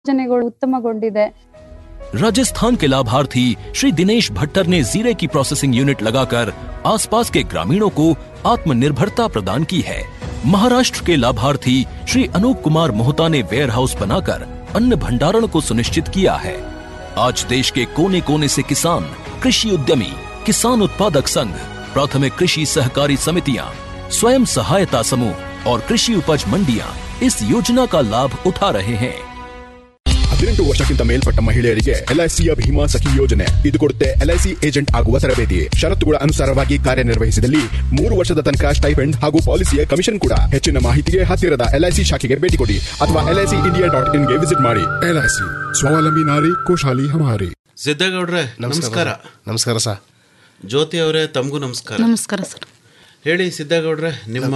ಯೋಜನೆಗಳು ಉತ್ತಮಗೊಂಡಿದೆ राजस्थान के लाभार्थी श्री दिनेश भट्टर ने जीरे की प्रोसेसिंग यूनिट लगाकर आसपास के ग्रामीणों को आत्मनिर्भरता प्रदान की है महाराष्ट्र के लाभार्थी श्री अनूप कुमार मोहता ने वेयर हाउस बनाकर अन्न भंडारण को सुनिश्चित किया है आज देश के कोने कोने से किसान कृषि उद्यमी किसान उत्पादक संघ प्राथमिक कृषि सहकारी समितियां स्वयं सहायता समूह और कृषि उपज मंडियां इस योजना का लाभ उठा रहे हैं ಹದಿನೆಂಟು ವರ್ಷಕ್ಕಿಂತ ಮೇಲ್ಪಟ್ಟ ಮಹಿಳೆಯರಿಗೆ ಎಲ್ಐಸಿಯ ಭೀಮಾ ಸಖಿ ಯೋಜನೆ ಇದು ಕೊಡುತ್ತೆ ಎಲ್ಐಸಿ ಏಜೆಂಟ್ ಆಗುವ ತರಬೇತಿ ಷರತ್ತುಗಳ ಅನುಸಾರವಾಗಿ ಕಾರ್ಯನಿರ್ವಹಿಸಿದಲ್ಲಿ ಮೂರು ವರ್ಷದ ತನಕ ಸ್ಟೈಪೆಂಡ್ ಹಾಗೂ ಪಾಲಿಸಿಯ ಕಮಿಷನ್ ಕೂಡ ಹೆಚ್ಚಿನ ಮಾಹಿತಿಗೆ ಹತ್ತಿರದ ಎಲ್ಐಸಿ ಶಾಖೆಗೆ ಭೇಟಿ ಕೊಡಿ ಅಥವಾ ಎಲ್ಐಸಿ ಇಂಡಿಯಾ ಡಾಟ್ ಇನ್ಗೆ ವಿಸಿಟ್ ಮಾಡಿ ಎಲ್ಐಸಿ ಸ್ವಾವಲಂಬಿ ನಾರಿ ಖುಷಾಲಿ ಹಮಾರಿ ಸಿದ್ದೇಗೌಡ್ರೆ ನಮಸ್ಕಾರ ನಮಸ್ಕಾರ ಸರ್ ಜ್ಯೋತಿ ಅವರೇ ತಮಗೂ ನಮಸ್ಕಾರ ನಮಸ್ಕಾರ ಸರ್ ಹೇಳಿ ಸಿದ್ದೇಗೌಡ್ರೆ ನಿಮ್ಮ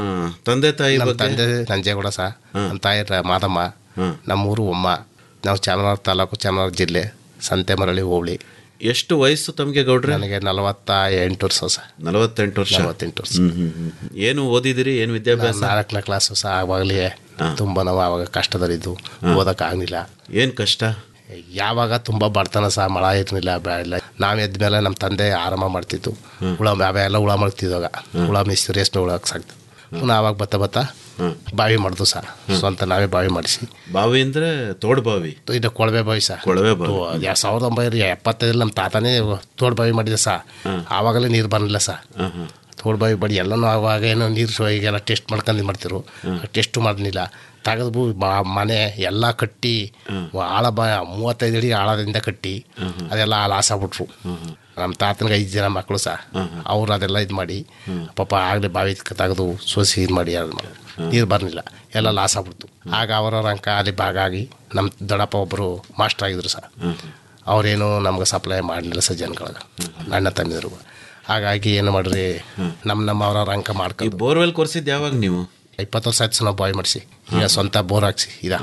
ತಂದೆ ತಾಯಿ ನಮ್ಮ ಬಗ್ಗೆ ತಂದೆ ನಂಜೇಗೌಡ ಸರ್ ನಮ್ಮ ತಾಯಿ ರ- ಮಾದಮ್ಮ ನಮ್ಮೂರು ಒಮ್ಮ ನಾವು ಚಾಮರಾಜ ತಾಲೂಕು ಚಾಮರಾಜ ಜಿಲ್ಲೆ ಸಂತೆ ಮರಳಿ ಹೋಬಳಿ ಎಷ್ಟು ವಯಸ್ಸು ತಮಗೆ ಗೌಡ್ರೆ ನನಗೆ ನಲವತ್ತ ಎಂಟು ವರ್ಷ ಸರ್ ನಲವತ್ತೆಂಟು ವರ್ಷ ನಲವತ್ತೆಂಟು ವರ್ಷ ಹ್ಮ್, ಹ್ಮ್, ಹ್ಮ್, ಹ್ಮ್. ಏನು ಓದಿದಿರಿ ಏನು ವಿದ್ಯಾಭ್ಯಾಸ ನಾಲ್ಕನೇ ಕ್ಲಾಸು ಸಹ ಆವಾಗಲೇ ತುಂಬ ನಾವು ಆವಾಗ ಕಷ್ಟದಲ್ಲಿದ್ದು ಓದೋಕ್ಕಾಗಲಿಲ್ಲ ಏನ್ ಕಷ್ಟ ಯಾವಾಗ ತುಂಬ ಬಡತನ ಸಹ ಮಳ ಇರಲಿಲ್ಲ ಬೆಳೆ ನಾವು ಎದ್ದ ಮೇಲೆ ನಮ್ಮ ತಂದೆ ಆರಾಮ ಮಾಡ್ತಿತ್ತು ಹುಳ ಅವೆಲ್ಲ ಹುಳ ಮಾಡ್ತಿದ್ವಾಗ ಹುಳ ಮಿಸ್ತಿ ರೇಷ್ಮೆ ಹುಳಕ್ಕೆ ಸಾಕ್ತು ಪುನಃ ಆವಾಗ ಬತ್ತ ಬತ್ತ ಬಾವಿ ಮಾಡ್ದು ಸಹ ಸ್ವಂತ ನಾವೇ ಬಾವಿ ಮಾಡಿಸಿ ಬಾವಿ ಅಂದ್ರೆ ತೋಡ್ ಬಾವಿ ಇದು ಕೊಳವೆ ಬಾವಿ ಸಹ ಕೊಳವೆ ಬಾವಿ. ಎರಡು ಸಾವಿರದ ಒಂಬೈನೂರ ಎಪ್ಪತ್ತೈದಲ್ಲಿ ನಮ್ಮ ತಾತನೇ ತೋಡ್ ಬಾವಿ ಮಾಡಿದೆ ಸಹ ಆವಾಗಲೇ ನೀರು ಬರಲಿಲ್ಲ ಸಹ ತೋಡ್ ಬಾವಿ ಬಡಿ ಎಲ್ಲನೂ ಆವಾಗ ಏನೋ ನೀರು ಶೋ ಈಗೆಲ್ಲ ಟೆಸ್ಟ್ ಮಾಡ್ಕೊಂಡು ಮಾಡ್ತಿರು ಟೆಸ್ಟು ಮಾಡಲಿಲ್ಲ ತೆಗೆದು ಮನೆ ಎಲ್ಲ ಕಟ್ಟಿ ಆಳ ಬ ಮೂವತ್ತೈದು ಅಡಿ ಆಳದಿಂದ ಕಟ್ಟಿ ಅದೆಲ್ಲ ಲಾಸ್ ಆಗ್ಬಿಟ್ರು ನಮ್ಮ ತಾತನಿಗೆ ಐದು ಜನ ಮಕ್ಕಳು ಸಹ ಅವ್ರು ಅದೆಲ್ಲ ಇದು ಮಾಡಿ ಪಾಪ ಆಗಲೇ ಬಾವಿ ತೆಗೆದು ಸೋಸಿ ಇದು ಮಾಡಿ ಅದು ಮಾಡಿ ನೀರು ಬರಲಿಲ್ಲ ಎಲ್ಲ ಲಾಸ್ ಆಗ್ಬಿಡ್ತು ಆಗ ಅವರವ್ರ ಅಂಕ ಅಲ್ಲಿ ಭಾಗ ಆಗಿ ನಮ್ಮ ದೊಡ್ಡಪ್ಪ ಒಬ್ಬರು ಮಾಸ್ಟರ್ ಆಗಿದ್ರು ಸರ್ ಅವರೇನು ನಮ್ಗೆ ಸಪ್ಲೈ ಮಾಡಲಿಲ್ಲ ಸರ್ ಜನಗಳಿಗೆ ನನ್ನ ತಂದಿದ್ರು ಹಾಗಾಗಿ ಏನು ಮಾಡ್ರಿ ನಮ್ಮ ನಮ್ಮ ಅವ್ರವ್ರ ಅಂಕ ಈ ಮಾಡ್ಕೊಂಡು ಬೋರ್ವೆಲ್ ಕೊರ್ಸಿದ್ ಯಾವಾಗ ನೀವು ಇಪ್ಪತ್ತು ವರ್ಷ ಆಯ್ತು ಸರ್ ನಾವು ಬಾಯ್ ಮಾಡಿಸಿ ಈಗ ಸ್ವಂತ ಬೋರ್ ಹಾಕ್ಸಿ ಇದ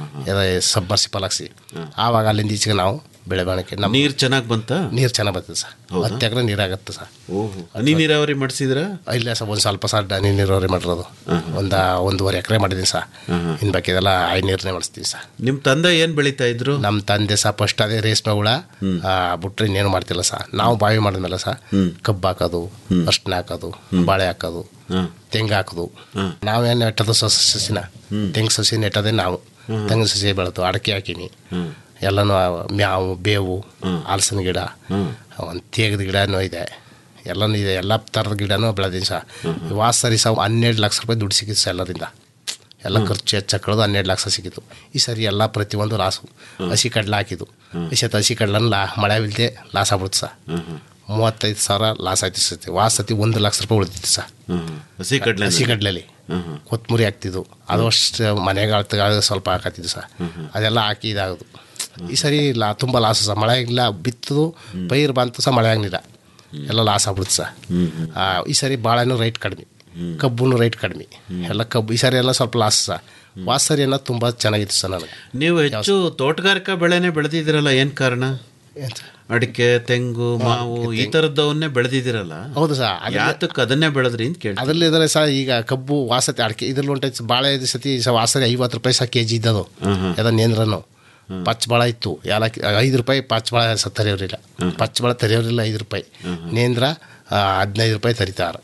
ಸಬ್ಮರ್ಸಿಪಲ್ ಹಾಕ್ಸಿ ಆವಾಗ ಅಲ್ಲಿಂದ ಈಚೆಗೆ ನಾವು ಬೆಳೆ ಬಾಣಕ್ಕೆ ನಮ್ಮ ನೀರ್ ಚೆನ್ನಾಗ್ ಬಂತ ನೀರು ಚೆನ್ನಾಗಿ ಬರ್ತದೆ ಸರ್ ಹತ್ತು ಎಕರೆ ನೀರಾಗತ್ತೆ ಸರ್ ಓಹೋ ಹನಿ ನೀರಾವರಿ ಮಾಡಿಸಿದ್ರ ಇಲ್ಲ ಸರ್ ಒಂದು ಸ್ವಲ್ಪ ಸರ್ ಡನಿ ನೀರಾವರಿ ಮಾಡಿರೋದು ಒಂದು ಒಂದೂವರೆ ಎಕರೆ ಮಾಡಿದ್ದೀನಿ ಸರ್ ಇನ್ನು ಬಾಕಿದೆಲ್ಲ ಐದು ನೀರನ್ನೇ ಮಾಡಿಸ್ತೀವಿ ಸರ್ ನಿಮ್ ತಂದೆ ಏನ್ ಬೆಳೀತಾ ಇದ್ರು ನಮ್ಮ ತಂದೆ ಸಹ ಫಸ್ಟ್ ಅದೇ ರೇಷ್ಮೆ ಹುಳ ಆ, ಬಿಟ್ರೆ ಇನ್ನೇನು ಮಾಡ್ತಿಲ್ಲ ಸರ್ ನಾವು ಬಾವಿ ಮಾಡಿದ್ಮೇಲೆ ಸರ್ ಕಬ್ಬು ಹಾಕೋದು ಅರ್ಶಿನ ಹಾಕೋದು ಬಾಳೆ ಹಾಕೋದು ತೆಂಗು ಹಾಕೋದು ನಾವೇನು ನೆಟ್ಟದು ಸಸ ಸಸಿನ ತೆಂಗು ಸಸಿ ನೆಟ್ಟದೆ ನಾವು ತೆಂಗು ಸಸಿ ಬೆಳೆದು ಅಡಕೆ ಹಾಕೀನಿ ಎಲ್ಲನೂ ಮ್ಯಾವು ಬೇವು ಹಲಸಿನ ಗಿಡ ಒಂದು ತೇಗದ ಗಿಡನೂ ಇದೆ ಎಲ್ಲನೂ ಇದೆ ಎಲ್ಲ ಥರದ ಗಿಡನೂ ಬೆಳೆದೀನಿ ಸರ್ ವಾಸ ಸರಿ ಸಹ ಹನ್ನೆರಡು ಲಕ್ಷ ರೂಪಾಯಿ ದುಡ್ಡು ಸಿಕ್ಕಿತ್ತು ಸರ್ ಎಲ್ಲರಿಂದ ಎಲ್ಲ ಖರ್ಚು ಹೆಚ್ಚಕ್ಕಳದು ಹನ್ನೆರಡು ಲಕ್ಷ ಸಿಕ್ಕಿತ್ತು ಈ ಸರಿ ಎಲ್ಲ ಪ್ರತಿಯೊಂದು ಲಾಸು ಹಸಿ ಕಡ್ಲೆ ಹಾಕಿದ್ದು ಈ ಸತಿ ಹಸಿ ಕಡ್ಲನ್ನ ಲಾ ಮಳೆ ಇಲ್ಲದೆ ಲಾಸ್ ಆಗ್ಬಿಡ್ತು ಸರ್ ಮೂವತ್ತೈದು ಸಾವಿರ ಲಾಸ್ ಆಯ್ತು ಸತಿ ವಾಸ ಸತಿ ಒಂದು ಲಕ್ಷ ರೂಪಾಯಿ ಉಳಿದಿತ್ತು ಸರ್ ಹಸಿ ಕಡ್ಲೆ ಹಸಿ ಕಡ್ಲೆಲಿ ಕೊತ್ತಂಬರಿ ಹಾಕ್ತಿದ್ದು ಅದು ಅಷ್ಟು ಮನೆಗೆ ಅಳ್ತ ಸ್ವಲ್ಪ ಹಾಕತ್ತಿದ್ದು ಸರ್ ಅದೆಲ್ಲ ಹಾಕಿ ಇದಾಗೋದು ಈ ಸರಿ ಲಾ ತುಂಬ ಲಾಸು ಸರ್ ಮಳೆ ಇಲ್ಲ ಬಿತ್ತದು ಪೈರು ಬಂತು ಸಹ ಮಳೆ ಆಗಲಿಲ್ಲ ಎಲ್ಲ ಲಾಸ್ ಆಗ್ಬಿಡ್ತು ಸರ್ ಆ, ಈ ಸರಿ ಬಾಳೆನೂ ರೈಟ್ ಕಡಿಮೆ ಕಬ್ಬುನು ರೈಟ್ ಕಡಿಮೆ ಎಲ್ಲ ಕಬ್ಬು ಈ ಸರಿ ಎಲ್ಲ ಸ್ವಲ್ಪ ಲಾಸ್ ಸರ್ ವಾಸ ಸರಿ ಎಲ್ಲ ತುಂಬ ಚೆನ್ನಾಗಿತ್ತು ಸರ್ ನನಗೆ ನೀವು ಹೆಚ್ಚು ತೋಟಗಾರಿಕಾ ಬೆಳೆನೆ ಬೆಳೆದಿದ್ದೀರಲ್ಲ ಏನ್ ಕಾರಣ ಏನ್ ಸರ್? ಅಡಿಕೆ ತೆಂಗು ಮಾವು ಈ ತರದವನ್ನೇ ಬೆಳೆದಿದ್ದೀರಲ್ಲ ಹೌದು ಸರ್ ಅದ್ರಲ್ಲಿ- ಯಾತಕ್ಕೆ ಅದನ್ನೇ ಬೆಳೆದ್ರಿ ಅಂತ ಕೇಳಿ ಅದರಲ್ಲಿ ಇದ್ರೆ ಸರ್ ಈಗ ಕಬ್ಬು ವಾಸತಿ ಅಡಿಕೆ ಇದ್ರಲ್ಲಿ ಉಂಟೈತೆ ಬಾಳೆ ಇದು ಸತಿ ಸ ವಾಸನೆ ಐವತ್ತು ರೂಪಾಯಿ ಸಹ ಕೆ ಜಿ ಇದ್ದದು ಯಾವ್ದು ನೇಂದ್ರನು ಪಚ್ಚ ಬಾಳ ಇತ್ತು ಏಲಕ್ಕಿ ಐದು ರೂಪಾಯಿ ಪಚ್ಚ ಬಾಳ ಸ ತರಿಯೋರಿಲ್ಲ ಪಚ್ಚ ಬಾಳ ತರಿಯೋರಿಲ್ಲ ಐದು ರೂಪಾಯಿ ನೇಂದ್ರ ಆ, ಹದಿನೈದು ರೂಪಾಯಿ ತರಿತಾರೆ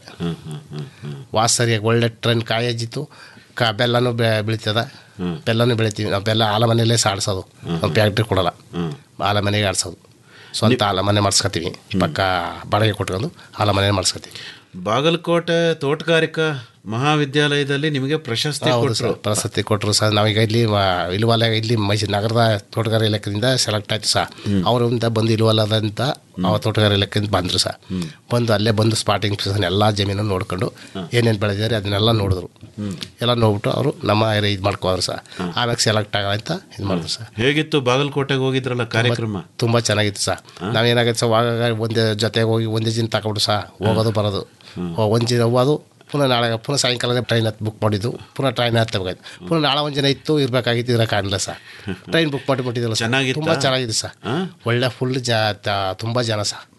ವಾಸ ಸರಿಯಾಗಿ ಒಳ್ಳೆ ಟ್ರೆಂಡ್ ಕಾಯಿ ಹಜ್ಜಿತ್ತು ಕಾ ಬೆಲ್ಲನೂ ಬೆ ಬೆಳಿತದ ಬೆಲ್ಲನೂ ಬೆಳಿತೀವಿ ನಾವು ಬೆಲ್ಲ ಆಲ ಮನೆಯಲ್ಲೇ ಸಾಡ್ಸೋದು ನಾವು ಫ್ಯಾಕ್ಟ್ರಿ ಕೊಡಲ್ಲ ಆಲ ಮನೆಗೆ ಆಡ್ಸೋದು ಸ್ವಂತ ಆಲ ಮನೆ ಮಾಡಿಸ್ಕೊತೀವಿ ಪಕ್ಕ ಬಾಡಿಗೆ ಕೊಟ್ಕೊಂಡು ಆಲ ಮನೆ ಮಾಡಿಸ್ಕೊತೀವಿ ಬಾಗಲಕೋಟೆ ತೋಟಗಾರಿಕಾ ಮಹಾವಿದ್ಯಾಲಯದಲ್ಲಿ ನಿಮಗೆ ಪ್ರಶಸ್ತಿ ಹೌದು ಕೊಟ್ಟರು ಸರ್ ಪ್ರಶಸ್ತಿ ಕೊಟ್ಟರು ಸರ್ ನಾವೀಗ ಇಲ್ಲಿ ಮ- ಇಳುವಲ ಇಲ್ಲಿ ಮೈಸೂರು ನಗರದ ತೋಟಗಾರ ಇಲಾಖೆಯಿಂದ ಸೆಲೆಕ್ಟ್ ಆಯ್ತು ಸರ್ ಅವರಿಂದ ಬಂದು ಇಳುವಲದಂತ ಅವ ತೋಟಗಾರ ಇಲಾಖೆಯಿಂದ ಬಂದರು ಸರ್ ಬಂದು ಅಲ್ಲೇ ಬಂದು ಸ್ಪಾಟಿಂಗ್ ಪೊಸಿಷನ್ ಎಲ್ಲ ಜಮೀನು ನೋಡ್ಕೊಂಡು ಏನೇನು ಬೆಳೆದಿದ್ದಾರೆ ಅದನ್ನೆಲ್ಲ ನೋಡಿದ್ರು ಎಲ್ಲ ನೋಡ್ಬಿಟ್ಟು ಅವರು ನಮ್ಮ ಇದು ಮಾಡ್ಕೋದ್ರು ಸರ್ ಆಮ್ಯಾಗ ಸೆಲೆಕ್ಟ್ ಆಗ ಅಂತ ಇದು ಮಾಡಿದ್ರು ಸರ್ ಹೇಗಿತ್ತು ಬಾಗಲಕೋಟೆಗೆ ಹೋಗಿದ್ರಲ್ಲ ಕಾರ್ಯಕ್ರಮ ತುಂಬ ಚೆನ್ನಾಗಿತ್ತು ಸರ್ ನಾವೇನಾಗೈತೆ ಸರ್ ಆವಾಗ ಒಂದೇ ಜೊತೆಗೆ ಹೋಗಿ ಒಂದೇ ದಿನ ತಗೊಂಡು ಸಹ ಹೋಗೋದು ಬರೋದು ಒಂದು ದಿನ ಹೋಗೋದು ಪುನಃ ನಾಳೆ ಪುನಃ ಸಾಯಂಕಾಲ ಟ್ರೈನ್ ಹತ್ತು ಬುಕ್ ಮಾಡಿದ್ದು ಪುನಃ ಟ್ರೈನ್ ಹತ್ತಬೇಕಾಯ್ತು ಪುನಃ ನಾಳೆ ಒಂದು ಜನ ಇತ್ತು ಇರಬೇಕಾಗಿತ್ತು ಇರೋಕ್ಕಾಗಲಿಲ್ಲ ಸರ್ ಟ್ರೈನ್ ಬುಕ್ ಮಾಡಿಬಿಟ್ಟಿದ್ದಲ್ಲ ಸರ್ ಚೆನ್ನಾಗಿತ್ತಾ? ತುಂಬ ಚೆನ್ನಾಗಿದೆ ಸರ್ ಒಳ್ಳೆ ಫುಲ್ ಜ ತ- ತುಂಬ ಜನ ಸರ್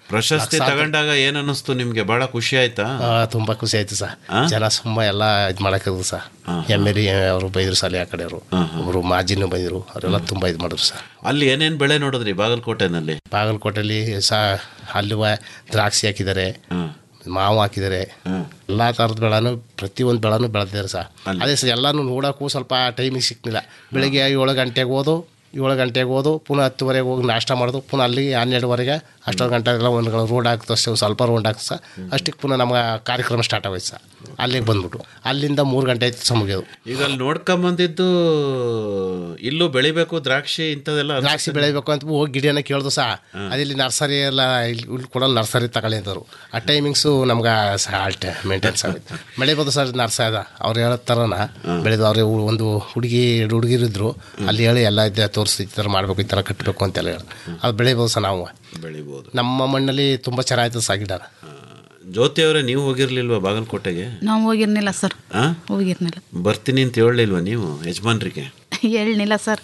ಪ್ರಶಸ್ತಿ ತಗೊಂಡಾಗ ಏನ್ ಅನ್ನಿಸ್ತು ನಿಮ್ಗೆ ಬಹಳ ಖುಷಿ ಆಯ್ತಾ ಆ, ತುಂಬಾ ಖುಷಿ ಆಯ್ತು ಸರ್ ಆ? ಜನ ಸುಮ್ಮ ಎಲ್ಲ ಇದು ಮಾಡಕ್ಕಿದ್ರು ಸರ್ ಎಮ್ ಎಲ್ ಅವರು ಬೈದ್ರು ಸರ್ ಆ ಕಡೆಯವರು ಒಬ್ರು ಮಾಜಿನೂ ಬಂದಿರು ಅವರೆಲ್ಲ ತುಂಬಾ ಇದು ಮಾಡಿದ್ರು ಸರ್ ಅಲ್ಲಿ ಏನೇನ್ ಬೆಳೆ ನೋಡಿದ್ರಿ ಬಾಗಲಕೋಟೆನಲ್ಲಿ ಬಾಗಲಕೋಟೆಯಲ್ಲಿ ಸಹ ಅಲ್ಲಿ ದ್ರಾಕ್ಷಿ ಹಾಕಿದ್ದಾರೆ ಹ್ಮ್. ಮಾವು ಹಾಕಿದ್ದಾರೆ ಎಲ್ಲ ಥರದ ಬೆಳೆನೂ ಪ್ರತಿಯೊಂದು ಬೆಳೆನೂ ಬೆಳೆದಿದ್ದಾರೆ ಸರ್ ಅದೇ ಸರ್ ಎಲ್ಲನೂ ನೋಡೋಕ್ಕೂ ಸ್ವಲ್ಪ ಟೈಮಿಗೆ ಸಿಕ್ಕಿಲ್ಲ ಬೆಳಿಗ್ಗೆ ಏಳು ಗಂಟೆಗೆ ಹೋದು ಏಳು ಗಂಟೆಗೆ ಹೋದು ಪುನಃ ಹತ್ತುವರೆಗೆ ಹೋಗಿ ನಾಷ್ಟ ಮಾಡೋದು ಪುನಃ ಅಲ್ಲಿಗೆ ಹನ್ನೆರಡುವರೆಗೆ ಅಷ್ಟೊಂದು ಗಂಟೆಗೆಲ್ಲ ಒಂದು ರೋಡ್ ಹಾಕ್ತು ಅಷ್ಟೇ ಒಂದ್ ಸ್ವಲ್ಪ ರೋಡ್ ಹಾಕ್ತು ಸರ್ ಅಷ್ಟಕ್ಕೆ ಪುನಃ ನಮ್ಗೆ ಕಾರ್ಯಕ್ರಮ ಸ್ಟಾರ್ಟ್ ಆಗೋಯ್ತು ಸರ್ ಅಲ್ಲಿಗೆ ಬಂದ್ಬಿಟ್ಟು ಅಲ್ಲಿಂದ ಮೂರು ಗಂಟೆ ಆಯ್ತು ಸರ್ ಮುಗಿಯೋದು ಈಗ ಅಲ್ಲಿ ನೋಡ್ಕೊಂಬಂದಿದ್ದು ಇಲ್ಲೂ ಬೆಳಿಬೇಕು ದ್ರಾಕ್ಷಿ ಇಂಥದೆಲ್ಲ ದ್ರಾಕ್ಷಿ ಬೆಳಿಬೇಕು ಅಂತ ಹೋಗಿ ಗಿಡನ ಕೇಳ್ದು ಸಹ ಅದಿಲ್ಲಿ ನರ್ಸರಿ ಎಲ್ಲ ಇಲ್ಲಿ ಇಲ್ಲಿ ಕೊಡಲ್ಲ ನರ್ಸರಿ ತಗೊಳ್ಳಿ ಅಂದರು ಆ ಟೈಮಿಂಗ್ಸು ನಮ್ಗೆ ಆಲ್ಟ್ ಮೇಂಟೆನ್ಸ್ ಆಗುತ್ತೆ ಬೆಳಿಬೋದು ಸರ್ ನರ್ಸ ಅದ ಅವ್ರು ಹೇಳೋ ಥರನ ಬೆಳೆದು ಅವ್ರಿಗೆ ಉ- ಒಂದು ಹುಡುಗಿ ಎರಡು ಹುಡುಗಿರಿದ್ರು ಅಲ್ಲಿ ಹೇಳಿ ಎಲ್ಲ ಇದ್ದೆ ತೋರಿಸಿ ಈ ಥರ ಮಾಡಬೇಕು ಈ ಥರ ಕಟ್ಟಬೇಕು ಅಂತೆಲ್ಲ ಹೇಳಿ ಅದು ಬೆಳಿಬೋದು ಸರ್ ನಾವು ಬೆಳಿಬೋದು ನಮ್ಮ ಮಣ್ಣಲ್ಲಿ ತುಂಬ ಚೆನ್ನಾಯ್ತು ಸರ್ ಗಿಡ ಜ್ಯೋತಿ ಅವರೇ ನೀವು ಹೋಗಿರ್ಲಿಲ್ವಾ ಬಾಗಲಕೋಟೆಗೆ ನಾವು ಹೋಗಿರ್ನಿಲ್ಲ ಸರ್ ಆ ಹೋಗಿರ್ನಿಲ್ಲ ಬರ್ತೀನಿ ಅಂತ ಹೇಳಲಿಲ್ವಾ ನೀವು ಯಜಮಾನ್ರಿಗೆ ಹೇಳಿಲ್ಲ ಸರ್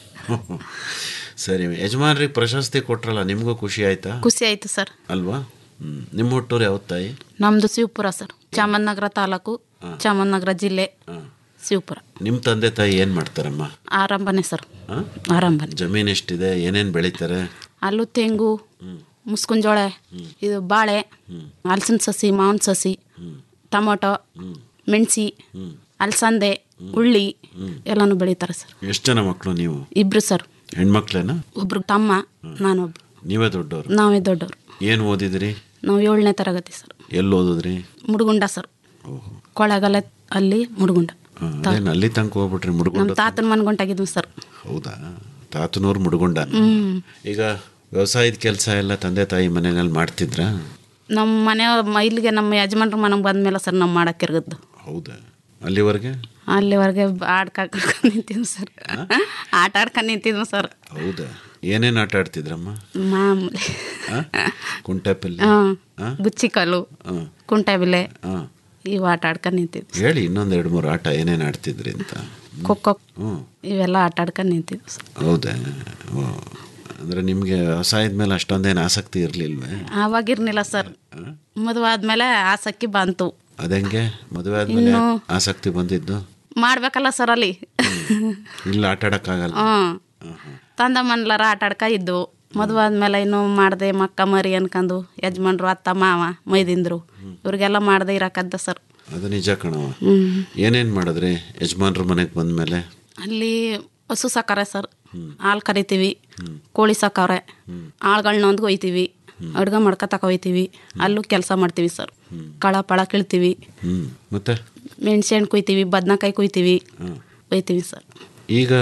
ಸರಿ ಯಜಮಾನ್ರಿಗೆ ಪ್ರಶಸ್ತಿ ಕೊಟ್ರಲ್ಲ ನಿಮಗೂ ಖುಷಿ ಆಯ್ತಾ ಖುಷಿ ಆಯ್ತು ಸರ್ ಅಲ್ವಾ ಹ್ಮ್. ನಿಮ್ಮ ಹುಟ್ಟೂರು ಯಾವ ತಾಯಿ ನಮ್ದು ಶಿವಪುರ ಸರ್ ಚಾಮರಾಜನಗರ ತಾಲೂಕು ಚಾಮರಾಜನಗರ ಜಿಲ್ಲೆ ಶಿವಪುರ ನಿಮ್ಮ ತಂದೆ ತಾಯಿ ಏನು ಮಾಡ್ತಾರಮ್ಮ ಆರಂಭನೆ ಸರ್ ಆ? ಆರಂಭನೆ ಜಮೀನು ಎಷ್ಟಿದೆ ಏನೇನು ಬೆಳೀತಾರೆ ಅಲ್ಲೂ ತೆಂಗು ಮುಸ್ಕುಂಜೋಳ ಇದು ಬಾಳೆ ಹಲಸಿನ ಸಸಿ ಮಾವಿನ ಸಸಿ ಟೊಮೊಟೊ ಮೆಣಸಿ ಅಲಸಂದೆ ಉಳ್ಳಿ ಎಲ್ಲನೂ ಬೆಳೀತಾರೆ ಸರ್ ಎಷ್ಟು ಜನ ಮಕ್ಕಳು ನೀವು ಇಬ್ರು ಸರ್ ಹೆಣ್ಮಕ್ಳೇನ ಒಬ್ರು ತಮ್ಮ ನಾನೊಬ್ರು ನೀವೇ ದೊಡ್ಡವರು ನಾವೇ ದೊಡ್ಡವರು ಏನು ಓದಿದ್ರಿ ನಾವು ಏಳನೇ ತರಗತಿ ಸರ್ ಎಲ್ಲಿ ಓದಿದ್ರಿ ಮುಡುಗುಂಡ ಸರ್ ಓಹೋ ಕೊಳ್ಳೆಗಾಲ ಅಲ್ಲಿ ಮುಡುಗುಂಡ ಆ, ಅದೇನು ಅಲ್ಲಿ ತನಕ ಹೋಗ್ಬಿಟ್ರಿ ನಮ್ಮ ಮುಡ್ಗೊಂಡ ತಾತನ ಮನ್ಗೊಂಟಾಗಿದ್ವಿ ಸರ್ ಹೌದಾ ತಾತನೂರು ಮುಡ್ಗೊಂಡ ಈಗ ವ್ಯವಸಾಯದ ಕೆಲಸ ಎಲ್ಲ ತಂದೆ ತಾಯಿ ಮನೆಯಲ್ಲಿ ಮಾಡ್ತಿದ್ರಾ ನಮ್ಮ ಮನೆ ಇಲ್ಲಿಗೆ ನಮ್ಮ ಯಜಮಾನ್ರ ಮನೆಗೆ ಬಂದ್ಮೇಲೆ ಸರ್ ನಾವು ಮಾಡಕ್ಕಿರ್ಗದ್ದು ಹೌದಾ ಅಲ್ಲಿವರೆಗೆ ಅಲ್ಲಿವರೆಗೆ ಆಡ್ಕೊಂಡು ನಿಂತಿದ್ವು ಸರ್ ಆಟ ಆಡ್ಕೊಂಡು ನಿಂತಿದ್ವು ಸರ್ ಹೌದಾ ಏನೇನು ಆಟ ಆಡ್ತಿದ್ರಮ್ಮ ಮಾಮೂಲಿ ಆ? ಕುಂಟೆಪಲ್ಲಿ ಹಾಂ ಆ? ಗುಚ್ಚಿಕಲ್ಲು ಹಾಂ ಕುಂಟೆಬಿಲ್ಲೆ ಹಾಂ ಇವು ಆಟ ಆಡ್ಕೊಂಡು ನಿಂತಿದ್ವು ಹೇಳಿ ಇನ್ನೊಂದು ಎರಡು ಮೂರು ಆಟ ಏನೇನು ಆಡ್ತಿದ್ರಿ ಅಂತ ಖೋಖೋ ಹ್ಞೂ ಇವೆಲ್ಲ ಆಟ ಆಡ್ಕೊಂಡು ನಿಂತಿದ್ವು ಸರ್ ಹೌದಾ ಓ ಅಂದರೆ ನಿಮಗೆ ವ್ಯವಸಾಯದ ಮೇಲೆ ಅಷ್ಟೊಂದೇನು ಆಸಕ್ತಿ ಇರಲಿಲ್ವೇ ಆವಾಗಿರ್ನಿಲ್ಲ ಸರ್ ಮದುವೆ ಆದ್ಮೇಲೆ ಆಸಕ್ತಿ ಬಂತು ಅದಂಗೆ ಮದುವೆ ಆದಮೇಲೆ ಇನ್ನು- ಆಸಕ್ತಿ ಬಂದಿದ್ದು ಮಾಡ್ಬೇಕಲ್ಲ ಸರ್ ಅಲ್ಲಿ ಇಲ್ಲ ಆಟ ಆಡೋಕ್ಕಾಗಲ್ಲ ಹ್ಞೂ ತಂದ ಮನ್ಲಾರ ಆಟ ಆಡ್ಕ ಇದ್ದು ಮದುವೆ ಆದ್ಮೇಲೆ ಇನ್ನೂ ಮಾಡಿದೆ ಮಕ್ಕ ಮರಿ ಅನ್ಕೊಂಡು ಯಜಮಾನ್ರು ಅತ್ತ ಮಾವ ಮೈದಿಂದ್ರು ಇವ್ರಿಗೆಲ್ಲ ಮಾಡದೆ ಇರಕ್ಕದ್ದ ಸರ್ ಅದು ನಿಜ ಕಣವ ಹ್ಞೂ ಏನೇನು ಮಾಡಿದ್ರಿ ಯಜಮಾನ್ರ ಮನೆಗೆ ಬಂದಮೇಲೆ ಅಲ್ಲಿ ಹಸು ಸಾಕಾರೆ ಸರ್ ಹಾಲು ಕರಿತೀವಿ ಕೋಳಿ ಸಾಕವ್ರೆ ಆಳ್ಗಳನ್ನ ಒಂದ್ಗೆ ಒಯ್ತೀವಿ ಅಡ್ಗೆ ಮಾಡ್ಕ ತಗೊಯ್ತೀವಿ ಅಲ್ಲೂ ಕೆಲಸ ಮಾಡ್ತೀವಿ ಸರ್ ಕಳ ಪಳ ಕೀಳ್ತೀವಿ ಹ್ಞೂ ಮತ್ತೆ ಮೆಣಸೆ ಹಣ್ಣು ಕುಯ್ತೀವಿ ಬದನೆಕಾಯಿ ಕುಯ್ತೀವಿ ಒಯ್ತೀವಿ ಸರ್ ಈಗ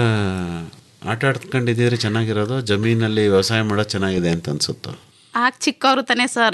ಆಟ ಆಡ್ಕೊಂಡಿದ್ದೀರಿ ಚೆನ್ನಾಗಿರೋದು ಜಮೀನಲ್ಲಿ ವ್ಯವಸಾಯ ಮಾಡೋದು ಚೆನ್ನಾಗಿದೆ ಅಂತ ಅನ್ಸುತ್ತೋ ಆಗ ಚಿಕ್ಕವರು ತಾನೇ ಸರ್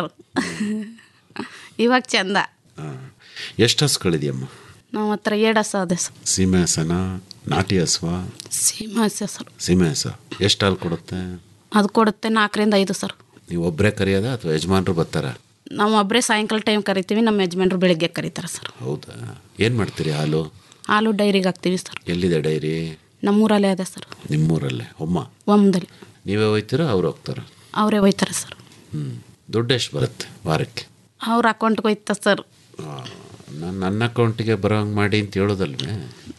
ಇವಾಗ ಚಂದ ಹಾಂ ಎಷ್ಟು ಹಸುಗಳಿದೆಯಮ್ಮ ನಾವು ಹತ್ರ ಏಳು ಹಸ ಅದೇ ಸರ್ ಸೀಮೆ ಹಸನ ನಾಟಿ ಹಸುವ ಸೀಮೆ ಹಸ ಸರ್ ಸೀಮೆ ಹಸ ಎಷ್ಟು ಹಾಲು ಕೊಡುತ್ತೆ ಅದು ಕೊಡುತ್ತೆ ನಾಲ್ಕರಿಂದ ಐದು ಸರ್ ನೀವು ಒಬ್ಬರೇ ಕರೆಯೋದಾ ಅಥವಾ ಯಜಮಾನ್ರು ಬರ್ತಾರಾ ನಾವು ಒಬ್ಬರೇ ಸಾಯಂಕಾಲ ಟೈಮ್ ಕರಿತೀವಿ ನಮ್ಮ ಯಜಮಾನ್ರು ಬೆಳಿಗ್ಗೆ ಕರೀತಾರೆ ಸರ್ ಹೌದಾ ಏನು ಮಾಡ್ತೀರಿ ಹಾಲು ಹಾಲು ಡೈರಿಗೆ ಹಾಕ್ತೀವಿ ಸರ್ ಎಲ್ಲಿದೆ ಡೈರಿ ನಮ್ಮೂರಲ್ಲೇ ಅದೇ ಸರ್ ನಿಮ್ಮೂರಲ್ಲೇ ಹೊಮ್ಮ ಒಮ್ಮದಲ್ಲಿ ನೀವೇ ಹೋಯ್ತೀರಾ ಅವ್ರು ಹೋಗ್ತಾರ ಅವರೇ ಒಯ್ತಾರೆ ಸರ್ ಹ್ಞೂ ದುಡ್ಡು ಎಷ್ಟು ಬರುತ್ತೆ ವಾರಕ್ಕೆ ಅವ್ರ ಅಕೌಂಟ್ಗೆ ಹೋಯ್ತ ಸರ್ ನಾನು ನನ್ನ ಅಕೌಂಟಿಗೆ ಬರೋ ಹಂಗೆ ಮಾಡಿ ಅಂತ ಹೇಳೋದಲ್ವೇ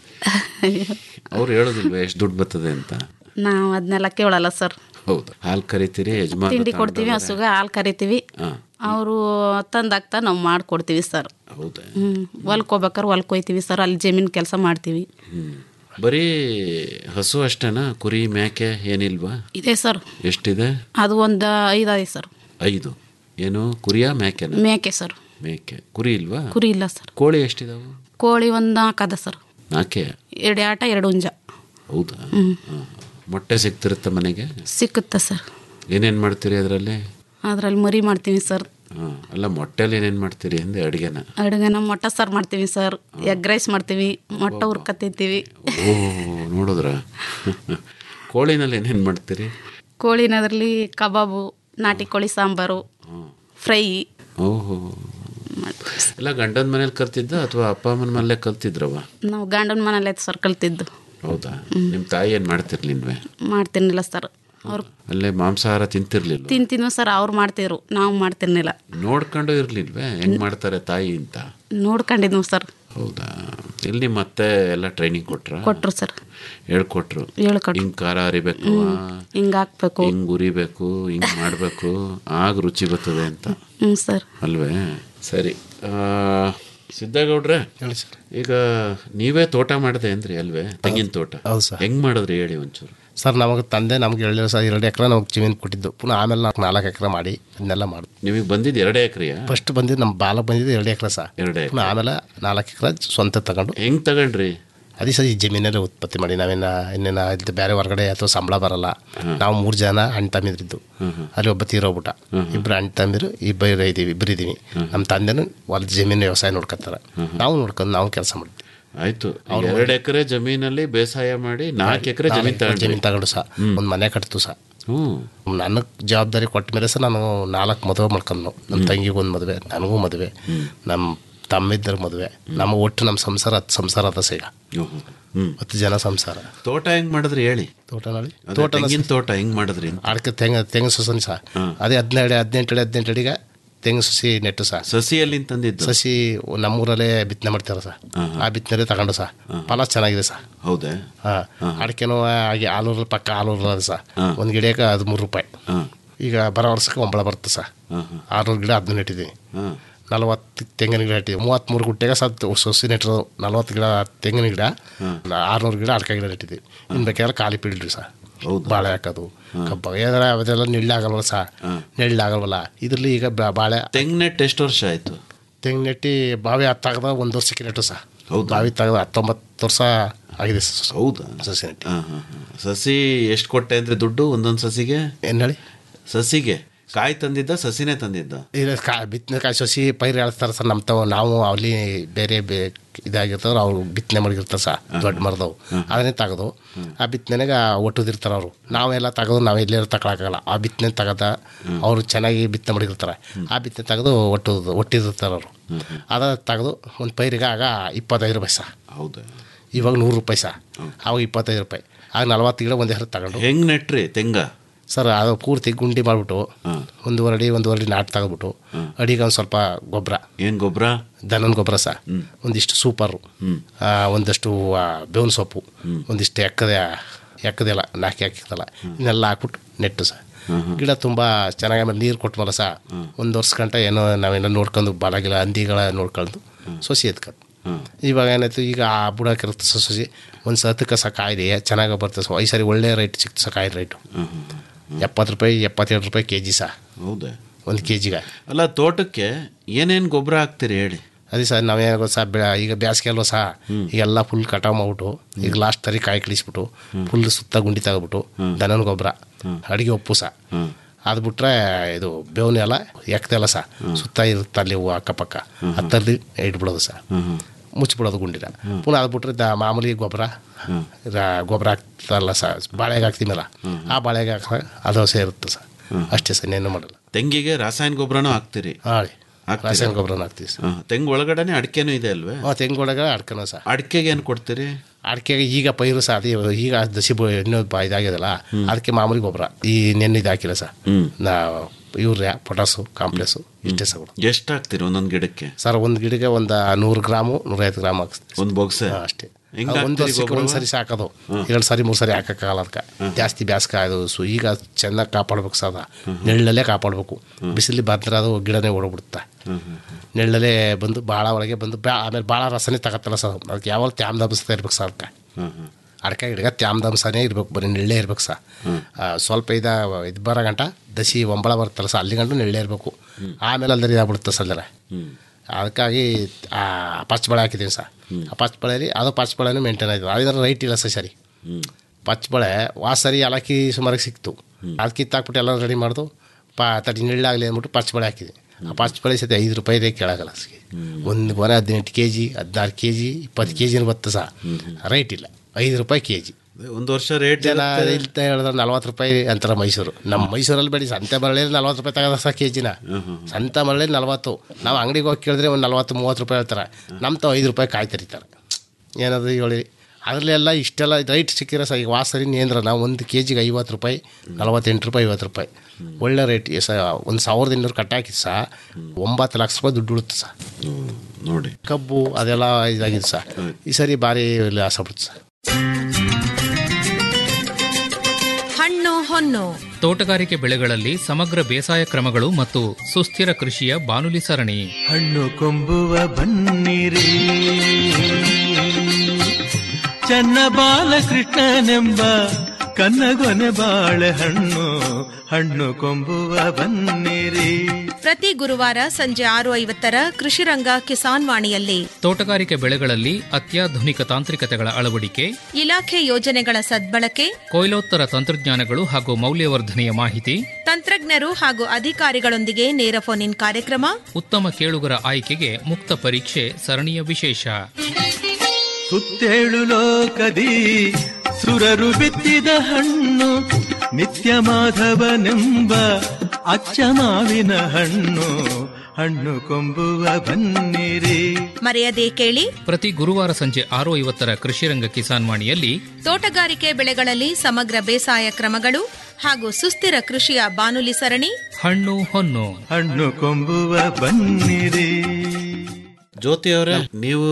ಅವ್ರು ಹೇಳೋದಿಲ್ವೇ ಎಷ್ಟು ದುಡ್ಡು ಬರ್ತದೆ ಅಂತ ನಾವು ಅದನ್ನೆಲ್ಲ ಕೇಳಲ್ಲ ಸರ್ ಹೌದು ಹಾಲು ಕರಿತೀರಿ ಯಜಮಾನ್ ತಿಂಡಿ ಕೊಡ್ತೀವಿ ಹಸುಗೆ ಹಾಲು ಕರಿತೀವಿ ಹಾಂ ಅವರು ತಂದಾಗ್ತಾ ನಾವು ಮಾಡಿಕೊಡ್ತೀವಿ ಸರ್ ಹೌದಾ ಹ್ಞೂ ಹೊಲ್ಕ್ ಹೋಗ್ಬೇಕಾರೆ ಹೊಲ್ಕ್ ಹೋಯ್ತೀವಿ ಸರ್ ಅಲ್ಲಿ ಜಮೀನು ಕೆಲಸ ಮಾಡ್ತೀವಿ ಹ್ಞೂ ಬರೀ ಹಸು ಅಷ್ಟೇನಾ ಕುರಿ ಮೇಕೆ ಏನಿಲ್ವಾ ಇದೆ ಸರ್ ಎಷ್ಟಿದೆ ಅದು ಒಂದು ಐದಾದೆ ಸರ್ ಐದು ಏನು ಕುರಿಯಾ ಮೇಕೆನಾ ಮೇಕೆ ಸರ್ ಮೇಕೆ ಕುರಿ ಇಲ್ವಾ ಕುರಿ ಇಲ್ಲ ಸರ್ ಕೋಳಿ ಎಷ್ಟಿದಾವು ಕೋಳಿ ಒಂದು ನಾಲ್ಕದ ಸರ್ ನಾಕೆ ಎರಡು ಆಟ ಎರಡು ಹುಂಜ ಹೌದಾ ಹಾಂ. ಮೊಟ್ಟೆ ಸಿಗ್ತಿರುತ್ತೆ ಮನೆಗೆ ಸಿಕ್ಕುತ್ತೆ ಸರ್ ಏನೇನು ಮಾಡ್ತೀರಿ ಅದರಲ್ಲಿ ಅದ್ರಲ್ಲಿ ಮರಿ ಮಾಡ್ತೀವಿ ಸರ್ ಹಾಂ ಅಲ್ಲ ಮೊಟ್ಟೆಲಿ ಏನೇನು ಮಾಡ್ತೀರಿ ಅಂದೆ ಅಡುಗೆನ ಅಡುಗೆನ ಮೊಟ್ಟೆ ಸಾರು ಮಾಡ್ತೀವಿ ಸರ್ ಎಗ್ ರೈಸ್ ಮಾಡ್ತೀವಿ ಮೊಟ್ಟೆ ಹುರ್ಕ ತಿಂತೀವಿ ಓ ನೋಡಿದ್ರ ಕೋಳಿನಲ್ಲಿ ಏನೇನು ಮಾಡ್ತೀರಿ ಕೋಳಿನದ್ರಲ್ಲಿ ಕಬಾಬು ನಾಟಿ ಕೋಳಿ ಸಾಂಬಾರು ಫ್ರೈ ಓಹೋ ಮಾಡ್ತೀವಿ ಸರ್. ಎಲ್ಲ ಗಂಡನ ಮನೇಲಿ ಕಲ್ತಿದ್ದ ಅಥವಾ ಅಪ್ಪ ಅಮ್ಮನ ಮನೇಲೆ ಕಲ್ತಿದ್ರವ ನಾವು ಗಂಡನ ಮನೇಲೆ ಸರ್ ಕಲ್ತಿದ್ದು ಹೌದಾ ನಿಮ್ಮ ತಾಯಿ ಏನು ಮಾಡ್ತಿರ್ಲಿಲ್ವೇ ಮಾಡ್ತೀನಿಲ್ಲ ಸರ್ ಅವ್ರು ಅಲ್ಲೇ ಮಾಂಸಾಹಾರ ತಿಂತಿರ್ಲಿಲ್ಲ ತಿಂತಿದ್ವು ಸರ್ ಅವ್ರು ಮಾಡ್ತಿದ್ರು ನಾವು ಮಾಡ್ತಿರ್ಲಿಲ್ಲ ನೋಡ್ಕೊಂಡು ಇರ್ಲಿಲ್ವೇ ಹೆಂಗ್ ಮಾಡ್ತಾರೆ ತಾಯಿ ಅಂತ ನೋಡ್ಕೊಂಡಿದ್ವು ಸರ್ ಹೌದಾ ಎಲ್ಲಿ ನಿಮ್ಮ ಮತ್ತೆ ಎಲ್ಲ ಟ್ರೈನಿಂಗ್ ಕೊಟ್ರ ಕೊಟ್ರು ಸರ್ ಹೇಳ್ಕೊಟ್ರು ಹೇಳ್ಕೊಟ್ರು ಹಿಂಗ್ ಖಾರ ಅರಿಬೇಕು ಹಿಂಗೆ ಹಾಕ್ಬೇಕು ಹಿಂಗ್ ಉರಿಬೇಕು ಹಿಂಗ್ ಮಾಡ್ಬೇಕು ಆಗ ರುಚಿ ಬರ್ತದೆ ಅಂತ ಹ್ಞೂ ಸರ್ ಅಲ್ವೇ ಸರಿ ಆ, ಸಿದ್ದೇಗೌಡ್ರೆ ಹೇಳಿ ಸರ್ ಈಗ ನೀವೇ ತೋಟ ಮಾಡಿದೆ ಅಂದ್ರಿ ಅಲ್ವೇ ತೆಂಗಿನ ತೋಟ ಹೌದು ಸರ್. ಹೆಂಗ್ ಮಾಡಿದ್ರಿ ಹೇಳಿ ಒಂಚೂರು ಸರ್ ನಮಗೆ ತಂದೆ ನಮ್ಗೆ ಹೇಳಿರೋ ಸರ್ ಎರಡು ಎಕರೆ ನಮಗೆ ಜಮೀನು ಕೊಟ್ಟಿದ್ದು ಪುನಃ ಆಮೇಲೆ ನಾಲ್ಕು ನಾಲ್ಕು ಎಕರೆ ಮಾಡಿ ಅದನ್ನೆಲ್ಲ ಮಾಡಿದ್ವಿ ನಿಮಗೆ ಬಂದಿದ್ದು ಎರಡೇ ಎಕರೆಯಾ ಫಸ್ಟ್ ಬಂದಿದ್ದು ನಮ್ಮ ಬಾಲ ಬಂದಿದ್ದು ಎರಡು ಎಕರೆ ಸರ್ ಎರಡೇ ಎಕರೆ ಪುನಃ ಆಮೇಲೆ ನಾಲ್ಕು ಎಕರೆ ಸ್ವಂತ ತಗೊಂಡು ಹೆಂಗ್ ತಗೊಂಡ್ರಿ ಅದೇ ಸರ್ ಈ ಜಮೀನಲ್ಲೇ ಉತ್ಪತ್ತಿ ಮಾಡಿ ನಾವೇನ ಇನ್ನೇನ ಇದು ಬೇರೆ ಹೊರಗಡೆ ಅಥವಾ ಸಂಬಳ ಬರಲ್ಲ ನಾವು ಮೂರು ಜನ ಅಣ್ಣ ತಮ್ಮಿದ್ರಿದ್ದು ಅಲ್ಲಿ ಒಬ್ಬ ತೀರೋಗ್ಬಿಟ್ಟ ಇಬ್ರು ಅಣ್ಣ ತಮ್ಮಿರು ಇಬ್ಬರು ಇದ್ದೀವಿ ಇಬ್ಬರು ಇದ್ದೀವಿ ನಮ್ಮ ತಂದೆನೂ ಹೊಲದ ಜಮೀನು ವ್ಯವಸಾಯ ನೋಡ್ಕೊತಾರೆ ನಾವು ನೋಡ್ಕೊಂಡು ನಾವು ಕೆಲಸ ಮಾಡ್ತೀವಿ ಆಯ್ತು ಎರಡು ಎಕರೆ ಜಮೀನಲ್ಲಿ ಬೇಸಾಯ ಮಾಡಿ ನಾಲ್ಕು ಎಕರೆ ಜಮೀನ್ ತಗೊಂಡ್ರಿ ಜಮೀನು ತಗೊಂಡು ಸಹ ಒಂದು ಮನೆ ಕಟ್ತು ಸಹ ಹ್ಮ್ ನನಗೆ ಜವಾಬ್ದಾರಿ ಕೊಟ್ಟ ಮೇಲೆ ಸಹ ನಾನು ನಾಲ್ಕು ಮದುವೆ ಮಾಡ್ಕೊಂಡು ನಮ್ಮ ತಂಗಿಗೆ ಒಂದು ಮದುವೆ ನನಗೂ ಮದುವೆ ನಮ್ಮ ತಮ್ಮಿದ್ದರ ಮದುವೆ ನಮ್ಮ ಒಟ್ಟು ನಮ್ಮ ಸಂಸಾರ ಹತ್ತು ಸಂಸಾರ ಅದ ಸಹ ಈಗ ಓಹೋ. ಹ್ಮ್ ಹತ್ತು ಜನ ಸಂಸಾರ ತೋಟ ಹೆಂಗ್ ಮಾಡಿದ್ರಿ ಹೇಳಿ ತೋಟ ನೋಡಿ ಅದೇ ತೋಟ ತೆಂಗಿನ ತೋಟ ಹೆಂಗ್ ಮಾಡಿದ್ರಿ ಅಂತ? ಅಡಕೆ ತೆಂಗ ತೆಂಗಿನ ಸೊಸನಿ ಸಹ ಅದೇ ಹದಿನೇಳು ಹದಿನೆಂಟು ಅಡಿ ಹದಿನೆಂಟು ಅಡಿಗೆ ತೆಂಗಿನ ಸಸಿ ನೆಟ್ಟು ಸಹ ಸಸಿಯಲ್ಲಿ ತಂದಿದ್ದು ಸಸಿ ನಮ್ಮೂರಲ್ಲೇ ಬಿತ್ತನೆ ಮಾಡ್ತಾರೆ ಸರ್ ಆ ಬಿತ್ತನೆ ತಗೊಂಡು ಸಹ ಫಲ ಚೆನ್ನಾಗಿದೆ ಸರ್ ಹೌದೇ ಹಾಂ ಅಡಿಕೆನೂ ಹಾಗೆ ಆಲೂರಲ್ಲಿ ಪಕ್ಕ ಆಲೂರು ಅದ ಸರ್ ಒಂದು ಗಿಡಕ್ಕೆ ಹದಿಮೂರು ರೂಪಾಯಿ ಹಾ ಈಗ ಬರೋ ವರ್ಷಕ್ಕೆ ಒಂಬಳ ಬರುತ್ತೆ ಸರ್ ಹಾ ಹಾ ಆರುನೂರು ಗಿಡ ಅದನ್ನ ನೆಟ್ಟಿದ್ದೀನಿ ಹಾ ನಲವತ್ತು ತೆಂಗಿನ ಗಿಡ ನೆಟ್ಟಿದ್ದೀವಿ ಮೂವತ್ತ್ಮೂರು ಗುಟ್ಟೆಗೆ ಸತ್ತು ಸೊಸಿ ನೆಟ್ಟಿರೋದು ನಲವತ್ತು ಗಿಡ ತೆಂಗಿನ ಗಿಡ ಆರುನೂರು ಗಿಡ ಅಡಿಕೆ ಗಿಡ ನೆಟ್ಟಿದ್ದೀವಿ ಇನ್ನು ಬೇಕಾದ್ರೆ ಖಾಲಿ ಪೀಳ್ರಿ ಸರ್ ಹೌದು. ಬಾಳೆ ಹಾಕೋದು ಕಬ್ಬ ಏನಾರ ಅದೆಲ್ಲ ನೆಳ್ಳಾಗಲ್ವಲ್ಲ ಸರ್ ನೆಳ್ಳಾಗಲ್ವಲ್ಲ ಇದರಲ್ಲಿ ಈಗ ಬಾ- ಬಾಳೆ ತೆಂಗ್ ನೆಟ್ ಎಷ್ಟು ವರ್ಷ ಆಯ್ತು ತೆಂಗು ನೆಟ್ಟಿ ಬಾವಿ ಹತ್ತಾಗದ ಒಂದು ವರ್ಷಕ್ಕೆ ನೆಟ್ಟು ಸಹ ಹೌದಾ? ಬಾವಿ ತೆಗೆದ ಹತ್ತೊಂಬತ್ತು ವರ್ಷ ಆಗಿದೆ ಸ- ಹೌದಾ ಸಸಿ ನೆಟ್ಟಿ ಹಾ ಹಾ ಹಾ. ಸಸಿ ಎಷ್ಟು ಕೊಟ್ಟೆ ಅಂದ್ರೆ ದುಡ್ಡು ಒಂದೊಂದು ಸಸಿಗೆ ಏನು ಹೇಳಿ ಸಸಿಗೆ ಕಾಯಿ ತಂದಿದ್ದ ಸಸಿನೇ ತಂದಿದ್ದ ಈಗ ಕಾ ಬಿತ್ತನೆ ಕಾಯಿ ಸಸಿ ಪೈರು ಹೇಳ್ತಾರೆ ಸರ್ ನಮ್ಮ ತಾವು ನಾವು ಅಲ್ಲಿ ಬೇರೆ ಬೇ ಇದಾಗಿರ್ತಾವ್ರು ಅವ್ರು ಬಿತ್ತನೆ ಮಾಡಿರ್ತಾರೆ ಸರ್ ದೊಡ್ಡ ಮರದವು ಅದನ್ನೇ ತೆಗೆದು ಆ ಬಿತ್ತನೆಗೆ ಒಟ್ಟುದಿರ್ತಾರೆ ಅವರು ನಾವೆಲ್ಲ ತೆಗೆದು ನಾವು ಎಲ್ಲೇ ತಗೊಳಕ್ಕಾಗಲ್ಲ ಆ ಬಿತ್ತನೆ ತೆಗೆದ ಅವರು ಚೆನ್ನಾಗಿ ಬಿತ್ತನೆ ಮಾಡಿರ್ತಾರೆ ಆ ಬಿತ್ತನೆ ತೆಗೆದು ಒಟ್ಟು ಒಟ್ಟಿರ್ತಾರೆ ಅವರು ಅದ ತೆಗೆದು ಒಂದು ಪೈರಿಗೆ ಆಗ ಇಪ್ಪತ್ತೈದು ರೂಪಾಯಿ ಸರ್ ಹೌದಾ ಇವಾಗ ನೂರು ರೂಪಾಯಿ ಸರ್ ಅವಾಗ ಇಪ್ಪತ್ತೈದು ರೂಪಾಯಿ ಆಗ ನಲ್ವತ್ತು ಗಿಡ ಒಂದು ಹೆಸರು ತಗೊಂಡು ಹೆಂಗ್ ನೆಟ್ರಿ ತೆಂಗ ಸರ್ ಅದು ಪೂರ್ತಿ ಗುಂಡಿ ಮಾಡಿಬಿಟ್ಟು ಒಂದೂವರೆ ಅಡಿ ಒಂದೂವರೆ ಅಡಿ ನಾಟ್ ತೆಗೆದ್ಬಿಟ್ಟು ಅಡಿಗೆ ಒಂದು ಸ್ವಲ್ಪ ಗೊಬ್ಬರ ಏನ್ ಗೊಬ್ಬರ ದನದ ಗೊಬ್ಬರ ಸಹ ಒಂದಿಷ್ಟು ಸೂಪರು ಆ, ಒಂದಷ್ಟು ಆ, ಬೇವಿನ ಸೊಪ್ಪು ಒಂದಿಷ್ಟು ಎಕ್ಕದ ಎಕ್ಕದೆಲ್ಲ ನಾಕಿ ಹಾಕಿರ್ತಲ್ಲ ಇನ್ನೆಲ್ಲ ಹಾಕ್ಬಿಟ್ಟು ನೆಟ್ಟು ಸಹ ಗಿಡ ತುಂಬ ಚೆನ್ನಾಗಿ ಆಮೇಲೆ ನೀರು ಕೊಟ್ಮಲ್ಲ ಸಹ ಒಂದು ವರ್ಷ ಗಂಟ ಏನೋ ನಾವೇನೋ ನೋಡ್ಕೊಂಡು ಬಾಲಗಿಲ ಹಂದಿಗಳ ನೋಡ್ಕೊಂಡು ಸೊಸಿ ಎತ್ಕೊಂಡು ಇವಾಗ ಏನಾಯ್ತು ಈಗ ಆ ಬುಡಕ್ಕಿರುತ್ತೆ ಸೊಸಿ ಒಂದು ಸತಕ್ಕೆ ಸಹ ಕಾಯಿದೆ ಚೆನ್ನಾಗಿ ಬರ್ತದೆ ಸೊ ಈ ಸರಿ ಒಳ್ಳೆ ರೇಟ್ ಸಿಕ್ತು ಸಹ ಕಾಯಿ ರೇಟು ಎಪ್ಪತ್ತು ರೂಪಾಯಿ ಎಪ್ಪತ್ತೆರಡು ರೂಪಾಯಿ ಕೆ ಜಿ ಸಹ ಹೌದಾ ಒಂದು ಕೆ ಜಿಗೆ ಅಲ್ಲ ತೋಟಕ್ಕೆ ಏನೇನ್ ಗೊಬ್ಬರ ಹಾಕ್ತೀರಿ ಹೇಳಿ ಅದೇ ಸರ್ ನಾವೇನಾಗೋ ಸಹ ಬೆ ಈಗ ಬೇಸಿಗೆ ಅಲ್ವ ಸಹ ಈಗೆಲ್ಲ ಫುಲ್ ಕಟಾವ್ ಮಾಡ್ಬಿಟ್ಟು ಈಗ ಲಾಸ್ಟ್ ತರಿ ಕಾಯಿ ಕಳಿಸ್ಬಿಟ್ಟು ಫುಲ್ ಸುತ್ತ ಗುಂಡಿ ತಗೊಬಿಟ್ಟು ದನನ ಗೊಬ್ಬರ ಅಡಿಗೆ ಉಪ್ಪು ಸಹ ಅದು ಬಿಟ್ರೆ ಇದು ಬೇವನೆ ಎಲ್ಲ ಎಕ್ದೆಲ್ಲ ಸಹ ಸುತ್ತ ಇರುತ್ತೆ ಅಲ್ಲಿ ಹೂವು ಅಕ್ಕಪಕ್ಕ ಹತ್ತಲ್ಲಿ ಇಟ್ಬಿಡೋದು ಸಹ ಮುಚ್ಚಿಬಿಡೋದು ಗುಂಡಿನ ಪುನಃ ಅದು ಬಿಟ್ರೆ ದ ಮಾಮೂಲಿ ಗೊಬ್ಬರ ರ- ಗೊಬ್ಬರ ಹಾಕ್ತಾರಲ್ಲ ಸಹ ಬಾಳೆಗೆ ಹಾಕ್ತೀವಲ್ಲ ಆ ಬಾಳೆಗೆ ಹಾಕ ಅದು ಸೇರುತ್ತೆ ಸರ್ ಅಷ್ಟೇ ಸರ್ ಇನ್ನೇನು ಮಾಡಲ್ಲ ತೆಂಗಿಗೆ ರಾಸಾಯನಿಕ ಗೊಬ್ಬರನೂ ಹಾಕ್ತೀರಿ ಹಾಂ ಹಾಕ್ತೀರಾ? ರಾಸಾಯನಿಕ ಗೊಬ್ಬರನ ಹಾಕ್ತೀವಿ ಸರ್ ಹಾ, ತೆಂಗು ಒಳಗಡೆನೆ ಅಡಿಕೆನೂ ಇದೆ ಅಲ್ವೇ ಹಾಂ ತೆಂಗೊಳಗೆ ಅಡ್ಕನೋ ಸರ್ ಅಡಿಕೆಗೆ ಏನು ಕೊಡ್ತೀರಿ ಅಡಿಕೆಗೆ ಈಗ ಪೈರು ಸಹ ಅದೇ ಈಗ ದಸಿ ಬ- ಇನ್ನೂ ಬ ಇದಾಗ್ಯದಲ್ಲ ಅದಕ್ಕೆ ಮಾಮೂಲಿ ಗೊಬ್ಬರ ಈ ನೆನ್ನೆ ಇದು ಹಾಕಿಲ್ಲ ಸರ್ ನಾ ಯೂರಿಯಾ ಪೊಟಾಸು ಕಾಂಪ್ಲೆಕ್ಸು ಇಷ್ಟೇ ಸರ್ ಎಷ್ಟು ಹಾಕ್ತೀರಿ ಒಂದೊಂದು ಗಿಡಕ್ಕೆ ಸರ್ ಒಂದು ಗಿಡಕ್ಕೆ ಒಂದು ನೂರು ಗ್ರಾಮು ನೂರೈವತ್ತು ಗ್ರಾಮ್ ಹಾಕ್ಸ್ತೀವಿ ಒಂದು ಬೊಗ್ಸೆ ಹಾ, ಅಷ್ಟೇ ಹೆಂಗ್ ಅದು ಒಂದು ಹಾಕ್ತೀರಿ ವರ್ಷಕ್ಕೆ ಗೊಬ್ಬರ? ಒಂದು ಸರಿ ಸಾಕೋದು ಎರಡು ಸರಿ ಮೂರು ಸರಿ ಹಾಕೋಕ್ಕಾಗಲ್ಲ ಅದಕ್ಕೆ ಜಾಸ್ತಿ ಬ್ಯಾಸ್ಕ ಅದು ಸೊ ಈಗ ಚೆನ್ನಾಗಿ ಕಾಪಾಡ್ಬೇಕು ಸರ್ ಅದು ನೆಳ್ಳಲ್ಲೇ ಕಾಪಾಡಬೇಕು ಬಿಸಿಲಿ ಬಂದ್ರೆ ಅದು ಗಿಡನೇ ಓಡೋಗ್ಬಿಡುತ್ತೆ ನೆಳ್ಳಲ್ಲೇ ಬಂದು ಭಾಳ ಒಳಗೆ ಬಂದು ಬ್ಯಾ ಆಮೇಲೆ ಭಾಳ ರಸನೇ ತಗತ್ತಲ್ಲ ಸರ್ ಅದಕ್ಕೆ ಯಾವಾಗ ತ್ಯಾಮ್ದ ಬಸ್ತಾ ಇರ್ಬೇಕು ಸರ್ ಅದಕ್ಕೆ ಅಡಕೆ ಗಿಡಕ್ಕೆ ತ್ಯಾಮ್ದಂಸನೇ ಇರ್ಬೇಕು ಬರೀ ನೆಳ್ಳೇ ಇರ್ಬೇಕು ಸರ್ ಆ, ಸ್ವಲ್ಪ ಇದ ಇದು ಬರೋ ಗಂಟ ದಸಿ ಒಂಬಳ ಬರುತ್ತಲ್ಲ ಸರ್ ಅಲ್ಲಿ ಗಂಟು ನೆಳ್ಳೇ ಇರಬೇಕು ಆಮೇಲೆ ಅಲ್ಲದೆ ಇದಾಗ್ಬಿಡುತ್ತೆ ಸರ್ ಅಲ್ಲೇ ಅದಕ್ಕಾಗಿ ಆ ಪಚ್ಚಬಳೆ ಹಾಕಿದ್ದೀನಿ ಸರ್ ಆ ಪಚ್ಚಬಳೆಯಲ್ಲಿ ಅದು ಪಚ್ಚಬಳೆನೂ ಮೇಂಟೈನ್ ಆಯ್ತು ಅದರ ರೈಟ್ ಇಲ್ಲ ಸರ್ ಸರಿ ಪಚ್ಚಬಳೆ ವಾಸ ಸರಿ ಏಲಕ್ಕಿ ಸುಮಾರಿಗೆ ಸಿಕ್ತು ಅದು ಕಿತ್ತಾಕ್ಬಿಟ್ಟು ಎಲ್ಲ ರೆಡಿ ಮಾಡ್ದು ಪಾ ತಡಿ ನೆಳ್ಳಾಗಲಿ ಅಂದ್ಬಿಟ್ಟು ಪಚ್ಚಬಳೆ ಹಾಕಿದೆ ಆ ಪಚ್ಚಬಳೆ ಸತಿ ಐದು ರೂಪಾಯಿ ಇದೆ ಕೇಳಾಗಲ್ಲ ಸರ್ ಒಂದು ಗೊನೆ ಹದಿನೆಂಟು ಕೆ ಜಿ ಹದಿನಾರು ಕೆ ಜಿ ಇಪ್ಪತ್ತು ಕೆ ಜಿನ ಬರ್ತದೆ ಸರ್ ರೈಟ್ ಇಲ್ಲ ಐದು ರೂಪಾಯಿ ಕೆ ಜಿ ಒಂದು ವರ್ಷ ರೇಟ್ ಜನ ಇಲ್ತ ಹೇಳಿದ್ರೆ ನಲ್ವತ್ತು ರೂಪಾಯಿ ಅಂತಾರೆ ಮೈಸೂರು ನಮ್ಮ ಮೈಸೂರಲ್ಲಿ ಬೇಡಿ ಸಂತೆ ಮರಳಿ ನಲ್ವತ್ತು ರೂಪಾಯಿ ತಗೋದ ಸರ್ ಕೆ ಜಿನ ಸಂತೆ ಮರಳಿ ನಲ್ವತ್ತು ನಾವು ಅಂಗಡಿಗೆ ಹೋಗಿ ಕೇಳಿದ್ರೆ ಒಂದು ನಲ್ವತ್ತು ಮೂವತ್ತು ರೂಪಾಯಿ ಹೇಳ್ತಾರೆ ನಮ್ಮ ತಾವು ಐದು ರೂಪಾಯಿ ಕಾಯಿ ತರಿತಾರೆ ಏನದು ಹೇಳಿ ಅದರಲ್ಲೆಲ್ಲ ಇಷ್ಟೆಲ್ಲ ರೈಟ್ ಸಿಕ್ಕಿರೋ ಸಹ ಈಗ ವಾಸರಿ ನೇಂದ್ರ ನಾವು ಒಂದು ಕೆ ಜಿಗೆ ಐವತ್ತು ರೂಪಾಯಿ ನಲವತ್ತೆಂಟು ರೂಪಾಯಿ ಐವತ್ತು ರೂಪಾಯಿ ಒಳ್ಳೆ ರೇಟ್ ಸ ಒಂದು ಸಾವಿರದ ಇನ್ನೂರು ಕಟ್ಟಾಕಿ ಸಹ ಒಂಬತ್ತು ಲಕ್ಷ ರೂಪಾಯಿ ದುಡ್ಡು ಉಳುತ್ತೆ ಸರ್ ಹ್ಮ್. ನೋಡಿ ಕಬ್ಬು ಅದೆಲ್ಲ ಇದಾಗಿದೆ ಸರ್ ಈ ಸರಿ ಭಾರಿ ಲಾಸ್ ಆಗ್ಬಿಡುತ್ತೆ ಸರ್ ಹಣ್ಣು ಹೊನ್ನು ತೋಟಗಾರಿಕೆ ಬೆಳೆಗಳಲ್ಲಿ ಸಮಗ್ರ ಬೇಸಾಯ ಕ್ರಮಗಳು ಮತ್ತು ಸುಸ್ಥಿರ ಕೃಷಿಯ ಬಾನುಲಿ ಸರಣಿ ಹಣ್ಣು ಕೊಂಬುವ ಬನ್ನಿರಿ ಚನ್ನ ಬಾಲಕೃಷ್ಣನೆಂಬ ಕನ್ನಗೊನೆ ಬಾಳೆಹಣ್ಣು ಹಣ್ಣು ಕೊಂಬುವ ಬನ್ನಿರಿ ಪ್ರತಿ ಗುರುವಾರ ಸಂಜೆ ಆರು ಐವತ್ತರ ಕೃಷಿರಂಗ ಕಿಸಾನ್ ವಾಣಿಯಲ್ಲಿ ತೋಟಗಾರಿಕೆ ಬೆಳೆಗಳಲ್ಲಿ ಅತ್ಯಾಧುನಿಕ ತಾಂತ್ರಿಕತೆಗಳ ಅಳವಡಿಕೆ ಇಲಾಖೆ ಯೋಜನೆಗಳ ಸದ್ಬಳಕೆ ಕೊಯ್ಲೋತ್ತರ ತಂತ್ರಜ್ಞಾನಗಳು ಹಾಗೂ ಮೌಲ್ಯವರ್ಧನೆಯ ಮಾಹಿತಿ ತಂತ್ರಜ್ಞರು ಹಾಗೂ ಅಧಿಕಾರಿಗಳೊಂದಿಗೆ ನೇರ ಫೋನ್ ಇನ್ ಕಾರ್ಯಕ್ರಮ ಉತ್ತಮ ಕೇಳುಗರ ಆಯ್ಕೆಗೆ ಮುಕ್ತ ಪರೀಕ್ಷೆ ಸರಣಿಯ ವಿಶೇಷ ಸುತ್ತೇಳು ಲೋಕದಿ ಸುರರು ಬಿತ್ತಿದ ಹಣ್ಣು ನಿತ್ಯ ಮಾಧವನೆಂಬ ಅಚ್ಚ ಮಾವಿನ ಹಣ್ಣು ಹಣ್ಣು ಕೊಂಬುವ ಬನ್ನಿರಿ ಮರೆಯದೇ ಕೇಳಿ ಪ್ರತಿ ಗುರುವಾರ ಸಂಜೆ ಆರು ಐವತ್ತರ ಕೃಷಿರಂಗ ಕಿಸಾನ್ ವಾಣಿಯಲ್ಲಿ ತೋಟಗಾರಿಕೆ ಬೆಳೆಗಳಲ್ಲಿ ಸಮಗ್ರ ಬೇಸಾಯ ಕ್ರಮಗಳು ಹಾಗೂ ಸುಸ್ಥಿರ ಕೃಷಿಯ ಬಾನುಲಿ ಸರಣಿ ಹಣ್ಣು ಹೊನ್ನು ಹಣ್ಣು ಕೊಂಬುವ ಬನ್ನಿರಿ ಜ್ಯೋತಿ ಅವರೇ ನೀವು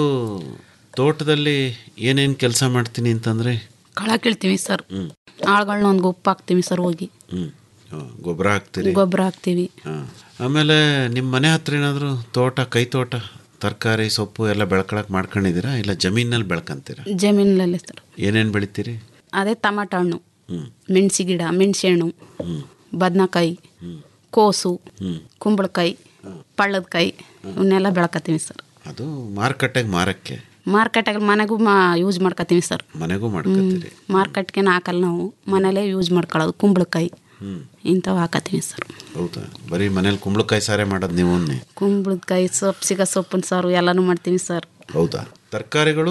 ತೋಟದಲ್ಲಿ ಏನೇನು ಕೆಲಸ ಮಾಡ್ತೀನಿ ಅಂತಂದ್ರೆ ಕಳ ಕೀಳ್ತೀವಿ ಸರ್ ಆಳುಗಳನ್ನ ಒಂದು ಉಪ್ಪು ಹಾಕ್ತೀವಿ ಸರ್ ಹೋಗಿ ಹ್ಮ್ ಗೊಬ್ಬರ ಹಾಕ್ತೀರಿ ಗೊಬ್ಬರ ಹಾಕ್ತೀವಿ ಹಾ. ಆಮೇಲೆ ನಿಮ್ಮ ಮನೆ ಹತ್ರ ಏನಾದರೂ ತೋಟ ಕೈ ತೋಟ ತರಕಾರಿ ಸೊಪ್ಪು ಎಲ್ಲ ಬೆಳ್ಕೊಳಕ್ ಮಾಡ್ಕೊಂಡಿದ್ದೀರಾ ಇಲ್ಲ ಜಮೀನಲ್ಲಿ ಬೆಳ್ಕೊಂತೀರಾ ಜಮೀನಲ್ಲಿ ಸರ್ ಏನೇನು ಬೆಳಿತೀರಿ ಅದೇ ಟಮಾಟ ಹಣ್ಣು ಹ್ಮ್ ಮೆಣಸಿ ಗಿಡ ಮೆಣಸೆ ಹಣ್ಣು ಹ್ಮ್ ಬದನೆಕಾಯಿ ಕೋಸು ಹ್ಮ್ ಕುಂಬಳಕಾಯಿ ಪಳ್ಳದಕಾಯಿ ಇವನ್ನೆಲ್ಲ ಬೆಳ್ಕೊತೀವಿ ಸರ್ ಅದು ಮಾರುಕಟ್ಟೆಗೆ ಮಾರಕ್ಕೆ ಮಾರ್ಕೆಟಾಗ ಮನೆಗೂ ಮಾ ಯೂಸ್ ಮಾಡ್ಕೊತೀವಿ ಸರ್ ಮನೆಗೂ ಮಾಡ್ಕೊತೀರಿ ಮಾರ್ಕೆಟ್ಗೆ ಹಾಕಲ್ಲ ನಾವು ಮನೇಲೇ ಯೂಸ್ ಮಾಡ್ಕೊಳ್ಳೋದು ಕುಂಬಳಕಾಯಿ ಹ್ಮ್ ಇಂಥವು ಹಾಕತ್ತೀವಿ ಸರ್ ಹೌದಾ ಬರೀ ಮನೇಲಿ ಕುಂಬಳಕಾಯಿ ಸಾರೇ ಮಾಡೋದು ನೀವು ಕುಂಬಳಕಾಯಿ ಸೊಪ್ಪು ಸಿಗ ಸೊಪ್ಪಿನ ಸಾರು ಎಲ್ಲನೂ ಮಾಡ್ತೀವಿ ಸರ್ ಹೌದಾ ತರಕಾರಿಗಳು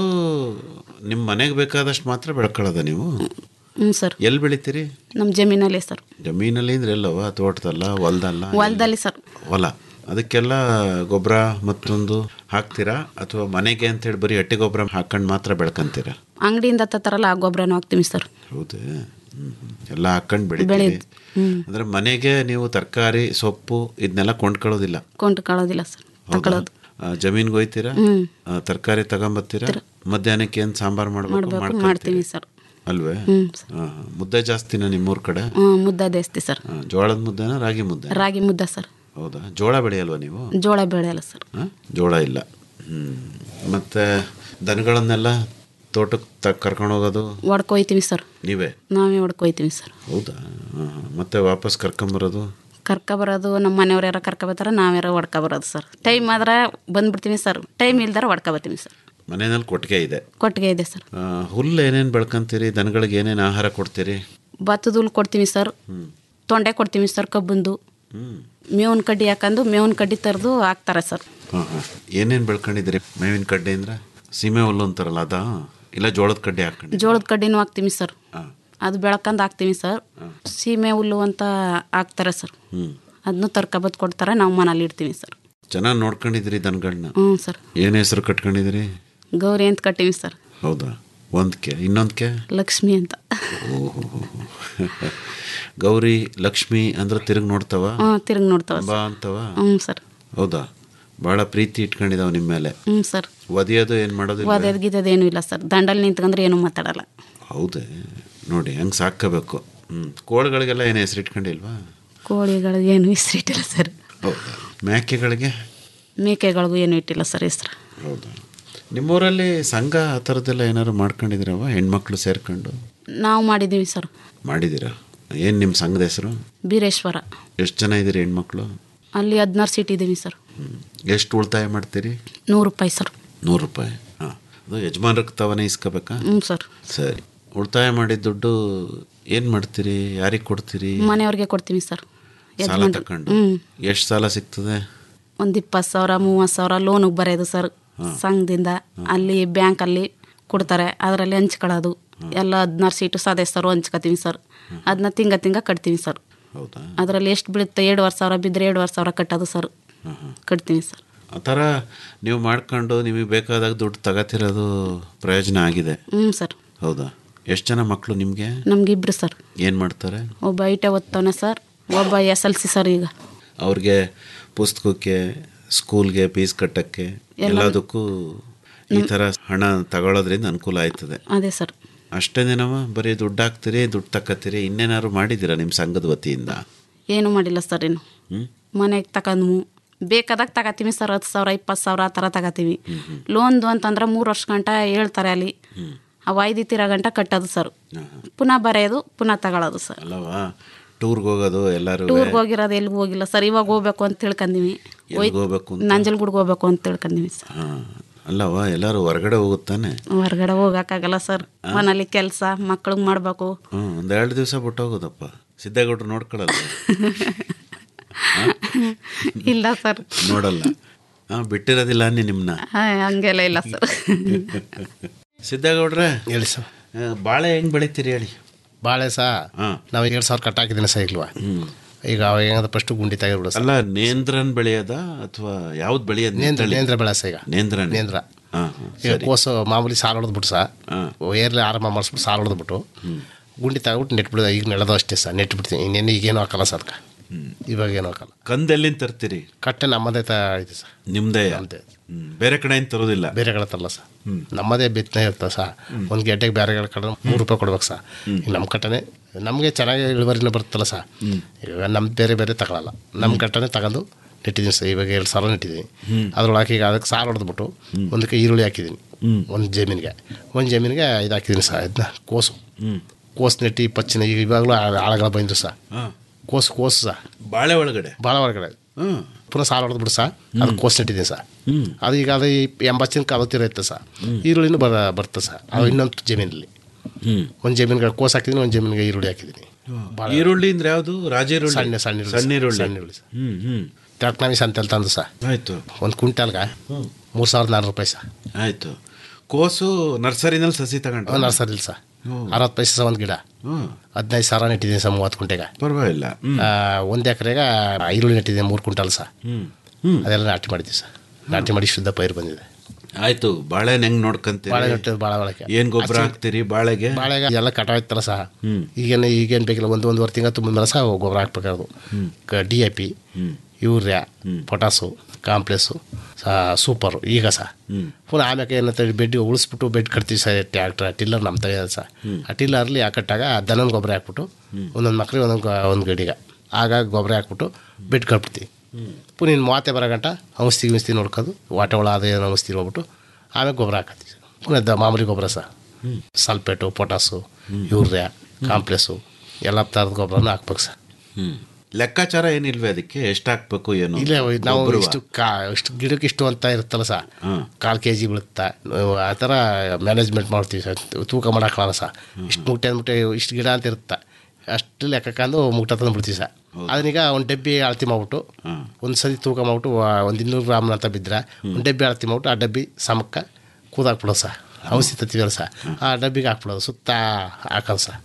ನಿಮ್ಮ ಮನೆಗೆ ಬೇಕಾದಷ್ಟು ಮಾತ್ರ ಬೆಳ್ಕೊಳ್ಳೋದ ನೀವು ಹ್ಞೂ ಸರ್ ಎಲ್ಲಿ ಬೆಳಿತೀರಿ ನಮ್ಮ ಜಮೀನಲ್ಲೇ ಸರ್ ಜಮೀನಲ್ಲಿ ಅಂದ್ರೆ ಎಲ್ಲವ ತೋಟದಲ್ಲ ಹೊಲದಲ್ಲ ಹೊಲದಲ್ಲಿ ಸರ್ ಹೊಲ ಅದಕ್ಕೆಲ್ಲ ಗೊಬ್ಬರ ಮತ್ತೊಂದು ಹಾಕ್ತೀರಾ ಅಥವಾ ಮನೆಗೆ ಅಂತೇಳಿ ಬರೀ ಹಟ್ಟಿ ಗೊಬ್ಬರ ಹಾಕೊಂಡು ಮಾತ್ರ ಬೆಳ್ಕೊಂತೀರಾ ಅಂಗಡಿಯಿಂದ ತತ್ತಾರಲ್ಲ ಆ ಗೊಬ್ಬರನೂ ಹಾಕ್ತೀವಿ ಸರ್ ಹೌದೇ ಹ್ಮ್, ಹ್ಮ್. ಎಲ್ಲ ಹಾಕೊಂಡು ಬೆಳಿತೀರಿ ಬೆಳೆದ್- ಹ್ಮ್. ಅಂದ್ರೆ ಮನೆಗೆ ನೀವು ತರಕಾರಿ ಸೊಪ್ಪು ಇದನ್ನೆಲ್ಲ ಕೊಂಡ್ಕೊಳ್ಳೋದಿಲ್ಲ ಕೊಂಡ್ಕೊಳ್ಳೋದಿಲ್ಲ ಸರ್ ತಗೊಳ್ಳೋದು ಆ, ಜಮೀನ್ಗೆ ಹೋಯ್ತೀರಾ ಹ್ಮ್. ತರಕಾರಿ ತಗೊಂಬತ್ತೀರಾ ಮಧ್ಯಾಹ್ನಕ್ಕೆ ಏನು ಸಾಂಬಾರು ಮಾಡ್ಬೇಕು ಮಾಡಬೇಕು ಮಾಡ್ಕೊಂತೀರಿ ಮಾಡ್ತೀವಿ ಸರ್ ಅಲ್ವೇ ಹ್ಮ್ ಆ, ಮುದ್ದೆ ಜಾಸ್ತಿನ ನಿಮ್ಮೂರ ಕಡೆ ಹ್ಞೂ ಮುದ್ದೆ ದೇಸ್ತಿ ಸರ್ ಆ, ಜೋಳದ ಮುದ್ದೆನ ರಾಗಿ ಮುದ್ದೆ ರಾಗಿ ಮುದ್ದೆ ಸರ್ ಹೌದಾ ಜೋಳ ಬೆಳೆಯಲ್ವಾ ನೀವು ಜೋಳ ಬೆಳೆಯಲ್ಲ ಸರ್ ಆ? ಜೋಳ ಇಲ್ಲ ಹ್ಮ್ ಮತ್ತೆ ದನಗಳನ್ನೆಲ್ಲ ತೋಟಕ್ಕೆ ತ ಕರ್ಕೊಂಡು ಹೋಗೋದು ಹೊಡ್ಕೊಯ್ತೀವಿ ಸರ್ ನೀವೇ ನಾವೇ ಹೊಡ್ಕೊಯ್ತೀವಿ ಸರ್ ಹೌದಾ ಆ, ಮತ್ತೆ ವಾಪಸ್ ಕರ್ಕೊಂಬರೋದು ಕರ್ಕೊ ಬರೋದು ನಮ್ಮ ಮನೆಯವ್ರು ಯಾರೋ ಕರ್ಕೊ ಬರ್ತಾರೆ ನಾವ್ಯಾರೋ ಹೊಡ್ಕೊ ಬರೋದು ಸರ್ ಟೈಮ್ ಆದ್ರೆ ಬಂದ್ಬಿಡ್ತೀವಿ ಸರ್ ಟೈಮ್ ಇಲ್ದಾರ ಹೊಡ್ಕೊ ಬರ್ತೀವಿ ಸರ್ ಮನೆಯಲ್ಲಿ ಕೊಟ್ಟಿಗೆ ಇದೆ ಕೊಟ್ಟಿಗೆ ಇದೆ ಸರ್ ಆ, ಹುಲ್ಲು ಏನೇನು ಬೆಳ್ಕೊಂತೀರಿ ದನಗಳಿಗೆ ಏನೇನು ಆಹಾರ ಕೊಡ್ತೀರಿ ಭತ್ತದ ಹುಲ್ ಕೊಡ್ತೀವಿ ಸರ್ ತೊಂಡೆ ಕೊಡ್ತೀವಿ ಸರ್ ಕಬ್ಬಂದು ಹ್ಮ್ ಮೇವಿನ ಕಡ್ಡಿ ಹಾಕೊಂಡು ಮೇವಿನ ಕಡ್ಡಿ ತರದು ಹಾಕ್ತಾರೆ ಸರ್ ಹಾಂ ಹಾಂ ಏನೇನು ಬೆಳ್ಕೊಂಡಿದ್ದೀರಿ ಮೇವಿನ ಕಡ್ಡೆ ಅಂದ್ರೆ ಸೀಮೆ ಹುಲ್ಲು ಅಂತಾರಲ್ಲ ಅದಾ ಇಲ್ಲ ಜೋಳದ ಕಡ್ಡೆ ಹಾಕೊಂಡು ಜೋಳದ ಕಡ್ಡಿನೂ ಹಾಕ್ತೀವಿ ಸರ್ ಹಾಂ ಅದು ಬೆಳ್ಕಂದು ಹಾಕ್ತೀವಿ ಸರ್ ಸೀಮೆ ಹುಲ್ಲು ಅಂತ ಹಾಕ್ತಾರೆ ಸರ್ ಹ್ಞೂ ಅದನ್ನು ತರ್ಕೊಬತ್ತು ಕೊಡ್ತಾರೆ ನಾವು ಮನೇಲಿ ಇಡ್ತೀವಿ ಸರ್ ಚೆನ್ನಾಗಿ ನೋಡ್ಕೊಂಡಿದ್ದೀರಿ ದನಗಳನ್ನ ಹ್ಞೂ ಸರ್ ಏನು ಹೆಸರು ಕಟ್ಕೊಂಡಿದ್ದೀರಿ ಗೌರಿ ಅಂತ ಕಟ್ಟೀವಿ ಸರ್ ಹೌದಾ ಒಂದಕ್ಕೆ ಇನ್ನೊಂದಕ್ಕೆ ಲಕ್ಷ್ಮಿ ಅಂತ ಓಹೋ ಗೌರಿ ಲಕ್ಷ್ಮಿ ಅಂದ್ರೆ ತಿರುಗಿ ನೋಡ್ತಾವ ಹ್ಞೂ ತಿರುಗಿ ನೋಡ್ತಾವ ಬಾ ಸರ್ ಅಂತವ ಹ್ಞೂ ಸರ್ ಹೌದಾ ಭಾಳ ಪ್ರೀತಿ ಇಟ್ಕೊಂಡಿದಾವ ನಿಮ್ಮ ಮೇಲೆ ಹ್ಞೂ ಸರ್ ಒದಿಯೋದು ಏನು ಮಾಡೋದಿಲ್ಲ ಒದೇದ್ ಗಿದದ್ ಏನೂ ಇಲ್ಲ ಸರ್ ದಂಡಲ್ಲಿ ನಿಂತ್ಕೊಂಡ್ರೆ ಏನೂ ಮಾತಾಡಲ್ಲ ಹೌದೇ ನೋಡಿ ಹಂಗೆ ಸಾಕೋಬೇಕು ಹ್ಞೂ ಕೋಳಿಗಳಿಗೆಲ್ಲ ಏನು ಹೆಸರು ಇಟ್ಕೊಂಡಿಲ್ವಾ ಕೋಳಿಗಳಿಗೆ ಏನು ಹೆಸ್ರು ಇಟ್ಟಿಲ್ಲ ಸರ್ ಹೌದಾ ಮೇಕೆಗಳಿಗೆ ಮೇಕೆಗಳಿಗೂ ಏನೂ ಇಟ್ಟಿಲ್ಲ ಸರ್ ಹೆಸ್ರು ಹೌದಾ ನಿಮ್ಮೂರಲ್ಲಿ ಸಂಘ ಆ ಥರದ್ದೆಲ್ಲ ಏನಾದ್ರು ಮಾಡ್ಕೊಂಡಿದ್ದೀರವ ಹೆಣ್ಮಕ್ಳು ಸೇರ್ಕೊಂಡು ನಾವು ಮಾಡಿದ್ದೀವಿ ಸರ್ ಮಾಡಿದ್ದೀರಾ ಏನು ನಿಮ್ಮ ಸಂಘದ ಹೆಸರು ಬೀರೇಶ್ವರ ಎಷ್ಟು ಜನ ಇದ್ದೀರಿ ಹೆಣ್ಮಕ್ಳು ಅಲ್ಲಿ ಹದಿನಾರು ಸೀಟ್ ಇದ್ದೀವಿ ಸರ್ ಎಷ್ಟು ಉಳಿತಾಯ ಮಾಡ್ತೀರಿ ನೂರು ರೂಪಾಯಿ ಸರ್ ನೂರು ರೂಪಾಯಿ ಹಾಂ ಅದು ಯಜಮಾನ್ರಿಗೆ ತವನೇ ಇಸ್ಕೋಬೇಕಾ ಹ್ಞೂ ಸರ್ ಸರಿ ಉಳಿತಾಯ ಮಾಡಿದ ದುಡ್ಡು ಏನು ಮಾಡ್ತೀರಿ ಯಾರಿಗೆ ಕೊಡ್ತೀರಿ ಮನೆಯವ್ರಿಗೆ ಕೊಡ್ತೀವಿ ಸರ್ ಸಾಲ ಯಜಮಾನ್ರು ತಕೊಂಡು ಹ್ಞೂ ಎಷ್ಟು ಸಾಲ ಸಿಗ್ತದೆ ಒಂದು ಇಪ್ಪತ್ತು ಸಾವಿರ ಮೂವತ್ತು ಸಾವಿರ ಲೋನಿಗೆ ಬರೆಯೋದು ಸರ್ ಸಂಘದಿಂದ ಅಲ್ಲಿ ಬ್ಯಾಂಕಲ್ಲಿ ಕೊಡ್ತಾರೆ ಅದರಲ್ಲಿ ಹಂಚ್ಕೊಳ್ಳೋದು ಎಲ್ಲ ಹದಿನಾರು ಸೀಟು ಸದಸ್ಯರು ಹಂಚ್ಕೊತೀವಿ ಸರ್ ಅದನ್ನ ತಿಂಗ ತಿಂಗ ಕಟ್ತೀವಿ ಸರ್ ಹೌದಾ ಅದರಲ್ಲಿ ಎಷ್ಟು ಬೀಳುತ್ತೆ ಎರಡುವರೆ ಸಾವಿರ ಬಿದ್ದರೆ ಎರಡುವರೆ ಸಾವಿರ ಕಟ್ಟೋದು ಸರ್ ಕಟ್ತೀವಿ ಸರ್ ಆ ಥರ ನೀವು ಮಾಡ್ಕೊಂಡು ನಿಮಗೆ ಬೇಕಾದಾಗ ದುಡ್ಡು ತಗೋತಿರೋದು ಪ್ರಯೋಜನ ಆಗಿದೆ ಹ್ಞೂ ಸರ್ ಹೌದಾ ಎಷ್ಟು ಜನ ಮಕ್ಕಳು ನಿಮಗೆ ನಮಗಿಬ್ರು ಸರ್ ಏನು ಮಾಡ್ತಾರೆ ಒಬ್ಬ ಐಟೆ ಓದ್ತಾನೆ ಸರ್ ಒಬ್ಬ ಎಸ್ ಎಲ್ ಸಿ ಸರ್ ಈಗ ಅವ್ರಿಗೆ ಪುಸ್ತಕಕ್ಕೆ ಸ್ಕೂಲ್ಗೆ ಫೀಸ್ ಕಟ್ಟಕ್ಕೆ ಎಲ್ಲದಕ್ಕೂ ಈ ಥರ ಹಣ ತಗೊಳ್ಳೋದ್ರಿಂದ ಅನುಕೂಲ ಆಯ್ತದೆ ಅದೇ ಸರ್ ಅಷ್ಟೇನೇನವ ಬರೀ ದುಡ್ಡು ಹಾಕ್ತೀರಿ ದುಡ್ಡು ತಕ್ಕತ್ತೀರಿ ಇನ್ನೇನಾದ್ರು ಮಾಡಿದ್ದೀರಾ ನಿಮ್ಮ ಸಂಘದ ವತಿಯಿಂದ ಏನೂ ಮಾಡಿಲ್ಲ ಸರ್ ಇನ್ನು ಹ್ಮ್? ಮನೆಗೆ ತಗೊಂಡ್ವು ಬೇಕಾದಾಗ ತಗೋತೀವಿ ಸರ್ ಹತ್ತು ಸಾವಿರ ಇಪ್ಪತ್ತು ಸಾವಿರ ಆ ಥರ ತಗೋತೀವಿ ಲೋನ್ದು ಅಂತಂದ್ರೆ ಮೂರು ವರ್ಷ ಗಂಟ ಹೇಳ್ತಾರೆ ಅಲ್ಲಿ ಆ ವಾಯ್ದಿ ತೀರೋ ಗಂಟ ಕಟ್ಟೋದು ಸರ್ ಪುನಃ ಬರೆಯೋದು ಪುನಃ ತಗೊಳ್ಳೋದು ಸರ್ ಅಲ್ಲವಾ ಟೂರ್ಗೆ ಹೋಗೋದು ಎಲ್ಲರೂ ಟೂರ್ಗೆ ಹೋಗಿರೋದು ಎಲ್ಲಿಗೂ ಹೋಗಿಲ್ಲ ಸರ್ ಇವಾಗ ಹೋಗ್ಬೇಕು ಅಂತ ತಿಳ್ಕೊಂಡೀವಿ ಎಲ್ಲಿಗ್ ಹೋಗ್ಬೇಕು ಅಂತ? ನಂಜಲ್ಗೂಡ್ಗೆ ಹೋಗ್ಬೇಕು ಅಂತ ತಿಳ್ಕೊಂಡೀವಿ ಸರ್ ಹಾಂ ಅಲ್ಲವಾ ಎಲ್ಲರೂ ಹೊರಗಡೆ ಹೋಗುತ್ತಾನೆ ಹೊರಗಡೆ ಹೋಗೋಕ್ಕಾಗಲ್ಲ ಸರ್ ಮನೇಲಿ ಕೆಲಸ ಮಕ್ಳಿಗೆ ಮಾಡಬೇಕು ಹ್ಞೂ ಒಂದು ಎರಡು ದಿವಸ ಬಿಟ್ಟು ಹೋಗೋದಪ್ಪ ಸಿದ್ದೇಗೌಡರು ನೋಡ್ಕೊಳ್ಳಲ್ಲ ಇಲ್ಲ ಸರ್ ನೋಡಲ್ಲ ಹಾಂ ಬಿಟ್ಟಿರೋದಿಲ್ಲ ಅನ್ನಿ ನಿಮ್ಮನ್ನ ಹಾಂ ಹಂಗೆಲ್ಲ ಇಲ್ಲ ಸರ್ ಸಿದ್ದೇಗೌಡ್ರೆ ಹೇಳಿ ಸರ್ ಆ, ಬಾಳೆ ಹೆಂಗೆ ಬೆಳಿತೀರಿ ಹೇಳಿ ಬಾಳೆ ಸಹ ಹಾಂ ನಾವು ಎರಡು ಸಾವಿರ ಕಟ್ ಹಾಕಿದ್ದೀನಿ ಸಹ ಇಲ್ವಾ ಈಗ ಅವಾಗ ಹೆಂಗಂದ್ರೆ ಫಸ್ಟ್ ಗುಂಡಿ ತೆಗೆದ್ಬಿಡು ಸರ್ ಅಲ್ಲ ನೇಂದ್ರನ್ ಬೆಳೆಯೋದ ಅಥವಾ ಯಾವ್ದು ಬೆಳೆಯೋದು ನೇಂದ್ರ ನೇಂದ್ರ ಬೆಳೆ ಸಹ ಈಗ ನೇಂದ್ರ ನೇಂದ್ರ ಹಾಂ ಈಗ ಕೋಸು ಮಾಮೂಲಿ ಸಾಲ ಹೊಡೆದ್ಬಿಟ್ಟು ಸಹ ಹಾಂ ಏರ್ಲಿ ಆರಂಭ ಮಾಡಿಸ್ಬಿಟ್ಟು ಸಾಲ ಹೊಡೆದ್ಬಿಟ್ಟು ಗುಂಡಿ ತಗೊಬಿಟ್ಟು ನೆಟ್ಬಿಡು ಈಗ ನೆಲದು ಅಷ್ಟೇ ಸರ್ ನೆಟ್ ಬಿಡ್ತೀನಿ ಇನ್ನೇನು ಈಗೇನು ಹಾಕಲ್ಲ ಸರ್ ಅದಕ್ಕೆ ಇವಾಗ ಏನು ಹಾಕಲ್ಲ ಕಂದೆಲ್ಲಿಂದ ತರ್ತೀರಿ ಕಟ್ಟೆ ನಮ್ಮದೇ ತ ಇದೆ ಸರ್ ನಿಮ್ದೇ ನಮ್ಮದೇ ಹ್ಮ್. ಬೇರೆ ಕಡೆಯಿಂದ ತರೋದಿಲ್ಲ ಬೇರೆ ಕಡೆ ತರಲ್ಲ ಸರ್ ನಮ್ಮದೇ ಬಿತ್ತನೆ ಇರ್ತದೆ ಸರ್ ಒಂದು ಗೆಡ್ಡೆಗೆ ಬೇರೆ ಕಡೆ ಮೂರು ರೂಪಾಯಿ ಕೊಡ್ಬೇಕು ಸರ್ ಈಗ ನಮ್ಮ ಕಟ್ಟನೆ ನಮಗೆ ಚೆನ್ನಾಗಿ ಇಳುವರಿನ ಬರುತ್ತಲ್ಲ ಸರ್ ಈಗ ನಮ್ಮ ಬೇರೆ ಬೇರೆ ತಗೊಳಲ್ಲ ನಮ್ಮ ಕಟ್ಟನೆ ತಗೊಂಡು ನೆಟ್ಟಿದ್ದೀನಿ ಸರ್ ಇವಾಗ ಎರಡು ಸಾವಿರ ನೆಟ್ಟಿದ್ದೀನಿ ಅದ್ರೊಳಗೆ ಈಗ ಅದಕ್ಕೆ ಸಾಲ ಹೊಡೆದ್ಬಿಟ್ಟು ಒಂದಕ್ಕೆ ಈರುಳ್ಳಿ ಹಾಕಿದ್ದೀನಿ ಒಂದು ಜಮೀನಿಗೆ ಒಂದು ಜಮೀನಿಗೆ ಇದು ಹಾಕಿದ್ದೀನಿ ಸರ್ ಇದನ್ನ ಕೋಸು ಕೋಸು ನೆಟ್ಟಿ ಪಚ್ಚಿನ ಈಗ ಇವಾಗಲೂ ಆಳಗಳ ಬಂದು ಸರ್ ಹಾಂ ಕೋಸು ಕೋಸು ಸರ್ ಬಾಳೆ ಒಳಗಡೆ ಭಾಳ ಹೊರಗಡೆ ಹ್ಮ್ ಪುನಃ ಸಾಲ ಹೊಡೆದ್ಬಿಟ್ಟು ಸರ್ ಅದು ಕೋಸು ನೆಟ್ಟಿದ್ದೀನಿ ಸರ್ ಅದು ಈಗ ಅದು ಎಂಬತ್ತು ಜನಕ್ಕೆ ಅದು ಇರುತ್ತೆ ಸರ್ ಈರುಳ್ಳಿನೂ ಬರ ಬರ್ತದೆ ಸರ್ ಅದು ಇನ್ನೊಂದು ಜಮೀನಲ್ಲಿ ಹ್ಮ್ ಒಂದು ಜಮೀನಿಗೆ ಕೋಸು ಹಾಕಿದ್ದೀನಿ ಒಂದು ಜಮೀನಿಗೆ ಈರುಳ್ಳಿ ಹಾಕಿದ್ದೀನಿ ಭಾಳ ಈರುಳ್ಳಿ ಅಂದ್ರೆ ಯಾವುದು ರಾಜೀರುಳ್ಳಿ ಸಣ್ಣ ಸಣ್ಣ ಈರುಳ್ಳಿ ಸಣ್ಣ ಈರುಳ್ಳಿ ಸಣ್ಣ ಈರುಳ್ಳಿ ಸರ್ ಹ್ಮ್ ಹ್ಮ್ ತರ್ಕನಾಮಿ ಸಂತೆಲ್ ತಂದು ಸರ್ ಆಯ್ತು ಒಂದು ಕ್ವಿಂಟಲ್ಗೆ ಮೂರು ಸಾವಿರದ ನಾನ್ನೂರು ರೂಪಾಯಿ ಸರ್ ಆಯ್ತು ಕೋಸು ನರ್ಸರಿನಲ್ಲಿ ಸಸಿ ತಗೊಂಡು ನರ್ಸರಿ ಇಲ್ಲ ಸರ್ ಅರವತ್ತು ಪೈಸೆ ಸಹ ಒಂದು ಗಿಡ ಹ್ಮ್ ಹದಿನೈದು ಸಾವಿರ ನೆಟ್ಟಿದ್ದೀನಿ ಸರ್ ಮೂವತ್ತು ಕುಂಟೆಗೆ ಪರವಾಗಿಲ್ಲ ಹ್ಮ್ ಒಂದು ಎಕರೆಗೆ ಈರುಳ್ಳಿ ನೆಟ್ಟಿದ್ದೀನಿ ಮೂರು ಕ್ವಿಂಟಲ್ ಸರ್ ಹ್ಮ್ ಹ್ಮ್ ಅದೆಲ್ಲ ನಾಟಿ ಮಾಡಿದ್ದೀವಿ ಸರ್ ನಾಟಿ ಮಾಡಿ ಶುದ್ಧ ಪೈರು ಬಂದಿದೆ ಆಯ್ತು ಬಾಳೆ ಹೆಂಗ್ ಬಾಳೆ ನೋಡ್ಕಂತೀರಿ ನೆಟ್ಟಿದ್ದು ಭಾಳ ಬಳಕೆ ಏನ್ ಗೊಬ್ಬರ ಹಾಕ್ತೀರಿ ಬಾಳೆಗೆ ಬಾಳೆಗೆ ಎಲ್ಲ ಕಟಾಯ್ತಲ್ಲ ಸಹ ಈಗೇನು ಈಗೇನು ಬೇಕಿಲ್ಲ ಒಂದು ಒಂದುವರೆ ತಿಂಗಳು ತುಂಬ ಮೇಲೆ ಸಹ ಗೊಬ್ಬರ ಹಾಕ್ಬೇಕಾದ್ರು D A P urea potash complex super ಈಗ ಸಹ ಪುನಃ ಆಮ್ಯಾಕೆ ಏನಂತ ಬೆಡ್ ಉಳಿಸ್ಬಿಟ್ಟು ಬೆಡ್ ಕಟ್ತೀವಿ ಸರ್ ಟ್ಯಾಕ್ಟ್ರ್ ಟಿಲ್ಲರ್ ನಮ್ಮ ತೆಗೆದ ಸಹ ಆ ಟಿಲ್ಲರ್ಲಿ ಹಾಕಟ್ಟಾಗ ದನನ ಗೊಬ್ಬರ ಹಾಕ್ಬಿಟ್ಟು ಒಂದೊಂದು ಮಕ್ಳಿಗೆ ಒಂದೊಂದು ಒಂದೊಂದು ಗಡಿಗೆ ಆಗ ಗೊಬ್ಬರ ಹಾಕ್ಬಿಟ್ಟು ಬೆಡ್ ಕಟ್ಬಿಡ್ತೀವಿ ಪುನಃ ಇನ್ನು ಮೂವತ್ತೆ ಬರೋ ಗಂಟ ಔಷಧಿ ಗಿಂಸ್ತಿ ನೋಡ್ಕೊಂಡು ವಾಟೆ ಒಳ ಅದೇ ಏನೋ ಔಷಧಿ ಹೋಗ್ಬಿಟ್ಟು ಆಮೇಲೆ ಗೊಬ್ಬರ ಹಾಕತ್ತೀವಿ ಸರ್ ಪುನಃ ದ ಮಾಮೂಲಿ ಗೊಬ್ಬರ sir sulphate potash urea complex ಎಲ್ಲ ಥರದ ಗೊಬ್ಬರನ ಹಾಕ್ಬೇಕು ಸರ್ ಹ್ಮ್ ಲೆಕ್ಕಾಚಾರ ಏನಿಲ್ವೇ ಅದಕ್ಕೆ ಎಷ್ಟು ಹಾಕ್ಬೇಕು ಏನು ಇಲ್ಲೇ ನಾವು ಗೊಬ್ರವ? ಇಷ್ಟು ಕಾ ಇಷ್ಟು ಗಿಡಕ್ಕೆ ಇಷ್ಟು ಅಂತ ಇರುತ್ತಲ್ಲ ಸರ್ ಹ್ಮ್. ಕಾಲು ಕೆ ಜಿ ಬೀಳುತ್ತಾ ನಾವು ಆ ಥರ ಮ್ಯಾನೇಜ್ಮೆಂಟ್ ಮಾಡ್ತೀವಿ ಸರ್ ತೂಕ ಮಾಡೋಕ್ಕಾಗಲ್ಲ ಸರ್ ಇಷ್ಟು ಮುಟ್ಟೆ ಅಂದ್ಬಿಟ್ಟೆ ಇಷ್ಟು ಗಿಡ ಅಂತ ಇರುತ್ತೆ ಅಷ್ಟು ಲೆಕ್ಕಕ್ಕಂದು ಮುಟ್ಟ ತಂದು ಬಿಡ್ತೀವಿ ಸರ್ ಅದನ್ನೀಗ ಒಂದು ಡಬ್ಬಿ ಅಳತಿ ಮಾಡ್ಬಿಟ್ಟು ಒಂದು ಸರಿ ತೂಕ ಮಾಡ್ಬಿಟ್ಟು ಒಂದು ಇನ್ನೂರು ಗ್ರಾಮ್ ಅಂತ ಬಿದ್ದರೆ ಒಂದು ಡಬ್ಬಿ ಅಳತಿ ಮಾಡ್ಬಿಟ್ಟು ಆ ಡಬ್ಬಿ ಸಮಕ್ಕೆ ಕೂದಾಕ್ಬಿಡೋದು ಸರ್ ಔಷಧಿ ತತ್ತೀವಲ್ಲ ಸರ್ ಆ ಡಬ್ಬಿಗೆ ಹಾಕ್ಬಿಡೋದು ಸುತ್ತ ಹಾಕೋದು ಸರ್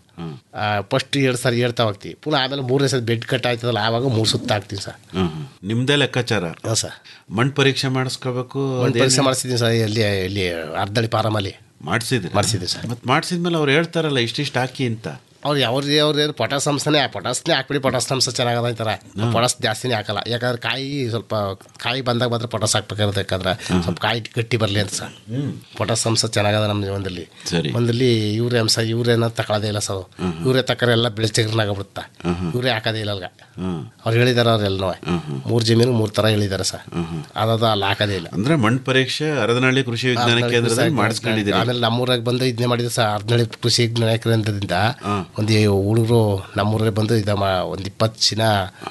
ಫಸ್ಟ್ ಎರಡು ಸರಿ ಹೇಳ್ತಾ ಹೋಗ್ತೀವಿ ಪುನಃ ಆಮೇಲೆ ಮೂರನೇ ಸರಿ ಬೆಡ್ ಕಟ್ ಆಯ್ತದಲ್ಲ ಆವಾಗ ಮೂರು ಸುತ್ತ ಹಾಕ್ತೀವಿ ಸರ್ ಹ್ಮ್, ಹ್ಮ್. ನಿಮ್ದೇ ಲೆಕ್ಕಾಚಾರ ಹಾಂ ಸರ್ ಮಣ್ಣು ಪರೀಕ್ಷೆ ಮಾಡಿಸ್ಕೋಬೇಕು ಒಂದು ಪರೀಕ್ಷೆ ಮಾಡಿಸಿದ್ದೀನಿ ಸರ್ ಇಲ್ಲಿ ಇಲ್ಲಿ ಅರ್ಧಳಿ ಪಾರಮಲ್ಲಿ ಮಾಡಿಸಿದ್ರಿ ಮಾಡಿಸಿದ್ದೆ ಸರ್ ಮತ್ತೆ ಮಾಡಿಸಿದ್ಮೇಲೆ ಅವ್ರು ಹೇಳ್ತಾರಲ್ಲ ಇಷ್ಟಿಷ್ಟು ಹಾಕಿ ಅಂತ ಅವ್ರು ಅವ್ರದ್ದು ಅವ್ರದ್ದು ಪೊಟಾಸ್ ಅಂಶನೇ ಪೊಟಾಸ್ನೇ ಹಾಕ್ಬಿಡಿ ಪೊಟಾಸ್ ಅಂಶ ಚೆನ್ನಾಗದ ಅಂತಾರೆ ಪೊಟಾಸ್ ಜಾಸ್ತಿನೇ ಹಾಕಲ್ಲ ಯಾಕಂದ್ರೆ ಕಾಯಿ ಸ್ವಲ್ಪ ಕಾಯಿ ಬಂದಾಗ ಮಾತ್ರ ಪೊಟಾಸ್ ಹಾಕ್ಬೇಕಾಗುತ್ತೆ ಯಾಕಂದ್ರೆ ಸ್ವಲ್ಪ ಕಾಯಿ ಗಟ್ಟಿ ಬರಲಿ ಅಂತ ಸರ್ ಪೊಟಾಸ್ ಅಂಶ ಚೆನ್ನಾಗದ ನಮ್ಮ ಜೀವನದಲ್ಲಿ ಸರಿ. ಒಂದಲ್ಲಿ ಯೂರಿಯಾ ಅಂಶ ಯೂರಿಯಾನ ತಗೊಳ್ಳೋದೇ ಇಲ್ಲ ಸರ್ ಯೂರಿಯಾ ತಕ್ಕರೆ ಎಲ್ಲ ಬೆಳೆಸ್ತಿಗ್ರನಾಗ್ಬಿಡುತ್ತೆ ಯೂರಿಯಾ ಹಾಕೋದೇ ಇಲ್ಲ ಅಲ್ಗ ಹ್ಮ್ ಅವ್ರು ಹೇಳಿದಾರೆ ಅವ್ರೆಲ್ಲನೂ ಮೂರು ಜಮೀನು ಮೂರು ಥರ ಹೇಳಿದ್ದಾರೆ ಸರ್ ಅದಾದ ಅಲ್ಲಿ ಹಾಕೋದೇ ಇಲ್ಲ ಅಂದ್ರೆ ಮಣ್ಣು ಪರೀಕ್ಷೆ ಅರದನಹಳ್ಳಿ ಕೃಷಿ ವಿಜ್ಞಾನ ಕೇಂದ್ರದಲ್ಲಿ ಮಾಡಿಸ್ಕೊಂಡಿದ್ದೀರಿ ಆಮೇಲೆ ನಮ್ಮೂರಾಗ ಬಂದು ಇದನ್ನೇ ಮಾಡಿದ್ರು ಸರ್ ಹದಿನೇಳು ಕೃಷಿ ನಾಯಕರಿಂದ ಒಂದು ಹುಡುಗರು ನಮ್ಮೂರಲ್ಲಿ ಬಂದು ಇದ ಮಾ ಒಂದು ಇಪ್ಪತ್ತು ದಿನ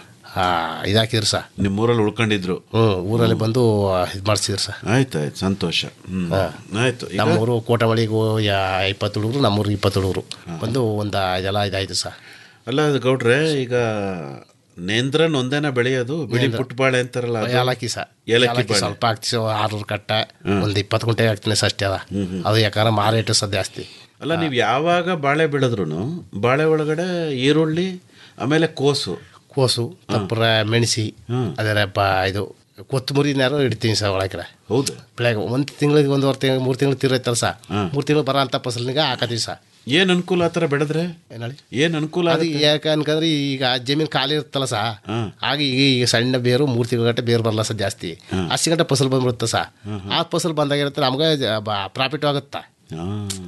ಇದಾಕಿದ್ರು ಸರ್ ನಿಮ್ಮೂರಲ್ಲಿ ಉಳ್ಕೊಂಡಿದ್ರು ಹ್ಞೂ ಊರಲ್ಲಿ ಬಂದು ಇದು ಮಾಡಿಸಿದ್ರು ಸರ್ ಆಯ್ತು ಆಯ್ತು ಸಂತೋಷ ಹ್ಮ್ ಆಯ್ತು ಈಗ ನಮ್ಮೂರು ಕೋಟಮಳಿಗೂ ಯಾ ಇಪ್ಪತ್ತು ಹುಡುಗರು ನಮ್ಮೂರು ಇಪ್ಪತ್ತು ಹುಡುಗರು ಬಂದು ಒಂದು ಇದೆಲ್ಲ ಇದಾಯಿತು ಸರ್ ಅಲ್ಲ ಅದು ಗೌಡ್ರೆ ಈಗ ನೇಂದ್ರನ್ ಒಂದೇನ ಬೆಳೆಯೋದು ಬಿಳಿ ಪುಟ್ಟಬಾಳೆ ಅಂತಾರಲ್ಲ ಅದು? ಏಲಕ್ಕಿ ಸರ್ ಏಲಕ್ಕಿ ಏಲಕ್ಕಿ ಬಾಳೆ. ಸ್ವಲ್ಪ ಹಾಕ್ತೀವಿ ಆರ್ನೂರು ಕಟ್ಟ ಒಂದು ಇಪ್ಪತ್ತು ಗುಂಟೆ ಹಾಕ್ತೀನಿ ಸರ್ ಅಷ್ಟೇ ಅದ ಅದು ಯಾಕಂದ್ರೆ ಮಾರೇಟು ಸಹ ಜಾಸ್ತಿ ಅಲ್ಲ ನೀವು ಯಾವಾಗ ಬಾಳೆ ಬೆಳೆದ್ರು ಬಾಳೆ ಒಳಗಡೆ ಈರುಳ್ಳಿ ಆಮೇಲೆ ಕೋಸು ಕೋಸು ತಪ್ಪರ ಮೆಣಸಿ ಅದರ ಬ ಇದು ಕೊತ್ತಂಬರಿ ನಾರು ಇಡ್ತೀನಿ ಸರ್ ಒಳಗಡೆ ಹೌದು ಬೆಳಗ್ಗೆ ಒಂದು ತಿಂಗಳಿಗೆ ಒಂದುವರೆ ತಿಂಗಳು ಮೂರು ತಿಂಗಳು ತಿರುತ್ತಲ್ಲ ಸರ್ ಮೂರು ತಿಂಗಳು ಬರೋ ಅಂಥ ಫಸಲಿಗೆ ಹಾಕತ್ತೀವಿ ಸರ್ ಏನ್ ಅನುಕೂಲ ಆ ಥರ ಬೆಳೆದ್ರೆ ಏನು ಹೇಳಿ ಏನ್ ಅನುಕೂಲ ಅದು ಆಗುತ್ತೆ? ಯಾಕೆ ಅನ್ಕಂದ್ರೆ ಈಗ ಜಮೀನು ಖಾಲಿ ಇರುತ್ತಲ್ಲ ಸಾ ಆಗ ಈಗ ಈಗ ಸಣ್ಣ ಬೇರು ಮೂರು ತಿಂಗಳ ಗಂಟೆ ಬೇರು ಬರಲ್ಲ ಸರ್ ಜಾಸ್ತಿ ಹಸಿ ಗಂಟೆ ಫಸಲು ಬಂದ್ಬಿಡುತ್ತೆ ಸಾ ಆ ಫಸಲು ಬಂದಾಗಿರುತ್ತೆ ನಮ್ಗೆ ಪ್ರಾಫಿಟ್ ಆಗುತ್ತಾ ಆ,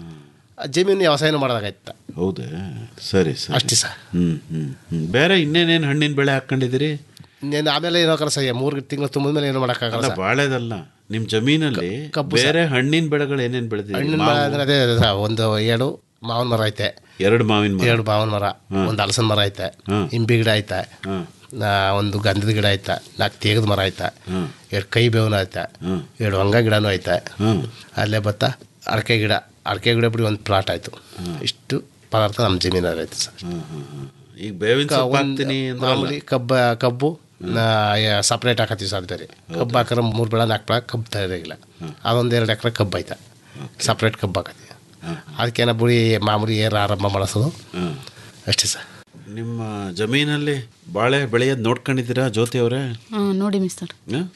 ಜಮೀನು ವ್ಯವಸಾಯನೂ ಮಾಡೋದಾಗೈತ ಹೌದೇ ಸರಿ ಸರಿ ಅಷ್ಟೇ ಸರ್ ಹ್ಮ್ ಹ್ಮ್ ಹ್ಮ್ ಬೇರೆ ಇನ್ನೇನೇನು ಹಣ್ಣಿನ ಬೆಳೆ ಹಾಕೊಂಡಿದ್ದೀರಿ ಇನ್ನೇನು ಆಮೇಲೆ ಏನೋ ಕರ ಸರ್ ಮೂರು ತಿಂಗಳು ತುಂಬಿದ ಮೇಲೆ ಏನು ಮಾಡೋಕ್ಕಾಗಲ್ಲ ಅಲ್ಲ ಸರ್ ಬಾಳೆದಲ್ಲ ನಿಮ್ ಜಮೀನಲ್ಲಿ ಕಬ್ಬು ಬೇರೆ ಹಣ್ಣಿನ ಬೆಳೆಗಳು ಏನೇನ್ ಬೆಳೆದಿರಿ ಹಣ್ಣಿನ ಮರ ಅಂದ್ರೆ ಅದೇ ಅದೇ ಸರ್ ಒಂದು ಏಳು ಮಾವಿನ ಮರ ಐತೆ ಎರಡು ಮಾವಿನ ಮರ ಎರಡು ಮಾವಿನ ಮರ ಒಂದು ಹಲಸಿನ ಮರ ಐತೆ ಇಂಬಿ ಗಿಡ ಐತೆ ಆ, ಒಂದು ಗಂಧದ ಗಿಡ ಐತೆ ನಾಲ್ಕು ತೇಗದ ಮರ ಐತೆ ಎರಡು ಕೈ ಬೇವನ ಐತೆ ಎರಡು ಹೊಂಗ ಗಿಡನೂ ಐತೆ ಅಲ್ಲೇ ಬತ್ತ ಅಡಕೆ ಗಿಡ ಅಡಕೆ ಗಿಡ ಬಿಡಿ ಒಂದು ಪ್ಲಾಟ್ ಆಯಿತು ಇಷ್ಟು ಪದಾರ್ಥ ನಮ್ಮ ಜಮೀನಲ್ಲಿ ಐತೆ ಸರ್ ಈಗ ಬೇವಿನ ಕ- ಸೊಪ್ಪು ಒಂದ್ ಹಾಕ್ತೀನಿ ಅಂದ್ರಲ್ಲ. ಮಾಮೂಲಿ ಕಬ್ಬ ಕಬ್ಬು ಸಪ್ರೇಟ್ ಹಾಕತ್ತೀವಿ ಸರ್ ಬೇರೆ ಕಬ್ಬು ಹಾಕಿದ್ರೆ ಮೂರು ಬೆಳೆ ನಾಲ್ಕು ಬೆಳೆ ಕಬ್ಬು ತಯಾರಿಲ್ಲ ಅದೊಂದು ಎರಡು ಎಕರೆ ಕಬ್ಬು ಐತೆ ಸಪ್ರೇಟ್ ಕಬ್ಬು ಹಾಕತ್ತೀವಿ ಅದಕ್ಕೇನ ಬುಡಿ ಮಾಮೂಲಿ ಏರು ಆರಂಭ ಮಾಡಿಸೋದು ಅಷ್ಟೇ ಸರ್ ನಿಮ್ಮ ಜಮೀನಲ್ಲಿ ಬಾಳೆ ಬೆಳೆಯೋದು ನೋಡ್ಕೊಂಡಿದ್ದೀರಾ ಜ್ಯೋತಿ ಅವರೇ ಹಾಂ ನೋಡಿ ಮಿಸ್ಟರ್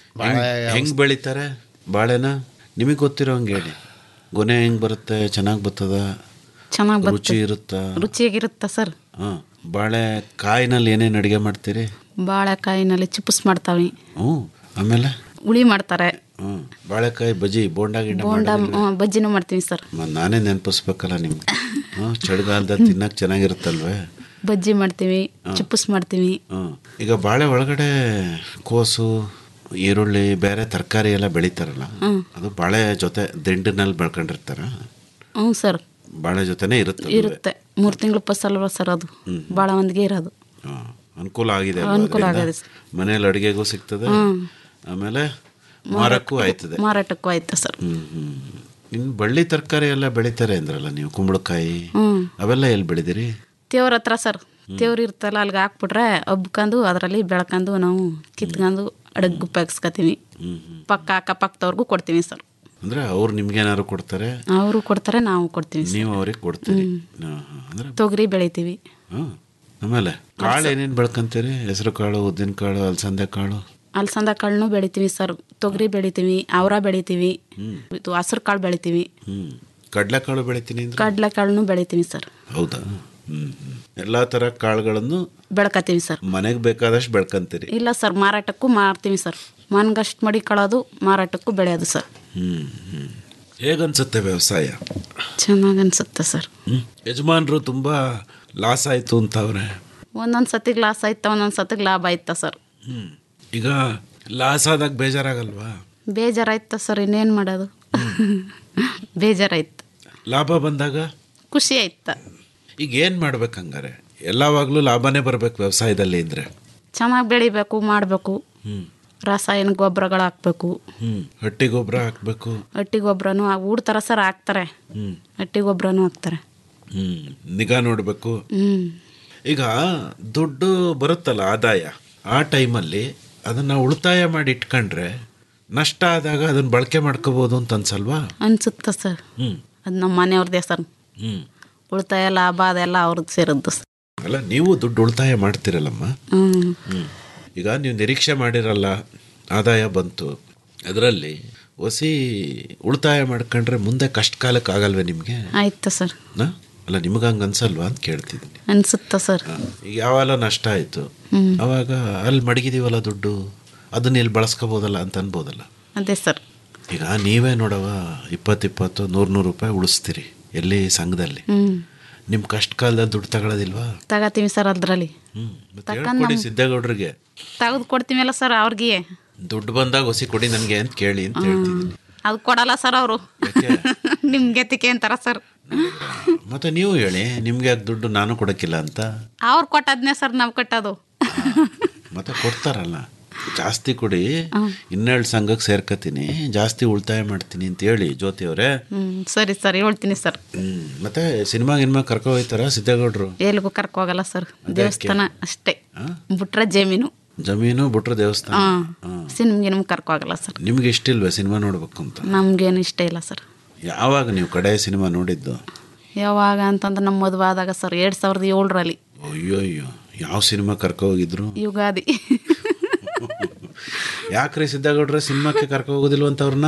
ಹೆಂಗ್ ಬೆಳಿತಾರೆ ಬಾಳೆನ ನಿಮಗೆ ಗೊತ್ತಿರೋ ಹಂಗೆ ಹೇಳಿ ಗೊನೆ ಹೆಂಗ್ ಬರುತ್ತೆ ಚೆನ್ನಾಗಿ ಬರ್ತದ ಚೆನ್ನಾಗಿ ರುಚಿ ಬರುತ್ತೆ ಇರುತ್ತಾ ರುಚಿಯಾಗಿರುತ್ತಾ ಸರ್ ಹಾಂ ಬಾಳೆ ಕಾಯಿನಲ್ಲಿ ಏನೇನು ಅಡುಗೆ ಮಾಡ್ತೀರಿ ಬಾಳೆಕಾಯಿನಲ್ಲಿ ಚಿಪ್ಸ್ ಮಾಡ್ತಾವೆ ಹ್ಞೂ ಆಮೇಲೆ ಹುಳಿ ಮಾಡ್ತಾರೆ ಹ್ಞೂ ಬಾಳೆಕಾಯಿ ಬಜ್ಜಿ ಬೋಂಡ ಗಿಂಡ ಬೋಂಡ ಮಾಡೋದಿಲ್ವಾ? ಹ್ಮ್, ಬಜ್ಜಿನೂ ಮಾಡ್ತೀವಿ ಸರ್ ಮ- ನಾನೇ ನೆನಪಿಸ್ಬೇಕಲ್ಲ ನಿಮ್ಗೆ ಹ್ಞೂ ಚಳಿಗಾಲದಲ್ಲಿ ತಿನ್ನಕ್ಕೆ ಚೆನ್ನಾಗಿರುತ್ತಲ್ವೇ ಬಜ್ಜಿ ಮಾಡ್ತೀವಿ ಚಿಪ್ಸ್ ಮಾಡ್ತೀವಿ ಹ್ಞೂ ಈಗ ಬಾಳೆ ಒಳಗಡೆ ಕೋಸು ಈರುಳ್ಳಿ ಬೇರೆ ತರಕಾರಿ ಎಲ್ಲ ಬೆಳಿತಾರಲ್ಲ ಅದು ಬಾಳೆ ಜೊತೆ ದಿಂಡಿನಲ್ಲಿ ಬೆಳ್ಕೊಂಡಿರ್ತಾರ ಹ್ಞೂ ಸರ್ ಬಾಳೆ ಜೊತೆನೇ ಇರುತ್ತೆ ಅದುವೇ. ಇರುತ್ತೆ ಮೂರು ತಿಂಗಳು ಫಸಲ್ವ ಸರ್ ಅದು ಭಾಳ ಮಂದಿಗೆ ಇರೋದು ಹಾ, ಅನುಕೂಲ ಆಗಿದೆ ಅಲ್ವಾ ಅನುಕೂಲ ಅದ್ರಿಂದ? ಆಗಿದೆ ಸರ್. ಮನೇಲಿ ಅಡುಗೆಗೂ ಸಿಗ್ತದೆ ಹ್ಮ್. ಆಮೇಲೆ ಮಾರಕ್ಕೂ ಆಯ್ತದೆ ಮಾರಾಟಕ್ಕೂ ಆಯ್ತು ಸರ್ ಹ್ಮ್ ಹ್ಮ್ ಇನ್ನು ಬಳ್ಳಿ ತರಕಾರಿ ಎಲ್ಲ ಬೆಳಿತಾರೆ ಅಂದ್ರಲ್ಲ ನೀವು ಕುಂಬಳಕಾಯಿ ಹ್ಮ್. ಅವೆಲ್ಲ ಎಲ್ಲಿ ಬೆಳೆದಿರಿ ತೇವ್ರ ಹತ್ರ ಸರ್ ತೇವ್ರು ಇರ್ತಲ್ಲ ಅಲ್ಲಿಗೆ ಹಾಕ್ಬಿಟ್ರೆ ಹಬ್ಕೊಂಡು ಅದರಲ್ಲಿ ಬೆಳ್ಕೊಂಡು ನಾವು ಕಿತ್ಕೊಂಡು ಅಡಗ್ಗೆ ಉಪಯೋಗಿಸ್ಕೊತೀವಿ ಪಕ್ಕ ಅಕ್ಕಪಕ್ಕದವ್ರಿಗೂ ಕೊಡ್ತೀವಿ ಸರ್ ಅಂದ್ರೆ ಅವ್ರು ನಿಮ್ಗೇನಾದ್ರು ಕೊಡ್ತಾರೆ ಅವರು ಕೊಡ್ತಾರೆ ನಾವು ಕೊಡ್ತೀವಿ ಸರ್ ನೀವು ಅವ್ರಿಗೆ ಕೊಡ್ತೀರಿ ಹಾ, ಹಾ. ಅಂದ್ರೆ ತೊಗರಿ ಬೆಳಿತೀವಿ ಹ್ಮ್. ಆಮೇಲೆ ಕಾಳು ಏನೇನು ಬೆಳ್ಕೊಂತೀರಿ ಹೆಸರು ಕಾಳು ಉದ್ದಿನ ಕಾಳು ಅಲಸಂದೆ ಕಾಳು ಅಲಸಂದ ಕಾಳನ್ನು ಬೆಳಿತೀವಿ ಸರ್ ತೊಗರಿ ಬೆಳಿತೀವಿ ಅವರ ಬೆಳಿತೀವಿ ಇದು ಹಸಿರು ಕಾಳು ಬೆಳಿತೀವಿ ಹ್ಮ್ ಕಡಲೆಕಾಳು ಬೆಳಿತೀನಿ ಅಂದ್ರೆ ಕಡಲೆಕಾಳನ್ನು ಬೆಳಿತೀವಿ ಸರ್ ಹೌದಾ ಹ್ಮ್ ಹ್ಮ್. ಎಲ್ಲಾ ತರ ಕಾಳುಗಳನ್ನು ಬೆಳ್ಕತ್ತೀವಿ ಸರ್ ಮನೆಗೆ ಬೇಕಾದಷ್ಟು ಬೆಳ್ಕೊಂತೀರಿ ಇಲ್ಲ ಸರ್ ಮಾರಾಟಕ್ಕೂ ಮಾರ್ತೀವಿ ಸರ್ ಮನ್ಗಷ್ಟು ಮಡಿಕೊಳ್ಳೋದು ಮಾರಾಟಕ್ಕೂ ಬೆಳೆಯೋದು ಸರ್ ಹ್ಮ್ ಹ್ಮ್ ಹೇಗನ್ಸುತ್ತೆ ವ್ಯವಸಾಯ ಚೆನ್ನಾಗಿ ಅನ್ಸುತ್ತೆ ಸರ್ ಹ್ಮ್ ಯಜಮಾನ್ರು ತುಂಬಾ ಲಾಸ್ ಆಯ್ತು ಅಂತವ್ರೆ ಒಂದೊಂದು ಸತಿಗೆ ಲಾಸ್ ಆಯ್ತಾ ಒಂದೊಂದು ಸತಿಗೆ ಲಾಭ ಆಯ್ತಾ ಸರ್ ಹ್ಮ್ ಈಗ ಲಾಸ್ ಆದಾಗ ಬೇಜಾರಾಗಲ್ವಾ ಬೇಜಾರಾಯ್ತಾ ಸರ್ ಇನ್ನೇನು ಮಾಡೋದು ಬೇಜಾರಾಯ್ತು ಲಾಭ ಬಂದಾಗ ಖುಷಿ ಆಯ್ತ ಈಗ ಏನು ಮಾಡ್ಬೇಕು ಹಂಗಾರೆ ಎಲ್ಲವಾಗ್ಲೂ ಲಾಭನೇ ಬರ್ಬೇಕು ವ್ಯವಸಾಯದಲ್ಲಿ ಇದ್ರೆ ಚೆನ್ನಾಗಿ ಬೆಳಿಬೇಕು ಮಾಡಬೇಕು ಹ್ಮ್ ರಾಸಾಯನಿಕ ಗೊಬ್ಬರಗಳು ಹಾಕ್ಬೇಕು ಹ್ಮ್ ಹಟ್ಟಿ ಗೊಬ್ಬರ ಹಾಕ್ಬೇಕು ಹಟ್ಟಿ ಗೊಬ್ಬರನೂ ಊಡ್ತಾರ ಸರ್ ಹಾಕ್ತಾರೆ ಹ್ಮ್ ಹಟ್ಟಿ ಗೊಬ್ಬರನೂ ಹಾಕ್ತಾರೆ ಹ್ಮ್ ನಿಗಾ ನೋಡಬೇಕು ಹ್ಞೂ ಈಗ ದುಡ್ಡು ಬರುತ್ತಲ್ಲ ಆದಾಯ ಆ ಟೈಮಲ್ಲಿ ಅದನ್ನ ಉಳಿತಾಯ ಮಾಡಿ ಇಟ್ಕೊಂಡ್ರೆ ನಷ್ಟ ಆದಾಗ ಅದನ್ನ ಬಳಕೆ ಮಾಡ್ಕೋಬೋದು ಅಂತ ಅನ್ಸಲ್ವಾ ಅನ್ಸುತ್ತೆ ಸರ್ ಹ್ಮ್ ಅದು ನಮ್ಮ ಮನೆಯವ್ರದ್ದೇ ಸರ್ ಹ್ಮ್ ಉಳಿತಾಯ ಲಾಭ ಅದೆಲ್ಲ ಅವ್ರದ್ದು ಸೇರಿದ್ದು ಸರ್ ಅಲ್ಲ ನೀವು ದುಡ್ಡು ಉಳಿತಾಯ ಮಾಡ್ತಿರಲ್ಲಮ್ಮ ಹ್ಞೂ ಹ್ಮ್ ಈಗ ನೀವು ನಿರೀಕ್ಷೆ ಮಾಡಿರಲ್ಲ ಆದಾಯ ಬಂತು ಅದರಲ್ಲಿ ಒಸಿ ಉಳಿತಾಯ ಮಾಡ್ಕೊಂಡ್ರೆ ಮುಂದೆ ಕಷ್ಟ ಕಾಲಕ್ಕೆ ಆಗಲ್ವೇ ನಿಮಗೆ ಆಯ್ತು ಸರ್ ಅಲ್ಲ ನಿಮಗೆ ಹಂಗೆ ಅನ್ಸಲ್ವಾ ಅಂತ ಕೇಳ್ತಿದ್ದೀನಿ ಅನ್ಸುತ್ತೆ ಸರ್ ಈಗ ಯಾವೆಲ್ಲ ನಷ್ಟ ಆಯಿತು ಅವಾಗ ಅಲ್ಲಿ ಮಡಗಿದೀವಲ್ಲ ದುಡ್ಡು ಅದನ್ನ ಇಲ್ಲಿ ಬಳಸ್ಕೋಬೋದಲ್ಲ ಅಂತ ಅನ್ಬೋದಲ್ಲ ಅದೇ ಸರ್ ಈಗ ನೀವೇ ನೋಡವ ಇಪ್ಪತ್ತಿಪ್ಪತ್ತು ನೂರು ನೂರು ರೂಪಾಯಿ ಉಳಿಸ್ತೀರಿ ಎಲ್ಲಿ ಸಂಘದಲ್ಲಿ ಹ್ಞೂ ನಿಮ್ಮ ಕಷ್ಟ ಕಾಲದಲ್ಲಿ ದುಡ್ಡು ತಗೊಳ್ಳೋದಿಲ್ವಾ ತಗೋತೀವಿ ಸರ್ ಅದರಲ್ಲಿ ಹ್ಮ್ ಮತ್ತೆ ತಕೊಂಡ್ ಹೇಳ್ಕೊಡಿ ನಮ್- ಸಿದ್ದೇಗೌಡ್ರಿಗೆ ತೆಗೆದು ಕೊಡ್ತೀವಲ್ಲ ಸರ್ ಅವ್ರಿಗೆ ದುಡ್ಡು ಬಂದಾಗ ಹೊಸಿ ಕೊಡಿ ನನಗೆ ಅಂತ ಕೇಳಿ ಅಂತ ಹೇಳ್ತಿದ್ದೀನಿ ಅದು ಕೊಡಲ್ಲ ಸರ್ ಅವರು ಯಾಕೆ? ನಿಮ್ಗೆ ಎತ್ತಿಕೆ ಅಂತಾರ ಸರ್ ಮತ್ತೆ ನೀವು ಹೇಳಿ ನಿಮ್ಗೆ ಯಾಕೆ ದುಡ್ಡು ನಾನು ಕೊಡಕ್ಕಿಲ್ಲ ಅಂತ ಅವ್ರು ಕೊಟ್ಟದ್ನೇ ಸರ್ ನಾವು ಕಟ್ಟೋದು ಮತ್ತೆ ಕೊಡ್ತಾರಲ್ಲ ಜಾಸ್ತಿ ಕೊಡಿ ಇನ್ನೆರಡು ಸಂಘಕ್ಕೆ ಸೇರ್ಕತೀನಿ ಜಾಸ್ತಿ ಉಳಿತಾಯ ಮಾಡ್ತೀನಿ ಅಂತ ಹೇಳಿ ಜ್ಯೋತಿ ಅವರೇ ಹ್ಞೂ ಸರಿ ಸರ್ ಹೇಳ್ತೀನಿ ಸರ್ ಹ್ಮ್ ಮತ್ತೆ ಸಿನಿಮಾ ಗಿನ್ಮಾ ಕರ್ಕೊ ಹೋಯ್ತಾರ ಸಿದ್ದೇಗೌಡ್ರು ಎಲ್ಲಿಗೂ ಕರ್ಕೊ ಹೋಗಲ್ಲ ಸರ್ ದೇವಸ್ಥಾನ ಅಷ್ಟೇ ಬಿಟ್ರೆ ಜಮೀನು ಜಮೀನು ಬಿಟ್ರೆ ದೇವಸ್ಥಾನ ಹಾಂ ಸಿನಿಮ್ಗಿನಿಮ್ ಕರ್ಕೊ ಹೋಗಲ್ಲ ಸರ್ ನಿಮ್ಗೆ ಇಷ್ಟ ಇಲ್ವೇ ಸಿನಿಮಾ ನೋಡ್ಬೇಕು ಅಂತ ನಮ್ಗೇನು ಇಷ್ಟ ಇಲ್ಲ ಸರ್ ಯಾವಾಗ ನೀವು ಕಡೆ ಸಿನಿಮಾ ನೋಡಿದ್ದು ಯಾವಾಗ ಅಂತಂದ್ರೆ ನಮ್ಮ ಮದುವೆ ಆದಾಗ ಸರ್ ಎರಡು ಸಾವಿರದ ಏಳರಲ್ಲಿ ಅಯ್ಯೋ ಅಯ್ಯೋ ಯಾವ ಸಿನಿಮಾ ಕರ್ಕೊ ಹೋಗಿದ್ರು ಯುಗಾದಿ ಯಾಕ್ರಿ ಸಿದ್ದಗೌಡ್ರೆ ಸಿನಿಮಾಕ್ಕೆ ಕರ್ಕೊ ಹೋಗೋದಿಲ್ವ ಅಂತ ಅವ್ರನ್ನ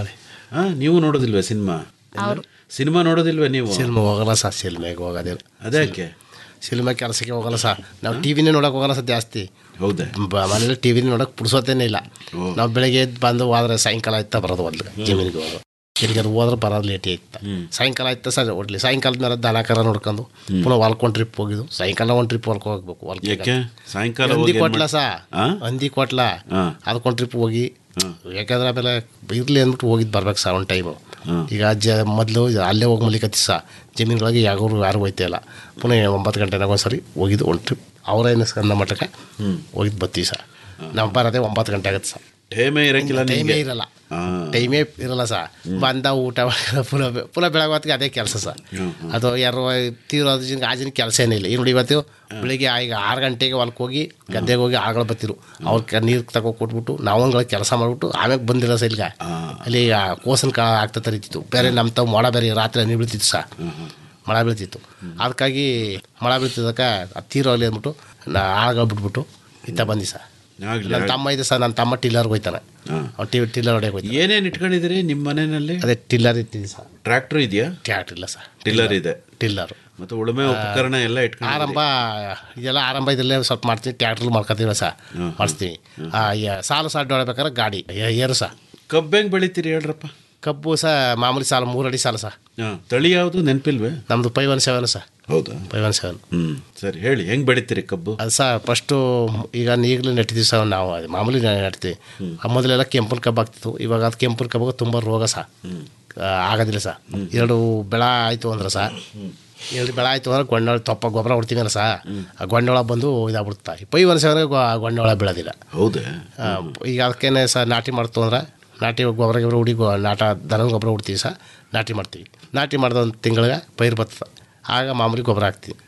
ಹಾ ನೀವು ನೋಡೋದಿಲ್ವೇ ಸಿನಿಮಾ ಸಿನಿಮಾ ನೋಡೋದಿಲ್ವೇ ನೀವು ಸಿನಿಮಾ ಹೋಗಲ್ಲ ಸರ್ ಸಿನಿಮಾಗೆ ಹೋಗೋದಿಲ್ಲ ಅದಕ್ಕೆ ಸಿನಿಮಾ ಕೆಲಸಕ್ಕೆ ಹೋಗಲ್ಲ ಸರ್ ನಾವು ಟಿ ವಿನೇ ನೋಡೋಕೆ ಹೋಗಲ್ಲ ಸರ್ ಜಾಸ್ತಿ ಹೌದಾ ಬ- ಮನೇಲಿ ಟಿ ವಿನೇ ನೋಡೋಕೆ ಪುಡ್ಸೋತೇನೆ ಇಲ್ಲ ನಾವು ಬೆಳಗ್ಗೆ ಎದ್ದು ಬಂದು ಹೋದ್ರೆ ಸಾಯಂಕಾಲ ಆಯ್ತಾ ಬರೋದು ಒಂದು ಜಮೀನಿಗೆ ಹೋಗೋದು ಎಲ್ಲಿಗಾರು ಹೋದ್ರೆ ಬರೋದು ಲೇಟ್ ಆಯ್ತಾ ಸಾಯಂಕಾಲ ಆಯ್ತಾ ಸರ್ ಒಡ್ಲಿ ಸಾಯಂಕಾಲದ ಮೇಲೆ ದನ ಕರ ನೋಡ್ಕೊಂಡು ಪುನಃ ಹೊಲ್ಕೊಂಡು ಟ್ರಿಪ್ ಹೋಗಿದ್ದು ಸಾಯಂಕಾಲ ಒಂದು ಟ್ರಿಪ್ ಹೊಲ್ಕೊ ಹೋಗ್ಬೇಕು ಹೊಲ್ಕೆ ಯಾಕೆ ಸಾಯಂಕಾಲ ಹಂದಿ ಹೋಗಿ ಏನ್ ಕೊಟ್ಲ ಮಾಡ್- ಸಾ ಆ? ಹಂದಿ ಕೊಟ್ಲ ಹಾ. ಅದಕ್ಕೊಂದು ಟ್ರಿಪ್ ಹೋಗಿ ಯಾಕಂದ್ರೆ ಆಮೇಲೆ ಇರ್ಲಿ ಅಂದ್ಬಿಟ್ಟು ಹೋಗಿದ್ದು ಬರ್ಬೇಕು ಸರ್ ಒಂದು ಟೈಮು ಈಗ ಜ ಮೊದಲು ಅಲ್ಲೇ ಹೋಗಿ ಮಲಿಕತ್ತಿ ಸಾ ಜಮೀನುಗಳಿಗೆ ಯಾರು ಯಾರು ಹೋಯ್ತಾ ಇಲ್ಲ ಪುನಃ ಒಂಬತ್ತು ಗಂಟೆನಾಗ ಒಂದ್ಸರಿ ಹೋಗಿದ್ದು ಒಂದು ಟ್ರಿಪ್ ಅವರೇನು ಸ್ಕಂದ ಮಟ್ಟಕ್ಕೆ ಹೋಗಿದ್ದು ಬತ್ತೀವಿ ಸರ್ ನಾವು ಬರೋದೇ ಒಂಬತ್ತು ಗಂಟೆ ಆಗುತ್ತೆ ಸರ್ ಟೈಮೇ ಇರಕ್ಕಿಲ್ಲ ಟೈಮೇ ನಿಮ್ಗೆ ಇರಲ್ಲ ಹಾ. ಟೈಮೇ ಇರಲ್ಲ ಸರ್ ಬಂದ ಊಟ ಮಾಡ್ಕೊಂಡು ಪುನಃ ಪುನಃ ಬೆಳಗ್ಗೆ ಹೊತ್ತಿಗೆ ಅದೇ ಕೆಲಸ ಸರ್ ಅದು ಯಾರು ತೀರೋದು ಜಿನ್ ಆಜಿನ ಕೆಲಸ ಏನಿಲ್ಲ ಈಗ ನೋಡಿ ಇವತ್ತು ಬೆಳಿಗ್ಗೆ ಈಗ ಆರು ಗಂಟೆಗೆ ಹೊಲಕ್ಕೆ ಹೋಗಿ ಗದ್ದೆಗೆ ಹೋಗಿ ಆಳುಗಳು ಬತ್ತಿರು ಅವ್ರ ನೀರು ತಗೋ ಕೊಟ್ಬಿಟ್ಟು ನಾವುಗಳ ಕೆಲಸ ಮಾಡ್ಬಿಟ್ಟು ಆಮೇಲೆ ಬಂದಿರೋ ಸರ್ ಇಲ್ಲಿಗೆ ಅಲ್ಲಿ ಈಗ ಕೋಸನ್ ಕಾಳ ಆಗ್ತಾ ತರೀತಿತ್ತು ಬೇರೆ ನಮ್ಮ ತಾವು ಮೊಳ ಬೇರೆ ರಾತ್ರಿ ಹನಿ ಬೀಳ್ತಿತ್ತು ಸರ್ ಮಳೆ ಬೀಳ್ತಿತ್ತು ಅದಕ್ಕಾಗಿ ಮಳೆ ಬೀಳ್ತಿದ್ದಕ್ಕೆ ತೀರೋಗ್ಲಿ ಅಂದ್ಬಿಟ್ಟು ನಾ ಆಳುಗಳು ಬಿಟ್ಬಿಟ್ಟು ಇತ್ತ ಬಂದಿ ಸರ್ ಆಗ್ಲಿ, ನನ್ನ ತಮ್ಮ ಇದೆ ಸರ್ ನನ್ನ ತಮ್ಮ ಟಿಲ್ಲರ್ಗೆ ಹೋಯ್ತಾನೆ ಅವ್ನು ಟಿ ಟಿಲ್ಲರ್ ಹೊಡೆಯಕ್ಕೆ ಹೋಯ್ತಾನೆ ಏನೇನ್ ಇಟ್ಕೊಂಡಿದ್ದೀರಿ ನಿಮ್ಮ ಮನೆಯಲ್ಲಿ ಅದೇ ಟಿಲ್ಲರ್ ಇಟ್ಟಿದ್ದೀನಿ ಸರ್ ಟ್ರ್ಯಾಕ್ಟರ್ ಇದೆಯಾ ಟ್ಯಾಕ್ಟ್ರ್ ಇಲ್ಲ ಸರ್ ಟಿಲ್ಲರ್ ಇದೆ ಟಿಲ್ಲರು ಮತ್ತೆ ಉಳುಮೆ ಉಪಕರಣ ಎಲ್ಲ ಇಟ್ಕೊಂಡು ಆರಂಭ ಇದೆಲ್ಲ ಆರಂಭ ಇದಲ್ಲೇ ಸ್ವಲ್ಪ ಮಾಡ್ತೀನಿ ಟ್ಯಾಕ್ಟ್ರಲ್ಲಿ ಮಾಡ್ಕೊತೀವಿ ಸರ್ ಮಾಡಿಸ್ತೀವಿ ಆ, ಯ- ಸಾಲು ಸಾಲು ಹೊಡ್ಬೇಕಾದ್ರೆ ಗಾಡಿ ಏ- ಏರು ಸಹ ಕಬ್ಬು ಹೆಂಗ್ ಬೆಳಿತೀರಿ ಹೇಳ್ರಪ್ಪ ಕಬ್ಬು ಸಹ ಮಾಮೂಲಿ ಸಾಲ ಮೂರು ಅಡಿ ಸಾಲ ಸರ್ ಹಾ, ತಳಿ ಯಾವುದು ನೆನಪಿಲ್ವೇ ನಮ್ಮದು ಫೈವ್ ಒನ್ ಸೆವೆನ್ ಸರ್ ಹೌದಾ ಫೈವ್ ಒನ್ ಸೆವೆನ್ ಹ್ಮ್ ಸರಿ ಹೇಳಿ ಹೆಂಗ್ ಬೆಳಿತೀರಿ ಕಬ್ಬು ಅದು ಸಹ ಫಸ್ಟು ಈಗ ಈಗಲೂ ನೆಟ್ಟಿದ್ದೀವಿ ಸರ್ ನಾವು ಅದು ಮಾಮೂಲಿ ನೆಡ್ತೀವಿ ಆ ಮೊದಲೆಲ್ಲ ಕೆಂಪನ ಕಬ್ಬು ಆಗ್ತಿತ್ತು ಇವಾಗ ಅದು ಕೆಂಪನ ಕಬ್ಬು ತುಂಬ ರೋಗ ಸಹ ಆ, ಆಗೋದಿಲ್ಲ ಸರ್ ಎರಡು ಬೆಳ ಆಯಿತು ಅಂದ್ರೆ ಸಹ ಎರಡು ಬೆಳ ಆಯಿತು ಅಂದ್ರೆ ಗೊಂಡೋಳ ತೊಪ್ಪ ಗೊಬ್ಬರ ಹೊಡ್ತೀವಲ್ಲ ಸಹ ಆ ಗೊಂಡೋಳ ಬಂದು ಇದಾಗ್ಬಿಡುತ್ತಾ ಪೈ ಒಂದು ಸಾವಿರ ಗೊಂಡೋಳ ಬೀಳೋದಿಲ್ಲ ಹೌದಾ ಆ, ಈಗ ಅದಕ್ಕೇನೆ ಸಹ ನಾಟಿ ಮಾಡ್ತು ಅಂದ್ರೆ ನಾಟಿ ಗೊಬ್ಬರ ಗೊಬ್ಬರ ಹುಡಿ ಗೊ- ನಾಟ ದನದ ಗೊಬ್ಬರ ಹುಡ್ತೀವಿ ಸಹ ನಾಟಿ ಮಾಡ್ತೀವಿ ನಾಟಿ ಮಾಡಿದ ಒಂದು ತಿಂಗಳಿಗೆ ಪೈರು ಬರ್ತದೆ ಆಗ ಮಾಮೂಲಿ ಗೊಬ್ಬರ ಹಾಕ್ತೀವಿ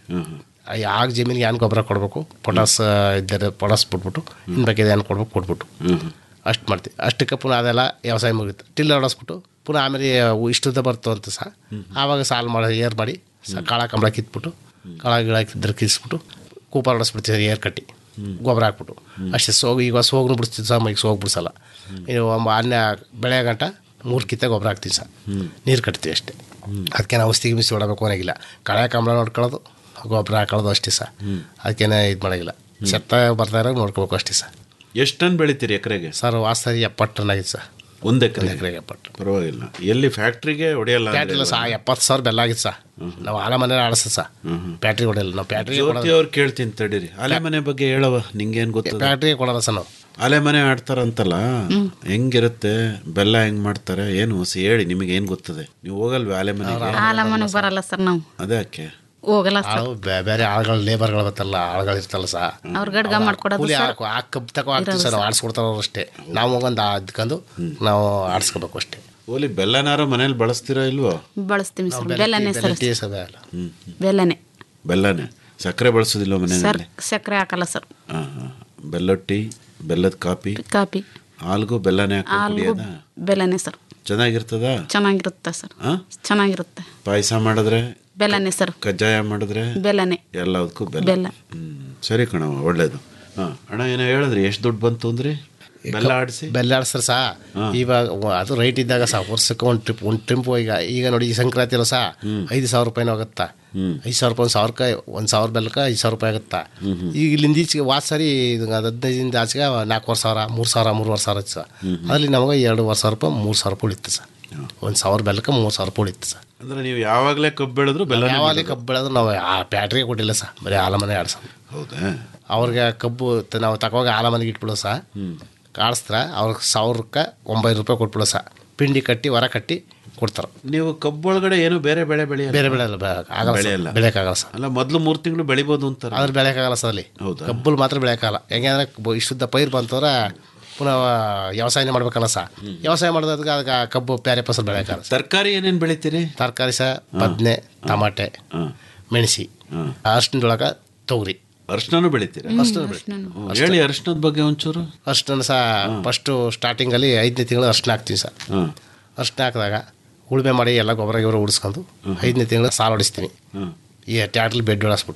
ಆಗ ಜಮೀನಿಗೆ ಏನು ಗೊಬ್ಬರ ಕೊಡಬೇಕು ಪೊಟಾಸ್ ಇದ್ದರೆ ಪೊಟಾಸ್ ಬಿಟ್ಬಿಟ್ಟು ಇನ್ನು ಬೇಕಿದೆ ಏನು ಕೊಡ್ಬೇಕು ಕೊಟ್ಬಿಟ್ಟು ಅಷ್ಟು ಮಾಡ್ತೀವಿ ಅಷ್ಟಕ್ಕೆ ಪುನಃ ಅದೆಲ್ಲ ವ್ಯವಸಾಯ ಮುಗಿತು ಟಿಲ್ಲರ್ ಹೊಡೆಸ್ಬಿಟ್ಟು ಪುನಃ ಆಮೇಲೆ ಇಷ್ಟುದ್ದ ಬರ್ತು ಅಂತ ಸಹ ಆವಾಗ ಸಾಲು ಮಾಡಿ ಏರ್ ಮಾಡಿ ಸ ಕಾಳ ಕಂಬಳ ಕಿತ್ಬಿಟ್ಟು ಕಾಳ ಗಿಳ ಇದ್ರೆ ಕಿಸ್ಬಿಟ್ಟು ಕೂಪರ್ ಹೊಡೆಸ್ಬಿಡ್ತೀವಿ ಏರ್ ಕಟ್ಟಿ ಗೊಬ್ಬರ ಹಾಕ್ಬಿಟ್ಟು ಅಷ್ಟೇ ಸೋಗು ಈಗ ಸೋಗ್ನು ಬಿಡಿಸ್ತೀವಿ ಸಹ ಮೈಗೆ ಸೋಗು ಬಿಡಿಸಲ್ಲ ಇದು ಒಂದು ಅನ್ನ ಬೆಳೆ ಗಂಟ ಮೂರು ಕಿತ್ತ ಗೊಬ್ಬರ ಹಾಕ್ತೀವಿ ಸಹ ನೀರು ಕಟ್ತೀವಿ ಅಷ್ಟೇ ಅದಕ್ಕೆ ನಾವು ಔಷಧಿ ಮಿಸಿ ಹೊಡಬೇಕು ಅನ್ನೋಗಿಲ್ಲ ಕಳೆ ಕಂಬಳ ನೋಡ್ಕೊಳ್ಳೋದು ಗೊಬ್ಬರ ಹಾಕೊಳ್ಳೋದು ಅಷ್ಟೇ ಸಹ ಅದಕ್ಕೇನೆ ಇದು ಮಾಡೋಂಗಿಲ್ಲ ಸತ್ತ ಬರ್ತಾ ಇರೋ ನೋಡ್ಕೋಬೇಕು ಅಷ್ಟೇ ಸರ್ ಎಷ್ಟು ಟನ್ ಬೆಳಿತೀರಿ ಎಕರೆಗೆ ಸರ್ ವಾಸ್ತರಿ ಎಪ್ಪತ್ತು ಟನ್ ಆಗಿತ್ತು ಸರ್ ಒಂದ್ ಎಕರೆ ಎಕರೆಗೆ ಎಪ್ಪತ್ತು ಪರವಾಗಿಲ್ಲ ಎಲ್ಲಿ ಫ್ಯಾಕ್ಟ್ರಿಗೆ ಹೊಡೆಯಲ್ಲ ಪ್ಯಾಟ್ರಿ ಇಲ್ಲ ಸಹ ಎಪ್ಪತ್ತು ಸಾವಿರ ಬೆಲ್ಲ ಆಗಿತ್ತು ಸರ್ ನಾವು ಆಲ ಮನೆ ಆಡಿಸ್ತದೆ ಸರ್ ಪ್ಯಾಟ್ರಿ ಹೊಡೆಯಲ್ಲ ನಾವು ಪ್ಯಾಟ್ರಿಗೆ ಜ್ಯೋತಿ ಅವ್ರು ಕೇಳ್ತೀನಿ ತಡೀರಿ ಅಲೆ ಮನೆ ಬಗ್ಗೆ ಹೇಳವ ನಿಂಗೇನ್ ಗೊತ್ತದ ಪ್ಯಾಟ್ರಿಗೆ ಕೊಡೋಲ್ಲ ಸರ್ ನಾವು ಅಲೆ ಮನೆ ಆಡ್ತಾರಂತಲ್ಲ ಹೆಂಗಿರುತ್ತೆ ಬೆಲ್ಲ ಹೆಂಗ್ ಮಾಡ್ತಾರೆ ಏನು ಹೊಸ ಹೇಳಿ ನಿಮಗೆ ಏನ್ ಗೊತ್ತದೆ ನೀವು ಹೋಗಲ್ವೇ ಅಲೆ ಮನೆಗೆ ಆಲ ಮನೆಗೆ ಬರಲ್ಲ ಸರ್ ನಾವು ಅದಕ್ಕೆ ಹೋಗಲ್ಲ ಸರ್ ಆಳು ಬೇ- ಬೇರೆ ಆಳುಗಳು ಲೇಬರ್ಗಳು ಬರ್ತಲ್ಲ ಆಳುಗಳು ಇರ್ತಲ್ಲ ಸರ್ ಅವ್ರ ಗಡ್ಗ ಮಾಡ್ಕೊಡೋದು ಕೂಲಿ ಸರ್ ಹಾಕು ಆ ಕಬ್ಬು ತಗೋ ಆಡ್ತೀವಿ ಸರ್ ನಾವು ಆಡಿಸ್ಕೊಡ್ತಾರ ಅವ್ರು ಅಷ್ಟೇ ನಾವು ಹೋಗಂದು ಅದ್ಕೊಂಡು ನಾವು ಆಡಿಸ್ಕೋಬೇಕು ಅಷ್ಟೇ ಓಲಿ ಬೆಲ್ಲನಾರ ಮನೇಲಿ ಬಳಸ್ತೀರಾ ಇಲ್ವೋ ಬಳಸ್ತೀವಿ ಸರ್ ಬೆಲ್ಲನೇ ಸರ್ ಟೀ ಸರ್ ಬೇಡ. ಬೆಲ್ಲನೇ ಬೆಲ್ಲನೇ ಸಕ್ಕರೆ ಬಳಸೋದಿಲ್ವ ಸರ್ ಮನೆಯಲ್ಲಿ ಸಕ್ಕರೆ ಹಾಕಲ್ಲ ಸರ್ ಹಾ ಹಾ ಬೆಲ್ಲದ ಟೀ ಬೆಲ್ಲದ ಕಾಫಿ ಕಾಪಿ ಹಾಲ್ಗೂ ಬೆಲ್ಲನೇ ಹಾಕೊಂಡು ಹಾಲ್ಗೂ ಕುಡಿಯೋದಾ ಬೆಲ್ಲನೇ ಸರ್ ಚೆನ್ನಾಗಿರ್ತದ ಚೆನ್ನಾಗಿರುತ್ತೆ ಸರ್ ಆ? ಚೆನ್ನಾಗಿರುತ್ತೆ ಪಾಯಸ ಮಾಡಿದ್ರೆ ಬೆಲ್ಲನೇ ಸರ್ ಕಜ್ಜಾಯ ಮಾಡಿದ್ರೆ ಬೆಲ್ಲನೇ ಎಲ್ಲದಕ್ಕೂ ಬೆಲ್ಲ ಬೆಲ್ಲ ಹ್ಮ್ ಸರಿ ಕಣವ ಒಳ್ಳೇದು ಹಾ ಅಣ್ಣ ಏನೋ ಹೇಳಿದ್ರಿ ಎಷ್ಟು ದುಡ್ಡು ಬಂತು ಅಂದ್ರಿ ಬೆಲ್ಲ ಆಡಿಸಿ ಬೆಲ್ಲ ಆಡಿಸ್ತಾರೆ ಸಹ ಇವಾಗ ವ- ಅದು ರೈಟ್ ಇದ್ದಾಗ ಸಹ ವರ್ಷಕ್ಕೆ ಒಂದು ಟ್ರಿಪ್ ಒಂದು ಟ್ರಿಪ್ ಈಗ ಈಗ ನೋಡಿ ಈ ಸಂಕ್ರಾಂತಿ ಅಲ್ಲ ಸಹ ಐದು ಸಾವಿರ ರೂಪಾಯಿನೂ ಆಗುತ್ತಾ ಐದು ಸಾವಿರ ರೂಪಾಯಿ ಒಂದು ಸಾವಿರಕ್ಕೆ ಒಂದು ಸಾವಿರ ಬೆಲ್ಲಕ್ಕೆ ಐದು ಸಾವಿರ ರೂಪಾಯಿ ಆಗುತ್ತಾ ಈಗ ಇಲ್ಲಿಂದ ಈಚೆಗೆ ವಾದ ಸರಿ ಇದು ಅದು ಹದಿನೈದಿಂದ ಆಚೆಗೆ ನಾಲ್ಕೂವರೆ ಸಾವಿರ ಮೂರು ಸಾವಿರ ಮೂರುವರೆ ಸಾವಿರ ಇತ್ತು ಸರ್ ಅಲ್ಲಿ ನಮಗೆ ಎರಡೂವರೆ ಸಾವಿರ ರೂಪಾಯಿ ಮೂರು ಸಾವಿರ ರೂಪಾಯಿ ಉಳಿತು ಸರ್ ಒಂದು ಸಾವಿರ ಬೆಲ್ಲಕ್ಕೆ ಮೂರು ಸಾವಿರ ರೂಪಾಯಿ ಉಳಿತು ಸರ್ ಅಂದ್ರೆ ನೀವು ಯಾವಾಗಲೇ ಕಬ್ಬು ಬೆಳೆದ್ರು ಬೆಲ್ಲ ಯಾವಾಗಲೇ ಕಬ್ಬು ಬೆಳೆದ್ರು ನಾವು ಆ ಪ್ಯಾಟ್ರಿಗೆ ಕೊಟ್ಟಿಲ್ಲ ಸರ್ ಬರೀ ಆಲಮನೆ ಆಡ್ಸೋದು ಹೌದಾ ಅವ್ರಿಗೆ ಕಬ್ಬು ತ- ನಾವು ತಗೋಗಿ ಆಲಮನೆಗೆ ಇಟ್ಬಿಡೋ ಸಹ ಕಾಡಿಸ್ತಾರೆ ಅವ್ರಿಗೆ ಸಾವಿರಕ್ಕೆ ಒಂಬೈನೂರು ರೂಪಾಯಿ ಕೊಟ್ಬಿಡೋ ಸಹ ಪಿಂಡಿ ಕಟ್ಟಿ ಹೊರ ಕಟ್ಟಿ ಕೊಡ್ತಾರೆ ನೀವು ಕಬ್ಬು ಒಳಗಡೆ ಏನು ಬೇರೆ ಬೆಳೆ ಬೆಳೆಯಲ್ಲ ಬೇರೆ ಬೆಳೆ ಎಲ್ಲ ಆಗಲ್ಲ ಬೆಳೆಯಲ್ಲ. ಬೆಳೆಯೋಕ್ಕಾಗಲ್ಲ ಸರ್ ಅಲ್ಲ ಮೊದಲು ಮೂರು ತಿಂಗಳು ಬೆಳಿಬೋದು ಅಂತಾರೆ ಅದ್ರ ಬೆಳೆಯೋಕ್ಕಾಗಲ್ಲ ಸರ್ ಅಲ್ಲಿ ಹೌದಾ? ಕಬ್ಬಲ್ಲಿ ಮಾತ್ರ ಬೆಳೆಯೋಕ್ಕಾಗಲ್ಲ ಹೆಂಗಂದ್ರೆ ಬ- ಇಷ್ಟುದ್ದ ಪೈರು ಬಂತಂದ್ರೆ ಪುನಃ ವ್ಯವಸಾಯನೇ ಮಾಡ್ಬೇಕಲ್ಲ ಸರ್ ವ್ಯವಸಾಯ ಮಾಡೋದಕ್ಕೆ ಅದಕ್ಕೆ ಆ ಕಬ್ಬು ಬೇರೆ ಫಸಲು ಬೆಳೆಯೋಕ್ಕಾಗಲ್ಲ ಸರ್ ತರಕಾರಿ ಏನೇನು ಬೆಳಿತೀರಿ ತರಕಾರಿ ಸಹ ಬದನೆ ಟಮಾಟೆ ಹಾಂ ಮೆಣಸಿ ಅರ್ಶಿನದೊಳಗೆ ತೊಗರಿ ಅರ್ಶನೂ ಬೆಳಿತೀರಾ ಅರ್ಶಿನ ಬೆಳೆ ಹ್ಮ್. ಹೇಳಿ ಅರ್ಶನದ ಬಗ್ಗೆ ಒಂಚೂರು ಅರ್ಶಿನ ಸಹ ಫಸ್ಟು ಸ್ಟಾರ್ಟಿಂಗಲ್ಲಿ ಐದನೇ ತಿಂಗಳು ಅರ್ಶಿನ ಹಾಕ್ತೀವಿ ಸರ್ ಹಾಂ ಅರ್ಶಿನ ಹಾಕಿದಾಗ ಉಳುಮೆ ಮಾಡಿ ಎಲ್ಲ ಗೊಬ್ಬರ ಗೊಬ್ಬರ ಉಡಿಸ್ಕೊಂಡು ಐದನೇ ತಿಂಗಳು ಸಾಲು ಹೊಡಿಸ್ತೀನಿ ಈ ಟ್ಯಾಟ್ಲಿ ಬೆಡ್ ಹೊಡಿಸ್ಬಿಟ್ಟು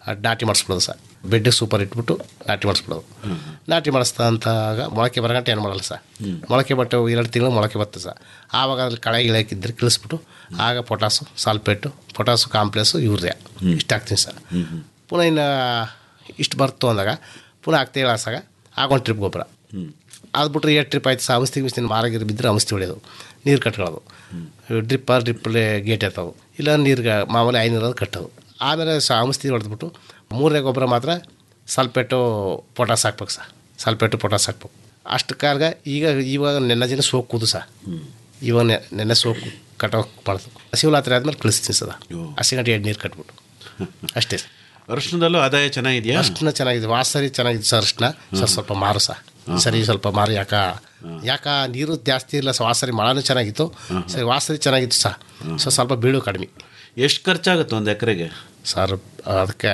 ಅದು ನಾಟಿ ಮಾಡಿಸ್ಬಿಡೋದು ಸರ್ ಬೆಡ್ಡಿಗೆ ಸೂಪರ್ ಇಟ್ಬಿಟ್ಟು ನಾಟಿ ಮಾಡಿಸ್ಬಿಡೋದು ನಾಟಿ ಮಾಡಿಸ್ತಾ ಅಂತಾಗ ಮೊಳಕೆ ಬರಗಂಟೆ ಏನು ಮಾಡಲ್ಲ ಸರ್ ಮೊಳಕೆ ಬಟ್ಟೆ ಎರಡು ತಿಂಗಳು ಮೊಳಕೆ ಬರ್ತದೆ ಸರ್ ಆವಾಗ ಅದ್ರಲ್ಲಿ ಕಳೆ ಇಳಕಿದ್ರೆ ಕಿಳಿಸ್ಬಿಟ್ಟು ಆಗ potash sulphate potash complex urea ಇಷ್ಟು ಹಾಕ್ತೀನಿ ಸರ್ ಪುನಃ ಇನ್ನು ಇಷ್ಟು ಬರ್ತು ಅಂದಾಗ ಪುನಃ ಹಾಕ್ತೇವೆ ಹಾಸಾಗ ಆಗೊಂದು ಟ್ರಿಪ್ ಗೊಬ್ಬರ ಅದು ಬಿಟ್ರೆ ಎರಡು ಟ್ರಿಪ್ ಆಯ್ತು ಸಹ ಔಷಧಿ ಮಿಸ್ತಿನ ಮಾರಾಗಿರು ಬಿದ್ದರೆ ಔಷಧಿ ಹೊಡೆಯೋದು ನೀರು ಕಟ್ಕೊಳ್ಳೋದು ಡ್ರಿಪ್ಪ ಡ್ರಿಪ್ಪಲ್ಲಿ ಗೇಟ್ ಎತ್ತೋದು ಇಲ್ಲ ನೀರಿಗೆ ಮಾಮೂಲಿ ಐನೂರದು ಕಟ್ಟೋದು ಆಮೇಲೆ ಸಹ ಔಷಧಿ ಹೊಡೆದ್ಬಿಟ್ಟು ಮೂರನೇ ಗೊಬ್ಬರ ಮಾತ್ರ ಸಲ್ಪೇಟು ಪೊಟಾಸ್ ಹಾಕ್ಬೇಕು ಸರ್ ಸಲ್ಪೇಟು ಪೊಟಾಸ್ ಹಾಕ್ಬೇಕು ಅಷ್ಟು ಕಾರ್ಗ ಈಗ ಇವಾಗ ನೆನ್ನ ದಿನ ಸೋಕು ಕೂದು ಸರ್ ಇವಾಗ ನೆ- ನೆನ್ನೆ ಸೋಕು ಕಟ್ಟೋ ಮಾಡೋದು ಹಸಿಹುಲಾತ್ರಿ ಆದ್ಮೇಲೆ ಕಳಿಸ್ತೀನಿ ಸದ ಹಸಿ ಗಂಟೆ ಎರಡು ನೀರು ಕಟ್ಬಿಟ್ಟು ಅಷ್ಟೇ ಸರ್ ಅರ್ಶನದಲ್ಲೂ ಆದಾಯ ಚೆನ್ನಾಗಿದೆಯಾ ಅರ್ಶಿನ ಚೆನ್ನಾಗಿದೆ ವಾಸರಿ ಚೆನ್ನಾಗಿದೆ ಸರ್ ಅರ್ಶಿನ ಸರ್ ಸ್ವಲ್ಪ ಮಾರು ಸಹ ಸರಿ ಸ್ವಲ್ಪ ಮಾರು ಯಾಕ ಯಾಕ ನೀರು ಜಾಸ್ತಿ ಇಲ್ಲ ಸ ವಾಸರಿ ಮಳೆನೂ ಚೆನ್ನಾಗಿತ್ತು ಸರಿ ವಾಸರಿ ಚೆನ್ನಾಗಿತ್ತು ಸಹ ಸೊ ಸ್ವಲ್ಪ ಬೀಳು ಕಡಿಮೆ ಎಷ್ಟು ಖರ್ಚಾಗುತ್ತೆ ಒಂದು ಎಕರೆಗೆ ಸರ್ ಅದಕ್ಕೆ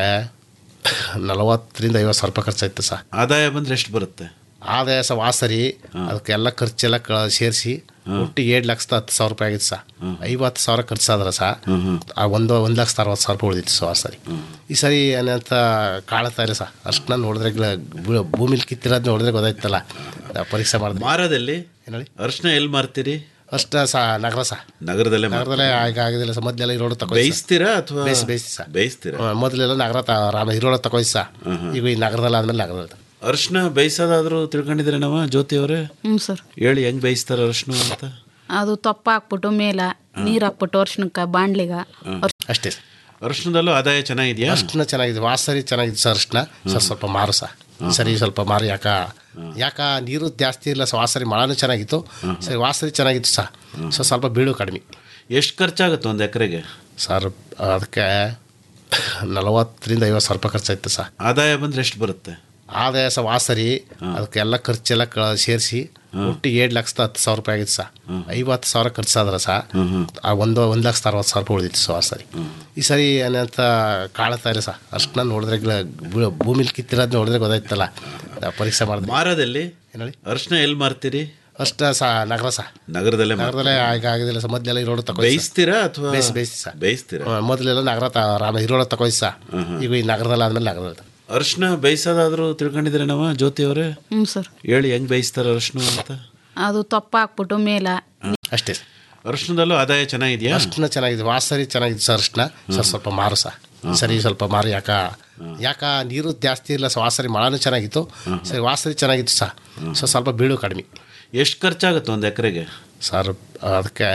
ನಲವತ್ತರಿಂದ ಐವತ್ತು ಸಾವಿರ ರೂಪಾಯಿ ಖರ್ಚಾಯ್ತು ಸರ್ ಆದಾಯ ಬಂದ್ರೆ ಎಷ್ಟು ಬರುತ್ತೆ ಆದಾಯ ಸಹ ವಾಸರಿ ಅದಕ್ಕೆಲ್ಲ ಖರ್ಚೆಲ್ಲ ಕ ಸೇರಿಸಿ ಒಟ್ಟಿಗೆ ಏಳು ಲಕ್ಷದ ಹತ್ತು ಸಾವಿರ ರೂಪಾಯಿ ಆಗಿತ್ತು ಸರ್ ಐವತ್ತು ಸಾವಿರ ಖರ್ಚಾದ್ರೆ ಸಹ ಆ ಒಂದು ಒಂದು ಲಕ್ಷದ ಅರವತ್ತು ಸಾವಿರ ರೂಪಾಯಿ ಉಳಿದಿತ್ತು ಸರ್ ವಾಸರಿ ಈ ಸರಿ ಏನಂತ ಕಾಳ್ತಾ ಇಲ್ಲ ಸರ್ ಅಷ್ಟನ್ನ ನೋಡಿದ್ರೆ ಗಿಡ- ಬೀಳೋ- ಭೂಮಿಲಿ ಕಿತ್ತಿರೋದು ನೋಡಿದ್ರೆ ಗೊತ್ತಾಯ್ತಲ್ಲ ಆ ಪರೀಕ್ಷೆ ಮಾಡಿದ್ರೆ ಮಾರದಲ್ಲಿ ಏನು ಹೇಳಿ ಅರ್ಶನ ಎಲ್ಲಿ ಮಾರ್ತೀರಿ ಅಷ್ಟ ಸಹ ನಗರ ಸಹ ನಗರದಲ್ಲೇ ಮಾರ್- ನಗರದಲ್ಲೇ ಆಗ ಆಗೋದಿಲ್ಲ ಸರ್ ಮೊದಲೆಲ್ಲ ಇರೋಡು ತಗೋ ಬೇಯಿಸ್ತೀರಾ ಅಥವಾ ಬೇಯಿಸಿ ಬೇಯಿಸಿ ಸರ್ ಬೇಯಿಸ್ತೀರಾ ಮೊದಲೆಲ್ಲ ನಗರ ತ ರಾಮ ಇರೋಡ ತಗೋಯ್ತು ಸಹ ಈಗ ಈ ನಗರದಲ್ಲಿ ಆದ್ಮೇಲೆ ನಗರದಲ್ಲಿ ಅರ್ಶನ ಬೇಯಿಸೋದಾದ್ರೂ ತಿಳ್ಕೊಂಡಿದ್ರೆ ನಾವ ಜ್ಯೋತಿ ಅವರೇ ಹ್ಞೂ ಸರ್ ಹೇಳಿ ಹೆಂಗ್ ಬೇಯಿಸ್ತಾರ ಅರ್ಶನ ಅಂತ ಅದು ತೊಪ್ಪ ಹಾಕ್ಬಿಟ್ಟು ಮೇಲ ನೀರು ಹಾಕ್ಬಿಟ್ಟು ಅರ್ಶಿನಕ್ಕೆ ಬಾಣ್ಲಿಗ ಅಷ್ಟೇ ಸರ್ ಅರ್ಶನದಲ್ಲೂ ಆದಾಯ ಚೆನ್ನಾಗಿದೆಯಾ ಅರ್ಶಿನ ಚೆನ್ನಾಗಿದೆ ವಾಸರಿ ಚೆನ್ನಾಗಿದೆ ಸರ್ ಅರ್ಶಿನ ಸರ್ ಸ್ವಲ್ಪ ಮಾರು ಸಹ ಸರಿ ಸ್ವಲ್ಪ ಮಾರು ಯಾಕ ಯಾಕ ನೀರು ಜಾಸ್ತಿ ಇಲ್ಲ ಸರ್ ವಾಸರಿ ಮಳೆನೂ ಚೆನ್ನಾಗಿತ್ತು ಸರಿ ವಾಸರಿ ಚೆನ್ನಾಗಿತ್ತು ಸಹ ಸೊ ಸ್ವಲ್ಪ ಬೀಳು ಕಡಿಮೆ ಎಷ್ಟು ಖರ್ಚಾಗುತ್ತೆ ಒಂದು ಎಕರೆಗೆ ಸರ್ ಅದಕ್ಕೆ ನಲವತ್ತರಿಂದ ಐವತ್ತು ಸಾವಿರ ರೂಪಾಯಿ ಖರ್ಚಾಯ್ತು ಸರ್ ಆದಾಯ ಬಂದ್ರೆ ಎಷ್ಟು ಬರುತ್ತೆ ಆದಾಯ ಸಹ ವಾಸರಿ ಅದಕ್ಕೆಲ್ಲ ಖರ್ಚೆಲ್ಲ ಕ ಸೇರಿಸಿ ಒಟ್ಟಿಗೆ ಏಳು ಲಕ್ಷದ ಹತ್ತು ಸಾವಿರ ರೂಪಾಯಿ ಆಗಿತ್ತು ಸರ್ ಐವತ್ತು ಸಾವಿರ ಖರ್ಚಾದ್ರೆ ಸಹ ಆ ಒಂದು ಒಂದು ಲಕ್ಷದ ಅರವತ್ತು ಸಾವಿರ ರೂಪಾಯಿ ಉಳಿದಿತ್ತು ಸರ್ ವಾಸರಿ ಈ ಸರಿ ಏನಂತ ಕಾಳ್ತಾ ಇಲ್ಲ ಸರ್ ಅಷ್ಟನ್ನ ನೋಡಿದ್ರೆ ಗಿಡ- ಬೀಳೋ- ಭೂಮಿಲಿ ಕಿತ್ತಿರೋದು ನೋಡಿದ್ರೆ ಗೊತ್ತಾಯ್ತಲ್ಲ ಆ ಪರೀಕ್ಷೆ ಮಾಡಿದ್ರೆ ಮಾರದಲ್ಲಿ ಏನು ಹೇಳಿ ಅರ್ಶನ ಎಲ್ಲಿ ಮಾರ್ತೀರಿ ಅಷ್ಟ ಸಹ ನಗರ ಸಹ ನಗರದಲ್ಲೇ ಮಾರ್- ನಗರದಲ್ಲೇ ಆಗ ಆಗೋದಿಲ್ಲ ಸರ್ ಮೊದಲೆಲ್ಲ ಇರೋಡು ತಗೋ ಬೇಯಿಸ್ತೀರಾ ಅಥವಾ ಬೇಯಿಸಿ ಬೇಯಿಸಿ ಸರ್ ಬೇಯಿಸ್ತೀರಾ ಮೊದಲೆಲ್ಲ ನಗರ ತ ರಾಮ ಇರೋಡ ತಗೋಯ್ತು ಸಹ ಈಗ ಈ ನಗರದಲ್ಲಿ ಆದ್ಮೇಲೆ ನಗರದಲ್ಲಿ ಅರ್ಶನ ಬೇಯಿಸೋದಾದ್ರೂ ತಿಳ್ಕೊಂಡಿದ್ರೆ ನಾವ ಜ್ಯೋತಿ ಅವರೇ ಹ್ಞೂ ಸರ್ ಹೇಳಿ ಹೆಂಗ್ ಬೇಯಿಸ್ತಾರ ಅರ್ಶನ ಅಂತ ಅದು ತೊಪ್ಪ ಹಾಕ್ಬಿಟ್ಟು ಮೇಲ ಅಷ್ಟೇ ಸರ್ ಅರ್ಶನದಲ್ಲೂ ಆದಾಯ ಚೆನ್ನಾಗಿದೆಯಾ ಅರ್ಶಿನ ಚೆನ್ನಾಗಿದೆ ವಾಸರಿ ಚೆನ್ನಾಗಿದೆ ಸರ್ ಅರ್ಶಿನ ಸರ್ ಸ್ವಲ್ಪ ಮಾರು ಸಹ ಸರಿ ಸ್ವಲ್ಪ ಮಾರು ಯಾಕ ಯಾಕ ನೀರು ಜಾಸ್ತಿ ಇಲ್ಲ ಸರ್ ವಾಸರಿ ಮಳೆನೂ ಚೆನ್ನಾಗಿತ್ತು ಸರಿ ವಾಸರಿ ಚೆನ್ನಾಗಿತ್ತು ಸಹ ಸೊ ಸ್ವಲ್ಪ ಬೀಳು ಕಡಿಮೆ ಎಷ್ಟು ಖರ್ಚಾಗುತ್ತೆ ಒಂದು ಎಕರೆಗೆ ಸರ್ ಅದಕ್ಕೆ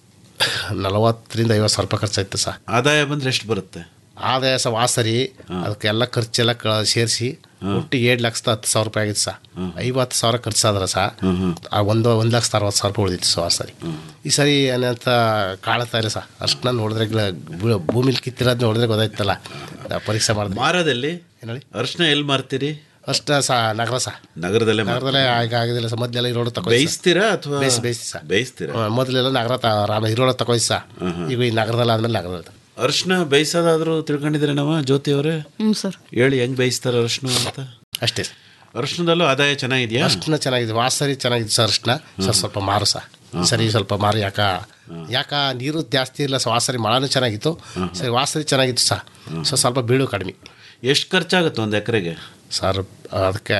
ನಲವತ್ತರಿಂದ ಐವತ್ತು ಸಾವಿರ ರೂಪಾಯಿ ಖರ್ಚಾಯ್ತು ಸರ್ ಆದಾಯ ಬಂದ್ರೆ ಎಷ್ಟು ಬರುತ್ತೆ ಆದಾಯ ಸಹ ವಾಸರಿ ಅದಕ್ಕೆಲ್ಲ ಖರ್ಚೆಲ್ಲ ಕ ಸೇರಿಸಿ ಒಟ್ಟಿಗೆ ಏಳು ಲಕ್ಷದ ಹತ್ತು ಸಾವಿರ ರೂಪಾಯಿ ಆಗಿತ್ತು ಸರ್ ಐವತ್ತು ಸಾವಿರ ಖರ್ಚಾದ್ರೆ ಸಹ ಆ ಒಂದು ಒಂದು ಲಕ್ಷದ ಅರವತ್ತು ಸಾವಿರ ರೂಪಾಯಿ ಉಳಿದಿತ್ತು ಸರ್ ವಾಸರಿ ಈ ಸರಿ ಏನಂತ ಕಾಳ್ತಾ ಇಲ್ಲ ಸರ್ ಅಷ್ಟನ್ನ ನೋಡಿದ್ರೆ ಗಿಡ- ಬೀಳೋ- ಭೂಮಿಲಿ ಕಿತ್ತಿರೋದು ನೋಡಿದ್ರೆ ಗೊತ್ತಾಯ್ತಲ್ಲ ಆ ಪರೀಕ್ಷೆ ಮಾಡಿದ್ರೆ ಮಾರದಲ್ಲಿ ಏನು ಹೇಳಿ ಅರ್ಶನ ಎಲ್ಲಿ ಮಾರ್ತೀರಿ ಅಷ್ಟ ಸಹ ನಗರ ಸಹ ನಗರದಲ್ಲೇ ಮಾರ್- ನಗರದಲ್ಲೇ ಆಗ ಆಗೋದಿಲ್ಲ ಸರ್ ಮೊದಲೆಲ್ಲ ಇರೋಡು ತಗೋ ಬೇಯಿಸ್ತೀರಾ ಅಥವಾ ಬೇಯಿಸಿ ಬೇಯಿಸಿ ಸರ್ ಬೇಯಿಸ್ತೀರಾ ಮೊದಲೆಲ್ಲ ನಗರ ತ ರಾಮ ಇರೋಡ ತಗೋಯ್ತು ಸಹ ಈಗ ಈ ನಗರದಲ್ಲಿ ಆದ್ಮೇಲೆ ನಗರದಲ್ಲಿ ಅರ್ಶನ ಬೇಯಿಸೋದಾದ್ರೂ ತಿಳ್ಕೊಂಡಿದ್ರೆ ನಾವ ಜ್ಯೋತಿ ಅವರೇ ಹ್ಞೂ ಸರ್ ಹೇಳಿ ಹೆಂಗ್ ಬೇಯಿಸ್ತಾರ ಅರ್ಶನ ಅಂತ ಅಷ್ಟೇ ಸರ್ ಅರ್ಶನದಲ್ಲೂ ಆದಾಯ ಚೆನ್ನಾಗಿದೆಯಾ ಅರ್ಶಿನ ಚೆನ್ನಾಗಿದೆ ವಾಸರಿ ಚೆನ್ನಾಗಿದೆ ಸರ್ ಅರ್ಶಿನ ಸರ್ ಸ್ವಲ್ಪ ಮಾರು ಸಹ ಸರಿ ಸ್ವಲ್ಪ ಮಾರು ಯಾಕ ಯಾಕ ನೀರು ಜಾಸ್ತಿ ಇಲ್ಲ ಸರ್ ವಾಸರಿ ಮಳೆನೂ ಚೆನ್ನಾಗಿತ್ತು ಸರಿ ವಾಸರಿ ಚೆನ್ನಾಗಿತ್ತು ಸಹ ಸೊ ಸ್ವಲ್ಪ ಬೀಳು ಕಡಿಮೆ ಎಷ್ಟು ಖರ್ಚಾಗುತ್ತೆ ಒಂದು ಎಕರೆಗೆ ಸರ್ ಅದಕ್ಕೆ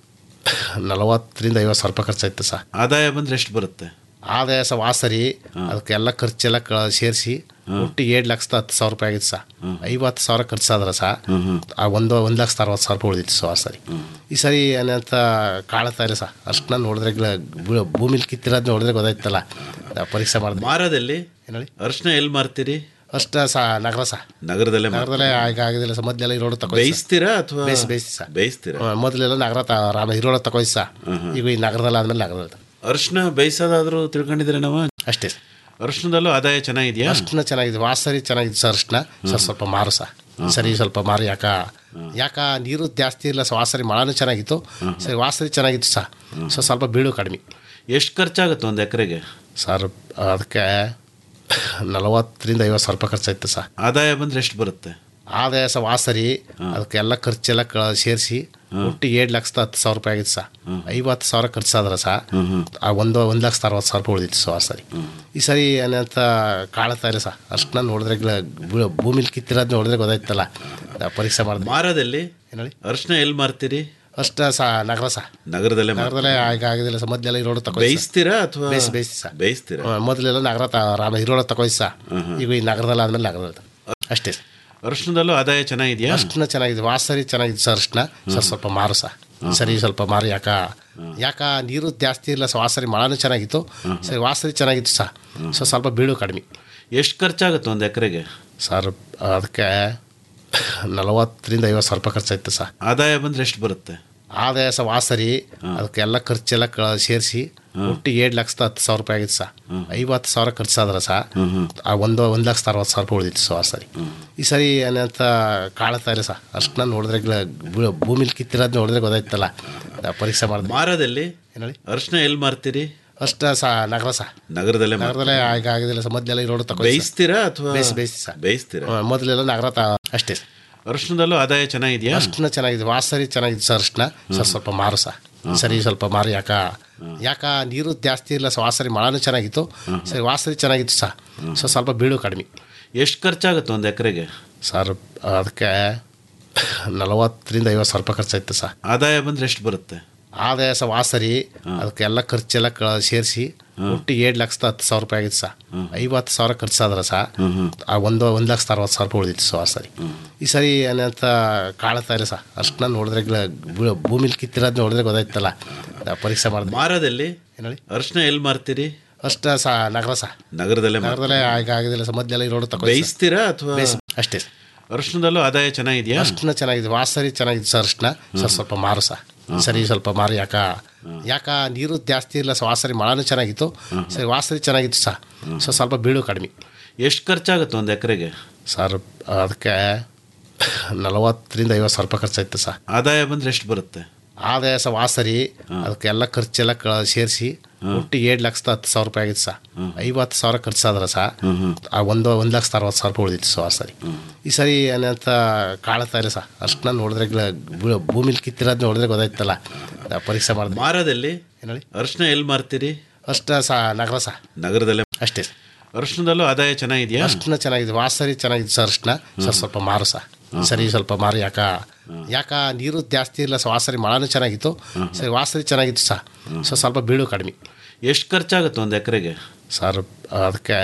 ನಲವತ್ತರಿಂದ ಐವತ್ತು ಸಾವಿರ ರೂಪಾಯಿ ಖರ್ಚಾಯ್ತು ಸರ್ ಆದಾಯ ಬಂದ್ರೆ ಎಷ್ಟು ಬರುತ್ತೆ ಆದಾಯ ಸಹ ವಾಸರಿ ಅದಕ್ಕೆಲ್ಲ ಖರ್ಚೆಲ್ಲ ಕ ಸೇರಿಸಿ ಒಟ್ಟಿಗೆ ಏಳು ಲಕ್ಷದ ಹತ್ತು ಸಾವಿರ ರೂಪಾಯಿ ಆಗಿತ್ತು ಸರ್ ಐವತ್ತು ಸಾವಿರ ಖರ್ಚಾದ್ರೆ ಸಹ ಆ ಒಂದು ಒಂದು ಲಕ್ಷದ ಅರವತ್ತು ಸಾವಿರ ರೂಪಾಯಿ ಉಳಿದಿತ್ತು ಸರ್ ವಾಸರಿ ಈ ಸರಿ ಏನಂತ ಕಾಳ್ತಾ ಇಲ್ಲ ಸರ್ ಅಷ್ಟನ್ನ ನೋಡಿದ್ರೆ ಗಿಡ- ಬೀಳೋ- ಭೂಮಿಲಿ ಕಿತ್ತಿರೋದು ನೋಡಿದ್ರೆ ಗೊತ್ತಾಯ್ತಲ್ಲ ಆ ಪರೀಕ್ಷೆ ಮಾಡಿದ್ರೆ ಮಾರದಲ್ಲಿ ಏನು ಹೇಳಿ ಅರ್ಶನ ಎಲ್ಲಿ ಮಾರ್ತೀರಿ ಅಷ್ಟ ಸಹ ನಗರ ಸಹ ನಗರದಲ್ಲೇ ಮಾರ್- ನಗರದಲ್ಲೇ ಆಗ ಆಗೋದಿಲ್ಲ ಸರ್ ಮೊದಲೆಲ್ಲ ಇರೋಡು ತಗೋ ಬೇಯಿಸ್ತೀರಾ ಅಥವಾ ಬೇಯಿಸಿ ಬೇಯಿಸಿ ಸರ್ ಬೇಯಿಸ್ತೀರಾ ಮೊದಲೆಲ್ಲ ನಗರ ತ ರಾಮ ಇರೋಡ ತಗೋಯ್ತು ಸಹ ಈಗ ಈ ನಗರದಲ್ಲಿ ಆದ್ಮೇಲೆ ನಗರದಲ್ಲಿ ಅರ್ಶನ ಬೇಯಿಸೋದಾದ್ರೂ ತಿಳ್ಕೊಂಡಿದ್ರೆ ನಾವ ಅಷ್ಟೇ ಸರ್ ಅರ್ಶನದಲ್ಲೂ ಆದಾಯ ಚೆನ್ನಾಗಿದೆಯಾ ಅರ್ಶಿನ ಚೆನ್ನಾಗಿದೆ ವಾಸರಿ ಚೆನ್ನಾಗಿದೆ ಸರ್ ಅರ್ಶಿನ ಸರ್ ಸ್ವಲ್ಪ ಮಾರು ಸಹ ಸರಿ ಸ್ವಲ್ಪ ಮಾರು ಯಾಕ ಯಾಕ ನೀರು ಜಾಸ್ತಿ ಇಲ್ಲ ಸರ್ ವಾಸರಿ ಮಳೆನೂ ಚೆನ್ನಾಗಿತ್ತು ಸರಿ ವಾಸರಿ ಚೆನ್ನಾಗಿತ್ತು ಸಹ ಸೊ ಸ್ವಲ್ಪ ಬೀಳು ಕಡಿಮೆ ಎಷ್ಟು ಖರ್ಚಾಗುತ್ತೆ ಒಂದು ಎಕರೆಗೆ ಸರ್ ಅದಕ್ಕೆ ನಲವತ್ತರಿಂದ ಐವತ್ತು ಸಾವಿರ ರೂಪಾಯಿ ಖರ್ಚಾಯ್ತು ಸರ್ ಆದಾಯ ಬಂದ್ರೆ ಎಷ್ಟು ಬರುತ್ತೆ ಆದಾಯ ಸಹ ವಾಸರಿ ಅದಕ್ಕೆಲ್ಲ ಖರ್ಚೆಲ್ಲ ಕ ಸೇರಿಸಿ ಒಟ್ಟು ಏಳು ಲಕ್ಷದ ಹತ್ತು ಸಾವಿರ ರೂಪಾಯಿ ಆಗಿತ್ತು ಸರ್ ಐವತ್ತು ಸಾವಿರ ಖರ್ಚಾದ್ರೆ ಸರ್ ಆ ಒಂದು ಒಂದು ಲಕ್ಷದ ಅರವತ್ತು ಸಾವಿರ ರೂಪಾಯಿ ಉಳಿದಿತ್ತು ಸರ್ ಆ ಸರಿ ಈ ಸರಿ ಏನಂತ ಕಾಳ್ತಾ ಇಲ್ಲ ಸರ್ ಅಷ್ಟನ್ನ ನೋಡಿದ್ರೆ ಗಿಡ- ಬೀಳೋ- ಭೂಮಿಲಿ ಕಿತ್ತಿರೋದು ನೋಡಿದ್ರೆ ಗೊತ್ತಾಯ್ತಲ್ಲ ಆ ಪರೀಕ್ಷೆ ಮಾಡಿದೆ ಮಾರದಲ್ಲಿ ಏನು ಹೇಳಿ ಅರ್ಶನ ಎಲ್ಲಿ ಮಾರ್ತೀರಿ ಅಷ್ಟ ಸ ನಗರ ಸಹ ನಗರದಲ್ಲೇ ಮಾರ್- ನಗರದಲ್ಲೇ ಆಗ ಆಗಿದಿಲ್ಲ ಸರ್ ಮೊದಲೆಲ್ಲ ಇರೋಡು ತಗೋ ಬೇಯಿಸ್ತೀರಾ ಅಥವಾ ಬೇಯಿಸಿ ಬೇಯಿಸಿ ಸರ್ ಬೇಯಿಸ್ತೀರಾ ಮೊದಲೆಲ್ಲ ನಗರ ತ ರಾಮ ಇರೋಳ ತಗೊಯ್ಸಿ ಸರ್ ಈಗ ಈ ನಗರದಲ್ಲಿ ಆದ್ಮೇಲೆ ನಗರದ ಅಷ್ಟೇ ಸರ್ ಅರ್ಶನದಲ್ಲೂ ಆದಾಯ ಚೆನ್ನಾಗಿದೆಯಾ ಅರ್ಶನ ಚೆನ್ನಾಗಿದೆ ವಾಸರಿ ಚೆನ್ನಾಗಿದೆ ಸರ್ ಅರ್ಶನ ಸರ್ ಸ್ವಲ್ಪ ಮಾರು ಸರ್ ಸರಿ ಸ್ವಲ್ಪ ಮಾರು ಯಾಕ ಯಾಕ ನೀರು ಜಾಸ್ತಿ ಇಲ್ಲ ಸರ್ ವಾಸರಿ ಮಳೆನೂ ಚೆನ್ನಾಗಿತ್ತು ಸರಿ ವಾಸರಿ ಚೆನ್ನಾಗಿತ್ತು ಸರ್ ಸೊ ಸ್ವಲ್ಪ ಬೀಳು ಕಡಿಮೆ ಎಷ್ಟು ಖರ್ಚಾಗುತ್ತೆ ಒಂದು ಎಕರೆಗೆ ಸರ್ ಅದಕ್ಕೆ ನಲವತ್ತರಿಂದ ಐವತ್ತು ಸಾವಿರ ರೂಪಾಯಿ ಖರ್ಚಾಯ್ತು ಸರ್ ಆದಾಯ ಬಂದ್ರೆ ಎಷ್ಟು ಬರುತ್ತೆ ಆದಾಯ ಸಹ ವಾಸರಿ ಅದಕ್ಕೆಲ್ಲ ಖರ್ಚೆಲ್ಲ ಕ ಸೇರಿಸಿ ಒಟ್ಟು ಏಳು ಲಕ್ಷದ ಹತ್ತು ಸಾವಿರ ರೂಪಾಯಿ ಆಗಿತ್ತು ಸರ್ ಐವತ್ತು ಸಾವಿರ ಖರ್ಚಾದ್ರೆ ಸರ್ ಆ ಒಂದು ಒಂದು ಲಕ್ಷದ ಅರವತ್ತು ಸಾವಿರ ರೂಪಾಯಿ ಉಳಿದಿತ್ತು ಸರ್ ಆ ಸರಿ ಈ ಸರಿ ಏನಂತ ಕಾಳ್ತಾ ಇಲ್ಲ ಸರ್ ಅಷ್ಟನ್ನ ನೋಡಿದ್ರೆ ಗಿಡ- ಬೀಳೋ- ಭೂಮಿಲಿ ಕಿತ್ತಿರೋದು ನೋಡಿದ್ರೆ ಗೊತ್ತಾಯ್ತಲ್ಲ ಆ ಪರೀಕ್ಷೆ ಮಾಡಿದೆ ಮಾರದಲ್ಲಿ ಏನು ಹೇಳಿ ಅರ್ಶನ ಎಲ್ಲಿ ಮಾರ್ತೀರಿ ಅಷ್ಟ ಸ ನಗರ ಸಹ ನಗರದಲ್ಲೇ ಮಾರ್- ನಗರದಲ್ಲೇ ಆಗ ಆಗಿದಿಲ್ಲ ಸರ್ ಮೊದಲೆಲ್ಲ ಇರೋಡು ತಗೋ ಬೇಯಿಸ್ತೀರಾ ಅಥವಾ ಬೇಯಿಸಿ ಬೇಯಿಸಿ ಸರ್ ಬೇಯಿಸ್ತೀರಾ ಮೊದಲೆಲ್ಲ ನಗರ ತ ಅಷ್ಟೇ ಸರ್ ಅರ್ಶನದಲ್ಲೂ ಆದಾಯ ಚೆನ್ನಾಗಿದೆಯಾ ಅರ್ಶನ ಚೆನ್ನಾಗಿದೆ ವಾಸರಿ ಚೆನ್ನಾಗಿದೆ ಸರ್ ಅರ್ಶನ ಸರ್ ಸ್ವಲ್ಪ ಮಾರು ಸರ್ ಸರಿ ಸ್ವಲ್ಪ ಮಾರು ಯಾಕ ಯಾಕ ನೀರು ಜಾಸ್ತಿ ಇಲ್ಲ ಸರ್ ವಾಸರಿ ಮಳೆನೂ ಚೆನ್ನಾಗಿತ್ತು ಸರಿ ವಾಸರಿ ಚೆನ್ನಾಗಿತ್ತು ಸರ್ ಸೊ ಸ್ವಲ್ಪ ಬೀಳು ಕಡಿಮೆ ಎಷ್ಟು ಖರ್ಚಾಗುತ್ತೆ ಒಂದು ಎಕರೆಗೆ ಸರ್ ಅದಕ್ಕೆ ನಲವತ್ತರಿಂದ ಐವತ್ತು ಸಾವಿರ ರೂಪಾಯಿ ಖರ್ಚಾಯ್ತು ಸರ್ ಆದಾಯ ಬಂದ್ರೆ ಎಷ್ಟು ಬರುತ್ತೆ ಆದಾಯ ಸಹ ವಾಸರಿ ಅದಕ್ಕೆಲ್ಲ ಖರ್ಚೆಲ್ಲ ಕ ಸೇರಿಸಿ ಒಟ್ಟು ಏಳು ಲಕ್ಷದ ಹತ್ತು ಸಾವಿರ ರೂಪಾಯಿ ಆಗಿತ್ತು ಸರ್ ಐವತ್ತು ಸಾವಿರ ಖರ್ಚಾದ್ರೆ ಸರ್ ಆ ಒಂದು ಒಂದು ಲಕ್ಷದ ಅರವತ್ತು ಸಾವಿರ ರೂಪಾಯಿ ಉಳಿದಿತ್ತು ಸರ್ ಆ ಸರಿ ಈ ಸರಿ ಏನಂತ ಕಾಳ್ತಾ ಇಲ್ಲ ಸರ್ ಅಷ್ಟನ್ನ ನೋಡಿದ್ರೆ ಗಿಡ- ಬೀಳೋ- ಭೂಮಿಲಿ ಕಿತ್ತಿರೋದು ನೋಡಿದ್ರೆ ಗೊತ್ತಾಯ್ತಲ್ಲ ಆ ಪರೀಕ್ಷೆ ಮಾಡಿದೆ ಮಾರದಲ್ಲಿ ಏನು ಹೇಳಿ ಅರ್ಶನ ಎಲ್ಲಿ ಮಾರ್ತೀರಿ ಅಷ್ಟ ಸ ನಗರ ಸಹ ನಗರದಲ್ಲೇ ಮಾರ್- ನಗರದಲ್ಲೇ ಆಗ ಆಗಿದಿಲ್ಲ ಸರ್ ಮೊದಲೆಲ್ಲ ಇರೋಡು ತಗೋ ಬೇಯಿಸ್ತೀರಾ ಅಥವಾ ಅಷ್ಟೇ ಸರ್ ಅರ್ಶನದಲ್ಲೂ ಆದಾಯ ಚೆನ್ನಾಗಿದೆಯಾ ಅರ್ಶನ ಚೆನ್ನಾಗಿದೆ ವಾಸರಿ ಚೆನ್ನಾಗಿದೆ ಸರ್ ಅರ್ಶನ ಸರ್ ಸ್ವಲ್ಪ ಮಾರು ಸರ್ ಸರಿ ಸ್ವಲ್ಪ ಮಾರು ಯಾಕ ಯಾಕ ನೀರು ಜಾಸ್ತಿ ಇಲ್ಲ ಸರ್ ವಾಸರಿ ಮಳೆನೂ ಚೆನ್ನಾಗಿತ್ತು ಸರಿ ವಾಸರಿ ಚೆನ್ನಾಗಿತ್ತು ಸರ್ ಸೊ ಸ್ವಲ್ಪ ಬೀಳು ಕಡಿಮೆ ಎಷ್ಟು ಖರ್ಚಾಗುತ್ತೆ ಒಂದು ಎಕರೆಗೆ ಸರ್ ಅದಕ್ಕೆ ನಲವತ್ತರಿಂದ ಐವತ್ತು ಸಾವಿರ ರೂಪಾಯಿ ಖರ್ಚಾಯ್ತು ಸರ್ ಆದಾಯ ಬಂದ್ರೆ ಎಷ್ಟು ಬರುತ್ತೆ ಆದಾಯ ಸಹ ವಾಸರಿ ಅದಕ್ಕೆಲ್ಲ ಖರ್ಚೆಲ್ಲ ಕ ಸೇರಿಸಿ ಒಟ್ಟು ಏಳು ಲಕ್ಷದ ಹತ್ತು ಸಾವಿರ ರೂಪಾಯಿ ಆಗಿತ್ತು ಸರ್ ಐವತ್ತು ಸಾವಿರ ಖರ್ಚಾದ್ರೆ ಸರ್ ಆ ಒಂದು ಒಂದು ಲಕ್ಷದ ಅರವತ್ತು ಸಾವಿರ ರೂಪಾಯಿ ಉಳಿದಿತ್ತು ಸರ್ ಆ ಸರಿ ಈ ಸರಿ ಏನಂತ ಕಾಳ್ತಾ ಇಲ್ಲ ಸರ್ ಅಷ್ಟನ್ನ ನೋಡಿದ್ರೆ ಗಿಡ- ಬೀಳೋ- ಭೂಮಿಲಿ ಕಿತ್ತಿರೋದು ನೋಡಿದ್ರೆ ಗೊತ್ತಾಯ್ತಲ್ಲ ಆ ಪರೀಕ್ಷೆ ಮಾಡಿದೆ ಮಾರದಲ್ಲಿ ಏನು ಹೇಳಿ ಅರ್ಶನ ಎಲ್ಲಿ ಮಾರ್ತೀರಿ ಅಷ್ಟ ಸ ನಗರ ಸಹ ನಗರದಲ್ಲೇ ಅಷ್ಟೇ ಸರ್ ಅರ್ಶನದಲ್ಲೂ ಆದಾಯ ಚೆನ್ನಾಗಿದೆಯಾ ಅರ್ಶನ ಚೆನ್ನಾಗಿದೆ ವಾಸರಿ ಚೆನ್ನಾಗಿದೆ ಸರ್ ಅರ್ಶನ ಸರ್ ಸ್ವಲ್ಪ ಮಾರು ಸರ್ ಸರಿ ಸ್ವಲ್ಪ ಮಾರು ಯಾಕ ಯಾಕ ನೀರು ಜಾಸ್ತಿ ಇಲ್ಲ ಸರ್ ವಾಸರಿ ಮಳೆನೂ ಚೆನ್ನಾಗಿತ್ತು ಸರಿ ವಾಸರಿ ಚೆನ್ನಾಗಿತ್ತು ಸರ್ ಸೊ ಸ್ವಲ್ಪ ಬೀಳು ಕಡಿಮೆ ಎಷ್ಟು ಖರ್ಚಾಗುತ್ತೆ ಒಂದು ಎಕರೆಗೆ ಸರ್ ಅದಕ್ಕೆ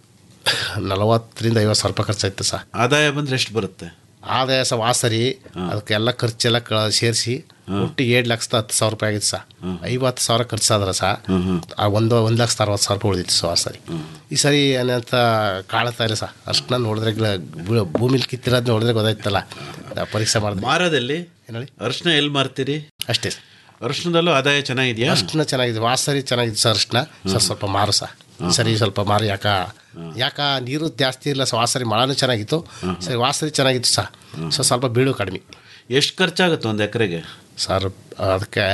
ನಲವತ್ತರಿಂದ ಐವತ್ತು ಸಾವಿರ ರೂಪಾಯಿ ಖರ್ಚಾಯ್ತು ಸರ್ ಆದಾಯ ಬಂದ್ರೆ ಎಷ್ಟು ಬರುತ್ತೆ ಆದಾಯ ಸಹ ವಾಸರಿ ಅದಕ್ಕೆಲ್ಲ ಖರ್ಚೆಲ್ಲ ಕ ಸೇರಿಸಿ ಒಟ್ಟು ಏಳು ಲಕ್ಷದ ಹತ್ತು ಸಾವಿರ ರೂಪಾಯಿ ಆಗಿತ್ತು ಸರ್ ಐವತ್ತು ಸಾವಿರ ಖರ್ಚಾದ್ರೆ ಸರ್ ಆ ಒಂದು ಒಂದು ಲಕ್ಷದ ಅರವತ್ತು ಸಾವಿರ ರೂಪಾಯಿ ಉಳಿದಿತ್ತು ಸರ್ ಆ ಸರಿ ಈ ಸರಿ ಏನಂತ ಕಾಳ್ತಾ ಇಲ್ಲ ಸರ್ ಅಷ್ಟನ್ನ ನೋಡಿದ್ರೆ ಗಿಡ- ಬೀಳೋ- ಭೂಮಿಲಿ ಕಿತ್ತಿರೋದು ನೋಡಿದ್ರೆ ಗೊತ್ತಾಯ್ತಲ್ಲ ಆ ಪರೀಕ್ಷೆ ಮಾಡಿದೆ ಮಾರದಲ್ಲಿ ಏನು ಹೇಳಿ ಅರ್ಶನ ಎಲ್ಲಿ ಮಾರ್ತೀರಿ ಅಷ್ಟೇ ಸರ್ ಅರ್ಶನದಲ್ಲೂ ಆದಾಯ ಚೆನ್ನಾಗಿದೆಯಾ ಅರ್ಶನ ಚೆನ್ನಾಗಿದೆ ವಾಸರಿ ಚೆನ್ನಾಗಿದೆ ಸರ್ ಅರ್ಶನ ಸರ್ ಸ್ವಲ್ಪ ಮಾರು ಸರ್ ಸರಿ ಸ್ವಲ್ಪ ಮಾರು ಯಾಕ ಯಾಕ ನೀರು ಜಾಸ್ತಿ ಇಲ್ಲ ಸರ್ ವಾಸರಿ ಮಳೆನೂ ಚೆನ್ನಾಗಿತ್ತು ಸರಿ ವಾಸರಿ ಚೆನ್ನಾಗಿತ್ತು ಸರ್ ಸೊ ಸ್ವಲ್ಪ ಬೀಳು ಕಡಿಮೆ ಎಷ್ಟು ಖರ್ಚಾಗುತ್ತೆ ಒಂದು ಎಕರೆಗೆ ಸರ್ ಅದಕ್ಕೆ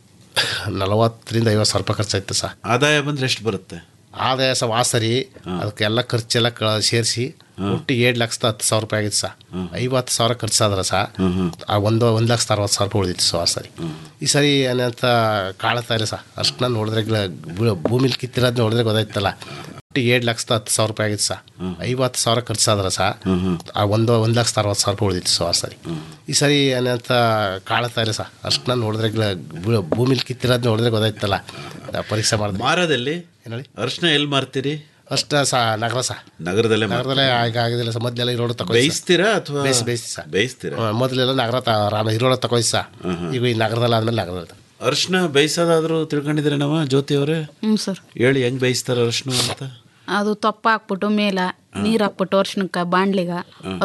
ನಲವತ್ತರಿಂದ ಐವತ್ತು ಸಾವಿರ ರೂಪಾಯಿ ಖರ್ಚಾಯ್ತು ಸರ್ ಆದಾಯ ಬಂದ್ರೆ ಎಷ್ಟು ಬರುತ್ತೆ ಆದಾಯ ಸಹ ವಾಸರಿ ಅದಕ್ಕೆಲ್ಲ ಖರ್ಚೆಲ್ಲ ಕ ಸೇರಿಸಿ ಒಟ್ಟು ಏಳು ಲಕ್ಷದ ಹತ್ತು ಸಾವಿರ ರೂಪಾಯಿ ಆಗಿತ್ತು ಸರ್ ಐವತ್ತು ಸಾವಿರ ಖರ್ಚಾದ್ರೆ ಸರ್ ಆ ಒಂದು ಒಂದು ಲಕ್ಷದ ಅರವತ್ತು ಸಾವಿರ ರೂಪಾಯಿ ಉಳಿದಿತ್ತು ಸರ್ ಆ ಸರಿ ಈ ಸರಿ ಏನಂತ ಕಾಳ್ತಾ ಇಲ್ಲ ಸರ್ ಅಷ್ಟನ್ನ ನೋಡಿದ್ರೆ ಗಿಡ- ಬೀಳೋ- ಭೂಮಿಲಿ ಕಿತ್ತಿರೋದು ನೋಡಿದ್ರೆ ಗೊತ್ತಾಯ್ತಲ್ಲ ಒಟ್ಟು ಏಳು ಲಕ್ಷದ ಹತ್ತು ಸಾವಿರ ರೂಪಾಯಿ ಆಗಿತ್ತು ಸರ್ ಐವತ್ತು ಸಾವಿರ ಖರ್ಚಾದ್ರೆ ಸರ್ ಆ ಒಂದು ಒಂದು ಲಕ್ಷದ ಅರವತ್ತು ಸಾವಿರ ರೂಪಾಯಿ ಉಳಿದಿತ್ತು ಸರ್ ಆ ಸರಿ ಈ ಸರಿ ಏನಂತ ಕಾಳ್ತಾ ಇಲ್ಲ ಸರ್ ಅಷ್ಟನ್ನ ನೋಡಿದ್ರೆ ಗಿಡ- ಬೀಳೋ- ಭೂಮಿಲಿ ಕಿತ್ತಿರೋದು ನೋಡಿದ್ರೆ ಗೊತ್ತಾಯ್ತಲ್ಲ ಆ ಪರೀಕ್ಷೆ ಮಾಡಿದೆ ಮಾರದಲ್ಲಿ ಏನು ಹೇಳಿ ಅರ್ಶನ ಎಲ್ಲಿ ಮಾರ್ತೀರಿ ಅಷ್ಟ ಸ ನಗರ ಸಹ ನಗರದಲ್ಲೇ ಮಾರ್- ನಗರದಲ್ಲೇ ಆಗ ಆಗಿದಿಲ್ಲ ಸರ್ ಮೊದಲೆಲ್ಲ ಇರೋಡು ತಗೋ ಬೇಯಿಸ್ತೀರಾ ಅಥವಾ ಬೇಯಿಸಿ ಬೇಯಿಸಿ ಸರ್ ಬೇಯಿಸ್ತೀರಾ ಮೊದಲೆಲ್ಲ ನಗರ ತ ರಾಮ ಇರೋಳ ತಗೊಯ್ಸಿ ಸರ್ ಈಗ ಈ ನಗರದಲ್ಲಿ ಆದ್ಮೇಲೆ ನಗರದ ಅರ್ಶನ ಬೇಯಿಸೋದಾದ್ರೂ ತಿಳ್ಕೊಂಡಿದ್ರೆ ನಾವು ಜ್ಯೋತಿ ಅವರೇ ಹ್ಞೂ ಸರ್ ಹೇಳಿ ಹೆಂಗ್ ಬೇಯಿಸ್ತಾರ ಅರ್ಶನ ಅಂತ ಅದು ತೊಪ್ಪ ಹಾಕ್ಬಿಟ್ಟು ಮೇಲ ನೀರು ಹಾಕ್ಬಿಟ್ಟು ಅರ್ಶಿಣಕ್ಕೆ ಬಾಣ್ಲಿಗೆ